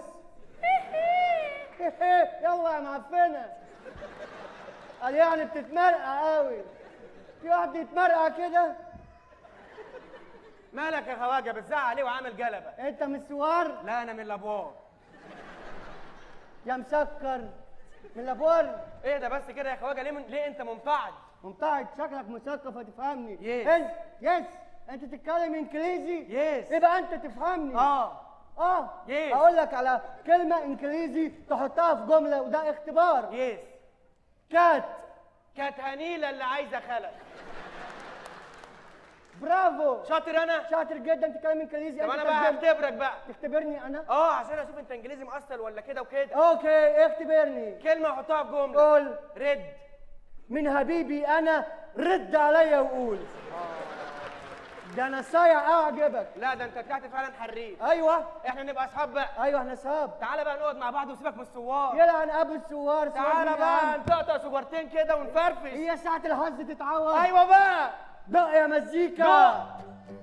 يلا يا معفنه قال يعني بتتمرقع قوي في واحد يتمرقع كده مالك يا خواجه بتزعق عليه وعامل جلبه انت من السوار لا انا من الابوار يا مسكر من الابوار ايه ده بس كده يا خواجه ليه من... ليه انت ممتعض ممتعض شكلك مثقف هتفهمني يس. انت يس انت تتكلم انجليزي يس. يبقى انت تفهمني اه اه يس. اقول لك على كلمه انجليزي تحطها في جمله وده اختبار يس كات كانت هنيله اللي عايزه خلق برافو شاطر انا شاطر جدا تتكلم انجليزي طب أنت انا بقى ترجمت. هختبرك بقى تختبرني انا اه عشان اشوف انت انجليزي مؤصل ولا كده وكده اوكي اختبرني كلمه احطها في جمله قول رد من حبيبي انا رد عليا وقول ده انا صايع اعجبك لا ده انت طلعت فعلا حريف ايوه احنا نبقى اصحاب بقى ايوه احنا اصحاب تعالى بقى نقعد مع بعض وسيبك من الثوار يلا هنقابل الثوار تعالى بقى نطقطق سجارتين كده ونفرفش هي ساعة الحظ تتعوض ايوه بقى دق يا مزيكا دق.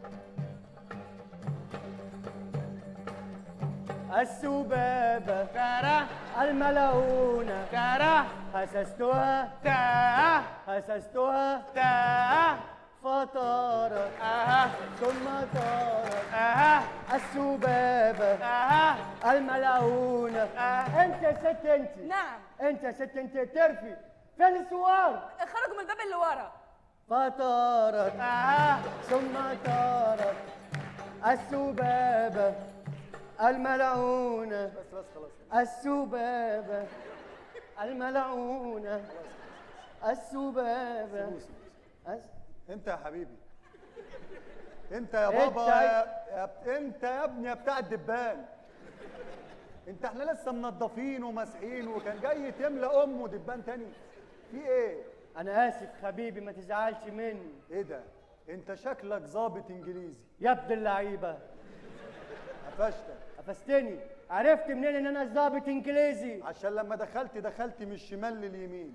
السبابة كره الملعونة كره حسستها تا حسستها تا فطارت اها ثم طارت اها السبابة اها الملعونة أه. انت يا ست انت نعم انت يا ست انت ترفي فين الثوار خرجوا من الباب اللي ورا فطارت اها ثم طارت السبابة الملعونة بس بس خلاص السبابة الملعونة السبابة أس... انت يا حبيبي انت يا انت بابا يا- يا, يا انت يا ابني يا بتاع الدبان انت احنا لسه منضفين وماسحين وكان جاي تملى امه دبان تاني في ايه أنا آسف حبيبي ما تزعلش مني ايه ده انت شكلك ظابط انجليزي يا ابن اللعيبة قفشتك قفشتني عرفت منين إن أنا ظابط إنجليزي عشان لما دخلت دخلت من الشمال لليمين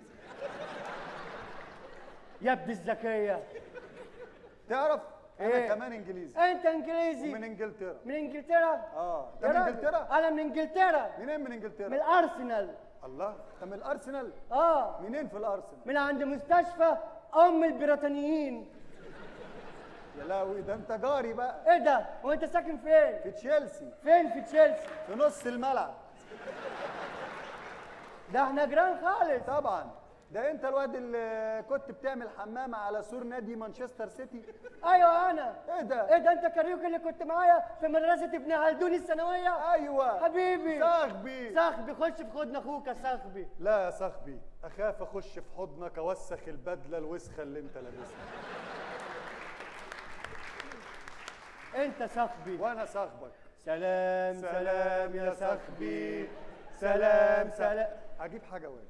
يا ابن الذكية تعرف انا إيه؟ كمان انجليزي أنت إنجليزي ومن انجلترا من إنجلترا اه انت يا من راجل، انجلترا أنا من إنجلترا منين من انجلترا من الأرسنال الله انت من الارسنال آه منين في الارسنال من عند مستشفى أم البريطانيين يا لهوي ده انت جاري بقى إيه ده؟ وأنت ساكن فين؟ في تشيلسي فين في تشيلسي؟ في نص الملعب ده احنا جيران خالص طبعا ده انت الواد اللي كنت بتعمل حمامه على سور نادي مانشستر سيتي ايوه انا ايه ده ايه ده انت كاريوكي اللي كنت معايا في مدرسه ابن خلدون الثانويه ايوه حبيبي صاحبي صاحبي خش في حضن اخوك يا صاحبي لا يا صاحبي اخاف اخش في حضنك اوسخ البدله الوسخه اللي انت لابسها انت صاحبي وانا صاحبك سلام سلام يا صاحبي سلام سلام هجيب حاجه وين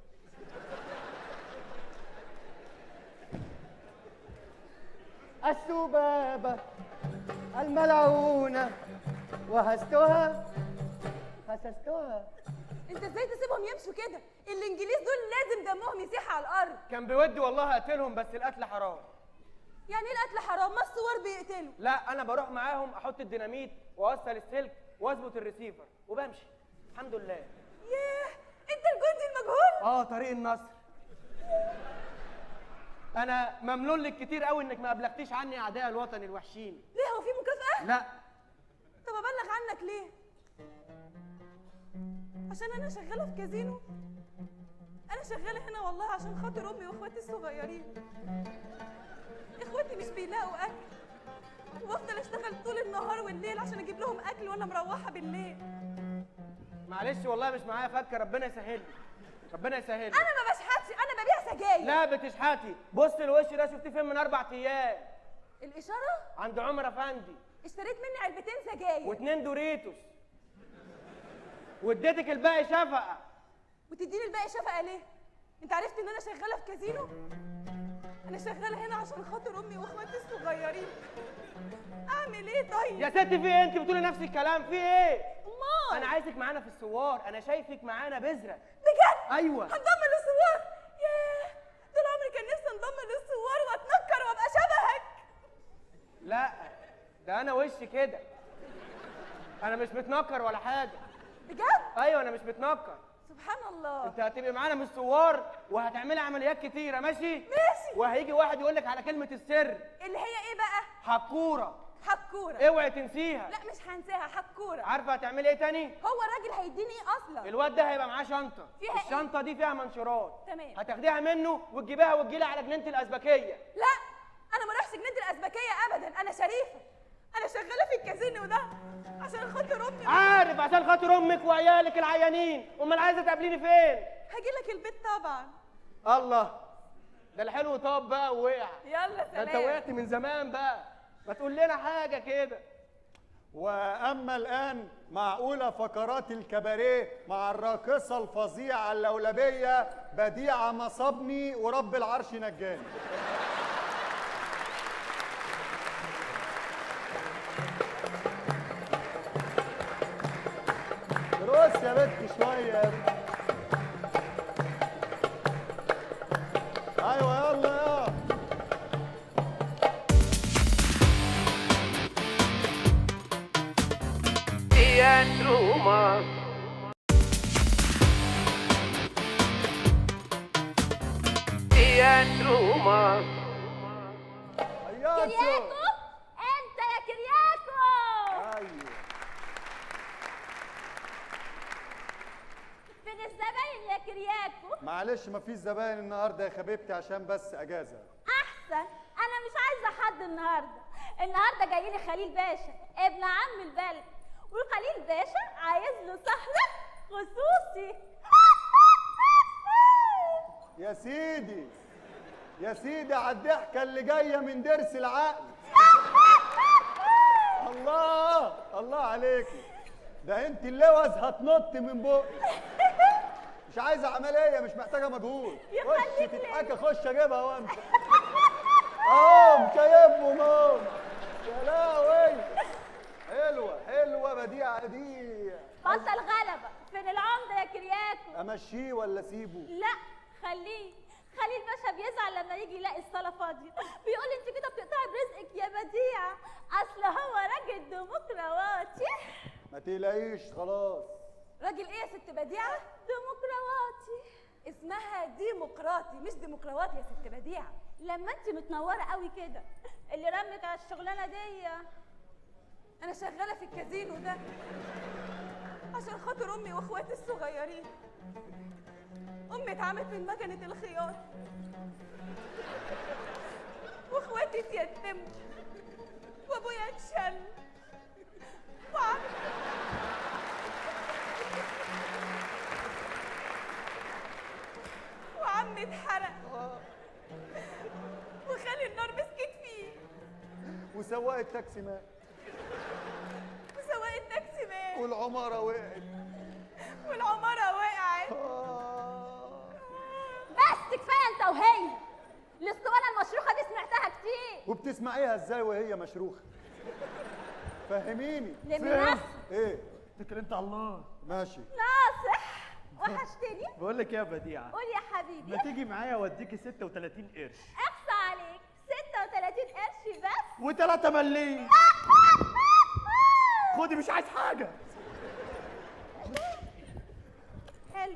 السبابه الملعونه وهستها هسستها انت ازاي تسيبهم يمشوا كده الانجليز دول لازم دمهم يسيح على الارض كان بودي والله اقتلهم بس القتل حرام يعني ايه القتل حرام ما الثوار بيقتلوا لا انا بروح معاهم احط الديناميت واوصل السلك واظبط الريسيفر وبمشي الحمد لله ياه انت الجندي المجهول اه طريق النصر انا ممنون لك كتير قوي انك ما ابلغتيش عني اعداء الوطن الوحشين ليه هو في مكافأة؟ لا طب ابلغ عنك ليه؟ عشان انا شغالة في كازينو انا شغالة هنا والله عشان خاطر امي واخواتي الصغيرين اخواتي مش بيلاقوا اكل وبفضل اشتغل طول النهار والليل عشان اجيب لهم اكل وانا مروحة بالليل معلش والله مش معايا فكه ربنا يسهل لي ربنا يسهل لي انا ما بشحتش انا ببيع سجاير لا بتشحتي بص الوش ده شفتيه فين من اربع ايام الاشارة عند عمر افندي اشتريت مني علبتين سجاير واتنين دوريتوس واديتك الباقي شفقه وتديني الباقي شفقة ليه؟ انت عرفت ان انا شغالة في كازينو؟ انا شغالة هنا عشان خاطر امي واخواتي الصغيرين اعمل ايه طيب؟ يا ست في ايه انت بتقولي نفس الكلام في ايه امال انا عايزك معانا في الثوار انا شايفك معانا بذره بجد؟ ايوه هنضم للثوار ياه طول عمري كان نفسي انضم للثوار واتنكر وابقى شبهك لا ده انا وشي كده انا مش متنكر ولا حاجه بجد؟ ايوه انا مش متنكر سبحان الله انت هتبقي معانا من الثوار وهتعملي عمليات كتيره ماشي ماشي وهيجي واحد يقول لك على كلمه السر اللي هي ايه بقى؟ حكوره حكورة اوعي تنسيها لا مش هنساها حكورة عارفه هتعملي ايه تاني هو الراجل هيديني ايه اصلا؟ الواد ده هيبقى معاه شنطه فيها ايه؟ الشنطه دي فيها منشورات تمام هتاخديها منه وتجيبيها وتجيلي على جنينه الازبكيه لا انا ما رايحش جنينه الازبكيه ابدا انا شريفه انا شغاله في الكازينو ده عشان خاطر امي عارف عشان خاطر امك وعيالك العيانين امال عايزه تقابليني فين هاجي لك البيت طبعا الله ده الحلو طاب بقى ووقع يلا ده سلام انت وقعت من زمان بقى ما تقول لنا حاجه كده واما الان مع اولى فقرات الكباريه مع الراقصه الفظيعه اللولبيه بديعه مصابني ورب العرش نجاني رقص يا بنت شويه ايوه يلا يلا Teatro Mas. Teatro Mas. كرياكو انت يا كرياكو ايوه فين الزباين يا كرياكو معلش مفيش زباين النهارده يا حبيبتي عشان بس اجازه احسن انا مش عايزه حد النهارده النهارده جاي لي خليل باشا ابن عم البلد وخليل باشا عايز له سهره خصوصي يا سيدي يا سيدي على الضحكه اللي جايه من درس العقل الله الله عليكي ده انت اللوز هتنط من بقك مش عايزه عمليه مش محتاجه مجهود خش تتحكى خش اجيبها وانت اهو مكيبهم اهو يا لهوي حلوه حلوه بديعه دي بطل غلبه فين العمده يا كرياكو امشيه ولا اسيبه لا خليه خليل باشا بيزعل لما يجي يلاقي الصاله فاضيه بيقول انت كده بتقطعي برزقك يا بديعه اصل هو راجل ديمقراطي ما تقلقيش خلاص راجل ايه يا ست بديعه ديمقراطي اسمها ديمقراطي مش ديمقراطي يا ست بديعه لما انت متنوره قوي كده اللي رمك على الشغلانه دي انا شغاله في الكازينو ده عشان خاطر امي واخواتي الصغيرين امي اتعمت من مكنه الخياط واخواتي اتيتموا وابويا اتشل وعم وعمي اتحرق وخلي النار مسكت فيه وسواق التاكسي مات وسواق التاكسي مات والعماره وقعت والعماره وقعت بس كفايه انت وهي الاسطوانه المشروخه دي سمعتها كتير وبتسمعيها ازاي وهي مشروخه فهميني لمي فهم. نفسك. ايه اتكل انت على الله ماشي ناصح وحشتني بقول لك ايه يا بديعه قول يا حبيبي ما تيجي معايا اوديكي 36 قرش اخصى عليك 36 قرش بس وثلاثة مليم خدي مش عايز حاجه حلو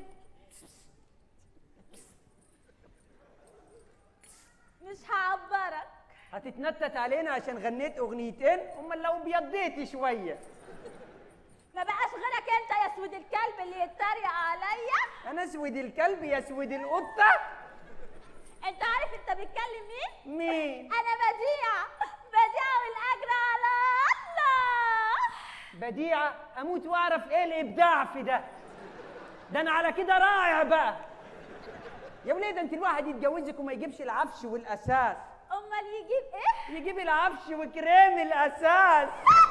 مش هعبرك هتتنطط علينا عشان غنيت اغنيتين امال لو بيضيتي شويه ما بقاش غيرك انت يا سود الكلب اللي يتريق عليا انا اسود الكلب يا اسود القطه انت عارف انت بتكلم مين مين انا بديعه بديعه والاجر على الله بديعه اموت واعرف ايه الابداع في ده ده انا على كده رائع بقى يا ولاد انت الواحد يتجوزك وما يجيبش العفش والاساس امال يجيب ايه يجيب العفش وكريم الاساس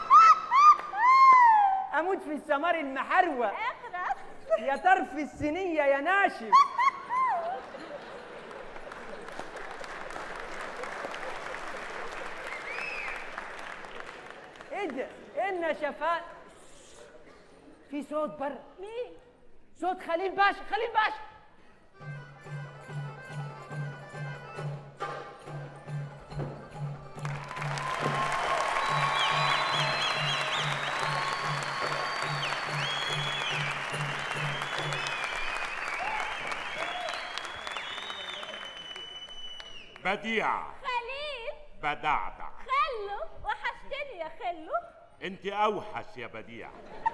اموت في السمار المحروق اخرس يا طرف السنيه يا ناشف ايه ده ايه النشفات في صوت بره مين صوت خليل باشا خليل باشا بديعة خليل بدعدع خلو وحشتني يا خلو انت اوحش يا بديعة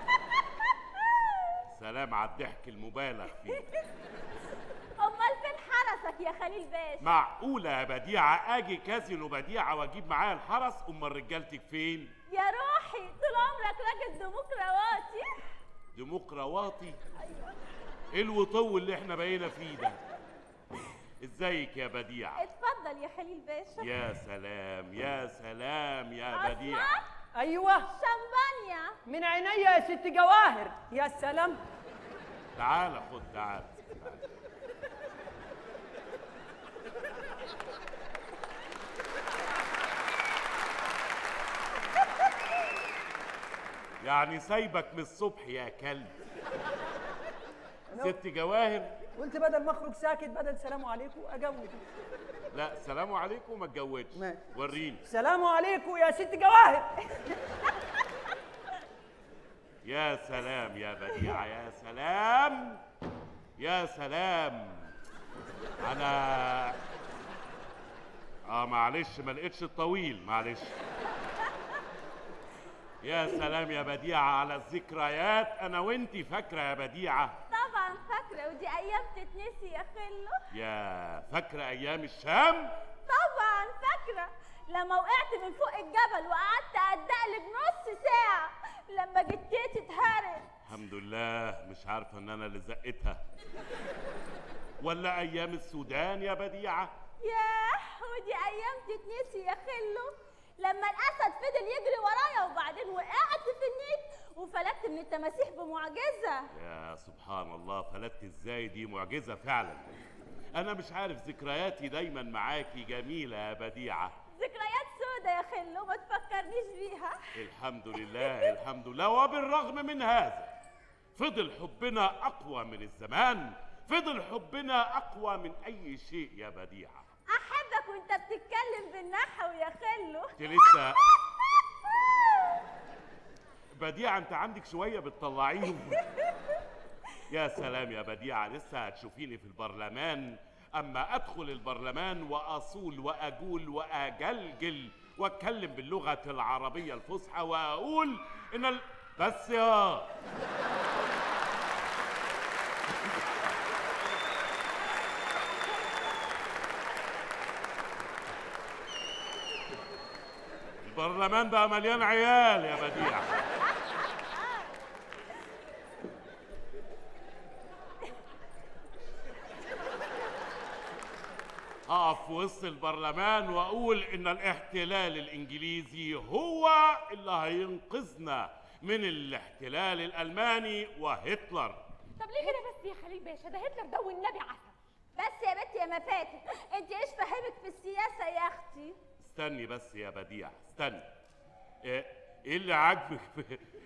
سلام على الضحك المبالغ فيه امال فين حرسك يا خليل باشا معقولة يا بديعة اجي كازينو بديعة واجيب معايا الحرس امال رجالتك فين يا روحي طول عمرك راجل ديمقراطي ديمقراطي ايه الوطو اللي احنا بقينا فيه ده ازيك يا بديعة اتفضل اتفضل يا خليل باشا يا سلام يا سلام يا بديع ايوه شمبانيا من عينيا يا ست جواهر يا سلام تعال خد تعال يعني سايبك من الصبح يا كلب ست جواهر قلت بدل ما اخرج ساكت بدل سلام عليكم اجود لا سلام عليكم ما تجودش وريني سلام عليكم يا ست جواهر يا سلام يا بديعة يا سلام يا سلام أنا آه معلش ما لقيتش الطويل معلش يا سلام يا بديعة على الذكريات أنا وأنتي فاكرة يا بديعة طبعا فاكره ودي ايام تتنسي يا خلو يا فاكرة أيام الشام طبعا فاكره لما وقعت من فوق الجبل وقعدت ادقلب نص ساعه لما جتيتي اتهرت الحمد لله مش عارفة إن أنا اللي زقتها ولا أيام السودان يا بديعة ياه ودي ايام تتنسي يا خلو لما الاسد فضل يجري ورايا وبعدين وقعت في النيل وفلتت من التماسيح بمعجزه يا سبحان الله فلتت ازاي دي معجزة فعلا أنا مش عارف ذكرياتي دايما معاكي جميلة يا بديعة ذكريات سودة يا خلو ما تفكرنيش بيها الحمد لله الحمد لله وبالرغم من هذا فضل حبنا أقوى من الزمان فضل حبنا أقوى من أي شيء يا بديعة احبك وانت بتتكلم بالنحو يا خلو انت لسه بديعة انت عندك شوية بتطلعيهم يا سلام يا بديعة لسه هتشوفيني في البرلمان أما أدخل البرلمان وأصول وأجول وأجلجل وأتكلم باللغة العربية الفصحى وأقول إن ال... بس يا البرلمان بقى مليان عيال يا بديع اقف في وسط البرلمان واقول ان الاحتلال الانجليزي هو اللي هينقذنا من الاحتلال الالماني وهتلر طب ليه كده بس يا خليل باشا ده هتلر ده والنبي عسل بس يا بنتي يا مفاتن انت ايش فاهمك في السياسه يا اختي استني بس يا بديع استني ايه إيه اللي عاجبك في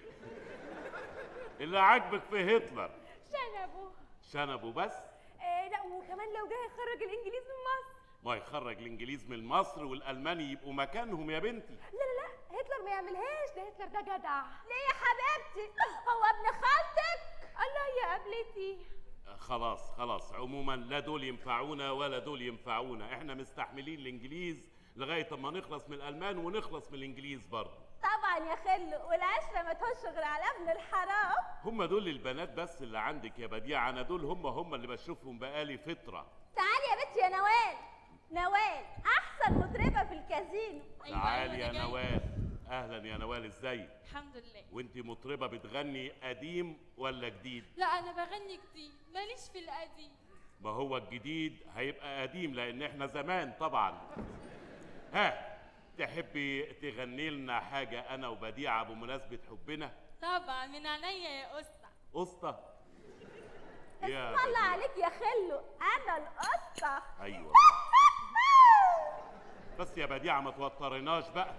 اللي عاجبك في هتلر شنبه شنبه بس إيه لا وكمان لو جاي يخرج الانجليز من مصر ما يخرج الانجليز من مصر والالمان يبقوا مكانهم يا بنتي لا لا لا هتلر ما يعملهاش ده هتلر ده جدع ليه يا حبيبتي هو ابن خالتك الله يا قبلتي خلاص خلاص عموما لا دول ينفعونا ولا دول ينفعونا احنا مستحملين الانجليز لغايه اما نخلص من الالمان ونخلص من الانجليز برضه طبعا يا خلو والعشره ما تهش غير على ابن الحرام هم دول البنات بس اللي عندك يا بديع انا دول هم هم اللي بشوفهم بقالي فتره تعالي يا بنتي يا نوال نوال احسن مطربه في الكازينو تعالي يا نوال اهلا يا نوال ازيك الحمد لله وانت مطربه بتغني قديم ولا جديد لا انا بغني جديد ماليش في القديم ما هو الجديد هيبقى قديم لان احنا زمان طبعا ها تحبي تغني لنا حاجه انا وبديعه بمناسبه حبنا طبعا من عينيا يا اسطى قسطه يا اسم الله بديعة. عليك يا خلو انا القصه ايوه بس يا بديعه ما توترناش بقى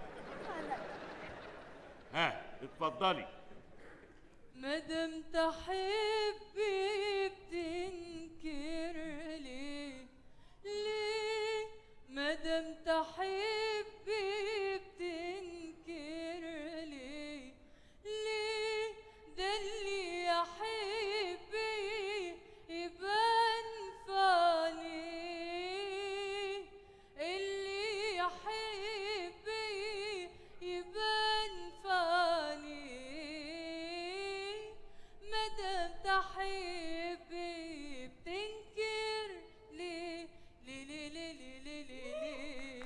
ها اتفضلي مادام تحبي بتنكر ليه ليه مادام تحبي بتنكر ليه ليه ده اللي يحبي يبان في عينيه اللي يحبي يبان في عينيه مادام تحبي بتنكر ليه ليه ليه ليه ليه ليه ليه ليه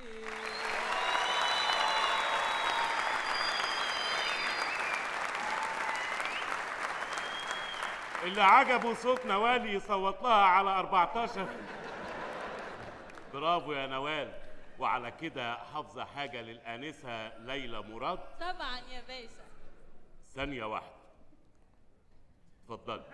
اللي عجبه صوت نوال يصوت لها على 14 برافو يا نوال وعلى كده حافظه حاجه للانسه ليلى مراد طبعا يا باشا ثانيه واحده اتفضلي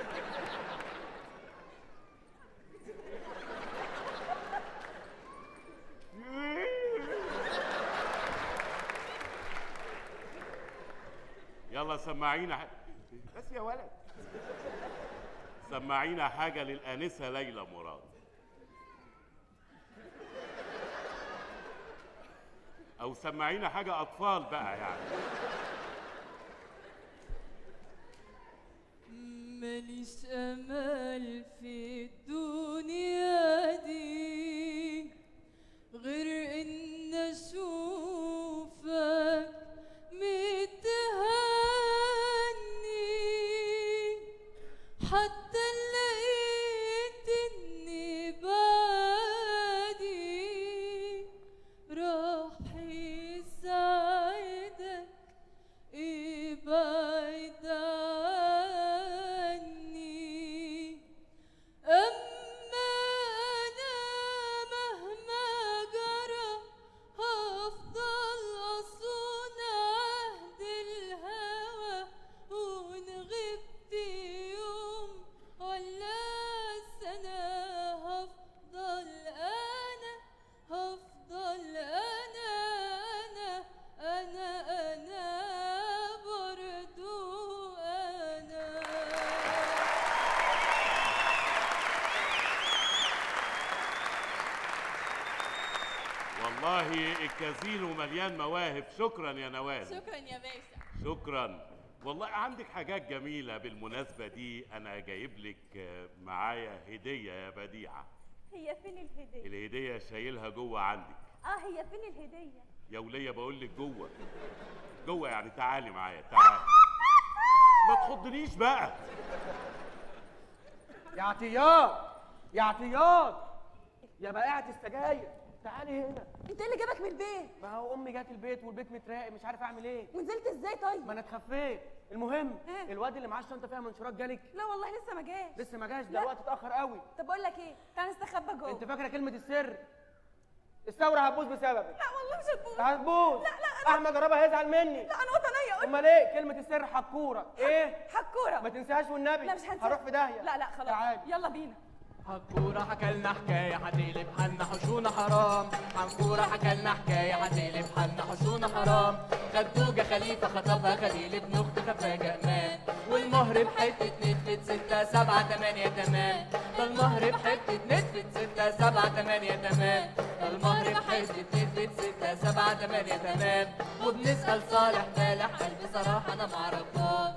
يلا سمعينا ح... بس يا ولد سمعينا حاجة للآنسة ليلى مراد أو سمعينا حاجة أطفال بقى يعني ماليش امل في الدنيا دي غير ان اشوفك متهني حتى لقيت اني بعدي راح يساعدك ابعد عني أما أنا مهما جرى هفضل أصون عهد الهوى وإن غبت يوم ولا سنة هفضل أنا هفضل أنا أنا أنا أنا برضو أنا والله الكازينو مليان مواهب شكرا يا نوال شكرا يا باشا شكرا والله عندك حاجات جميلة بالمناسبة دي أنا جايب لك آه، معايا هدية يا بديعة هي فين الهدية؟ الهدية شايلها جوه عندك اه هي فين الهدية؟ يا ولية بقول لك جوه جوه يعني تعالي معايا تعالي ما تخضنيش بقى يا عطيات يا عطيات يا بائعة السجاير تعالي هنا انت ايه اللي جابك من البيت ما هو امي جت البيت والبيت متراقب مش عارف اعمل ايه ونزلت ازاي طيب ما انا اتخفيت المهم إيه؟ الواد اللي معاه الشنطه فيها منشورات جالك لا والله لسه ما جاش لسه ما جاش ده لا. الوقت اتاخر قوي طب اقول لك ايه تعالى نستخبى جوه انت فاكره كلمه السر الثوره هتبوظ بسببك لا والله مش هتبوظ هتبوظ لا لا احمد جربها هيزعل مني لا انا وطنيه قلت امال ايه كلمه السر حكوره ايه حكوره ما تنساهاش والنبي لا مش هنسى هروح في داهيه لا لا خلاص تعالي. يلا بينا حنكورة حكالنا حكاية هتقلب حالنا حشونا حرام حنكورة حكالنا حكاية هتقلب حالنا حشونا حرام خدوجة خليفة خطبها خليل ابن أخت خفاجة أمان والمهر بحتة نتفت ستة سبعة تمانية تمام ده المهر بحتة نتفت ستة سبعة تمانية تمام ده المهر بحتة نتفت ستة سبعة تمانية تمام وبنسأل صالح فالح قال بصراحة أنا معرفهاش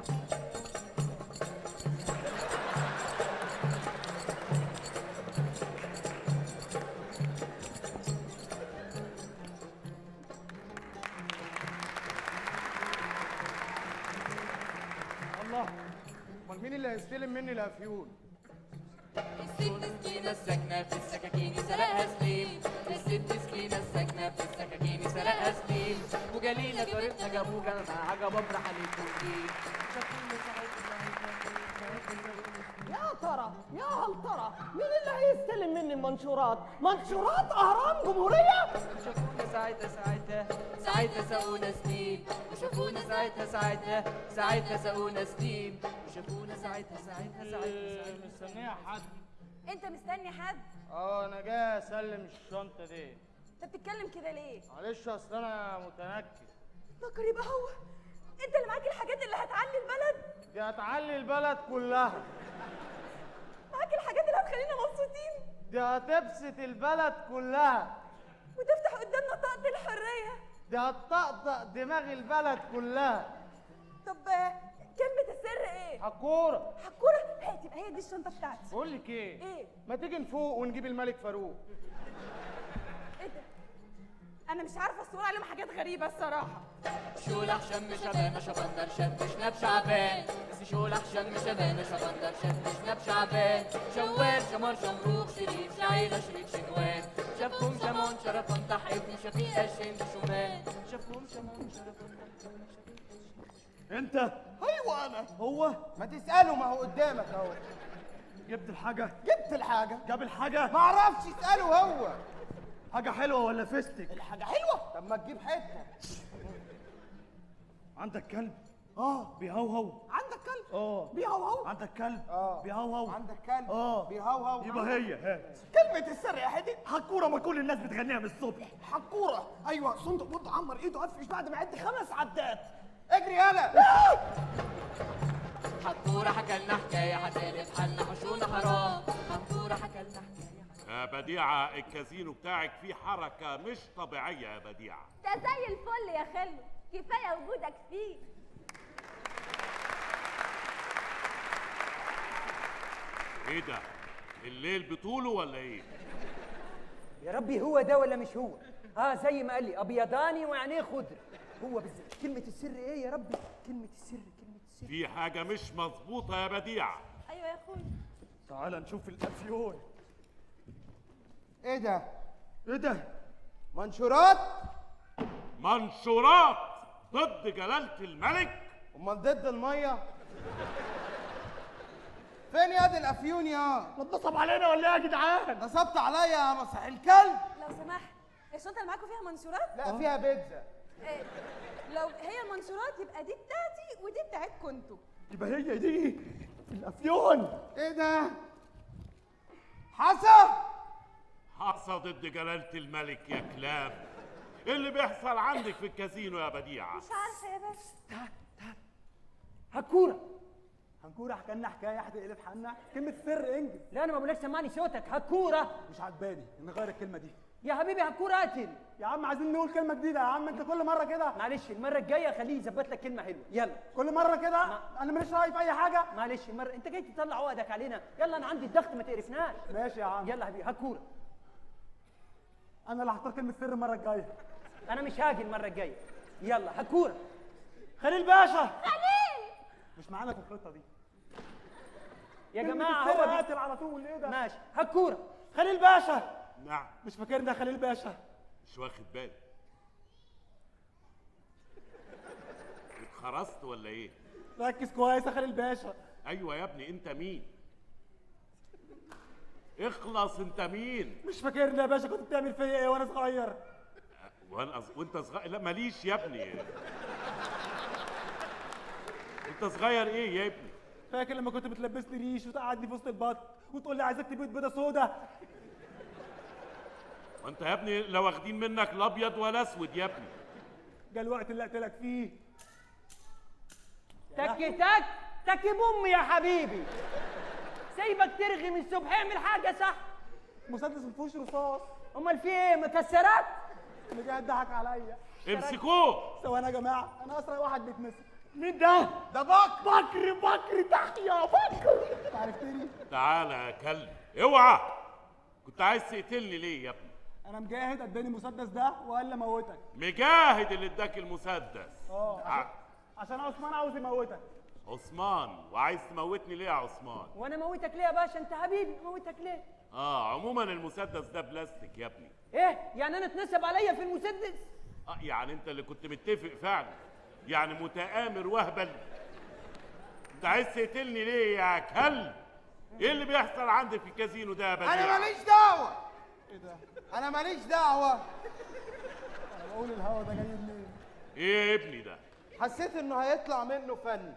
الله امال مين اللي هيستلم مني الافيون الست سكينة الساكنة في السكاكين سرقها سليم الست سكينة الساكنة في السكاكين سرقها سليم وجليلة جارتنا جابوجة معاها جبابرة حليتوكي يا ترى يا هل ترى مين اللي هيستلم مني المنشورات منشورات اهرام جمهوريه شافونا ساعتها ساعتها ساعتها سقونا سنين وشافونا ساعتها ساعتها ساعتها سقونا سنين وشافونا ساعتها ساعتها ساعتها ساعتها مستنيه حد انت مستني حد اه انا جاي اسلم الشنطه دي انت بتتكلم كده ليه معلش اصل انا متنكد فكر يبقى هو انت اللي معاك الحاجات اللي هتعلي البلد دي هتعلي البلد كلها معاك الحاجات اللي هتخلينا مبسوطين دي هتبسط البلد كلها وتفتح قدامنا طاقة الحرية دي هتطقطق دماغ البلد كلها طب آه، كلمة السر ايه؟ حكوره حكورة هي تبقى هي دي الشنطة بتاعتي بقول لك ايه ايه؟ ما تيجي نفوق ونجيب الملك فاروق ايه ده؟ انا مش عارفة اصور عليهم حاجات غريبة الصراحة شولح شم شبانة شبندر شد شناب شعبان بس شولح شم شبانة شبندر شد شناب شعبان شوال شمر شمروخ شريف شعيلة شريف شنوان شافهم شمون شرفهم تحيتني شفيق الشين شمان شافهم شمون شرفهم تحيتني انت ايوه انا هو ما تساله ما هو قدامك اهو جبت الحاجه جبت الحاجه جاب الحاجه ما اعرفش اساله هو حاجه حلوه ولا فستك الحاجه حلوه طب ما تجيب حته عندك كلب اه بيهوهو عندك كلب اه بيهوهو عندك كلب اه بيهوهو عندك كلب اه بيهوهو يبقى هي هات كلمة السر يا حدي حكوره ما كل الناس بتغنيها من الصبح حكورة ايوه صندوق بط عمر ايده قفش بعد ما عد خمس عدات اجري يالا حكورة حكى لنا حكاية هتقلب حالنا حشونا حرام حكورة حكى لنا حكاية يا بديعة الكازينو بتاعك فيه حركة مش طبيعية يا بديعة ده زي الفل يا خلو كفايه وجودك فيه ايه ده؟ الليل بطوله ولا ايه؟ يا ربي هو ده ولا مش هو اه زي ما قال لي ابيضاني وعينيه خضر هو بالظبط كلمة السر ايه يا ربي كلمة السر كلمة السر في حاجة مش مظبوطة يا بديعة ايوه يا اخويا تعال نشوف الافيون ايه ده ايه ده منشورات منشورات ضد جلالة الملك امال ضد الميه فين يا دي الافيون يا نصب علينا ولا ايه يا جدعان نصبت عليا يا مسح الكلب لو سمحت الشنطه اللي معاكم فيها منشورات لا فيها بيتزا إيه، لو هي المنشورات يبقى دي بتاعتي ودي بتاعتكم انتوا يبقى هي دي الافيون ايه ده حسن حصى ضد جلالة الملك يا كلاب ايه اللي بيحصل عندك في الكازينو يا بديعة؟ مش عارفه يا باشا هكورة هنكون حكى لنا حكايه هتقلب حالنا كلمه سر انجز لا انا ما بقولكش سمعني صوتك هكورة مش عجباني نغير الكلمه دي يا حبيبي هكورة قاتل يا عم عايزين نقول كلمه جديده يا عم انت كل مره كده معلش المرة الجاية خليه يظبط لك كلمة حلوة يلا كل مره كده انا ماليش راي في اي حاجه معلش المرة انت جاي تطلع عقدك علينا يلا انا عندي الضغط ما تقرفناش ماشي يا عم يلا يا حبيبي هكورة انا اللي هختار كلمه سر المره الجايه انا مش هاجي المرة الجاية يلا هكورة خليل باشا خليل مش معانا في الخطه دي يا كلمة جماعة السر هو بي- قاتل على طول ايه ده ماشي هكورة خليل باشا نعم مش فاكرني يا خليل باشا مش واخد بالي اتخرست ولا ايه؟ ركز كويس يا خليل باشا ايوه يا ابني انت مين؟ اخلص انت مين؟ مش فاكرني يا باشا كنت بتعمل فيا ايه وانا صغير وانا أص... وانت صغير لا ماليش يا ابني انت صغير ايه يا ابني؟ فاكر لما كنت بتلبسني ريش وتقعدني في وسط البط وتقول لي عايزك تبيض بيضه سودا وانت يا ابني لا واخدين منك لا ابيض ولا اسود يا ابني جه الوقت اللي اقتلك فيه تك تك تك بوم يا حبيبي سايبك ترغي من الصبح اعمل حاجة صح مسدس ما فيهوش رصاص امال في ايه مكسرات اللي جاي يضحك عليا امسكوه ثواني يا جماعه انا اسرع واحد بيتمسك مين ده؟ ده بكر بكر بكر تحيا بكر انت عرفتني؟ تعالى يا كلب اوعى كنت عايز تقتلني ليه يا ابني؟ انا مجاهد اداني المسدس ده وقال لي اموتك مجاهد اللي اداك المسدس اه عشان, عشان عثمان عاوز يموتك عثمان وعايز تموتني ليه يا عثمان؟ وانا موتك ليه يا باشا انت حبيبي موتك ليه اه عموما المسدس ده بلاستيك يا ابني ايه يعني انا اتنسب عليا في المسدس اه يعني انت اللي كنت متفق فعلا يعني متآمر وهبل انت عايز تقتلني ليه يا كلب؟ ايه اللي بيحصل عندك في الكازينو ده يا بديع؟ انا ماليش دعوه ايه ده؟ انا ماليش دعوه انا بقول الهوا ده جاي منين؟ ايه يا ابني ده؟ حسيت انه هيطلع منه فن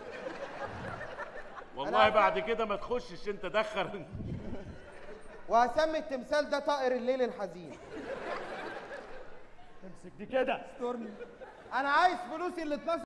والله أنا- بعد كده ما تخشش انت دخل وهسمي التمثال ده طائر الليل الحزين امسك دي كده استرني انا عايز فلوسي اللي اتنصب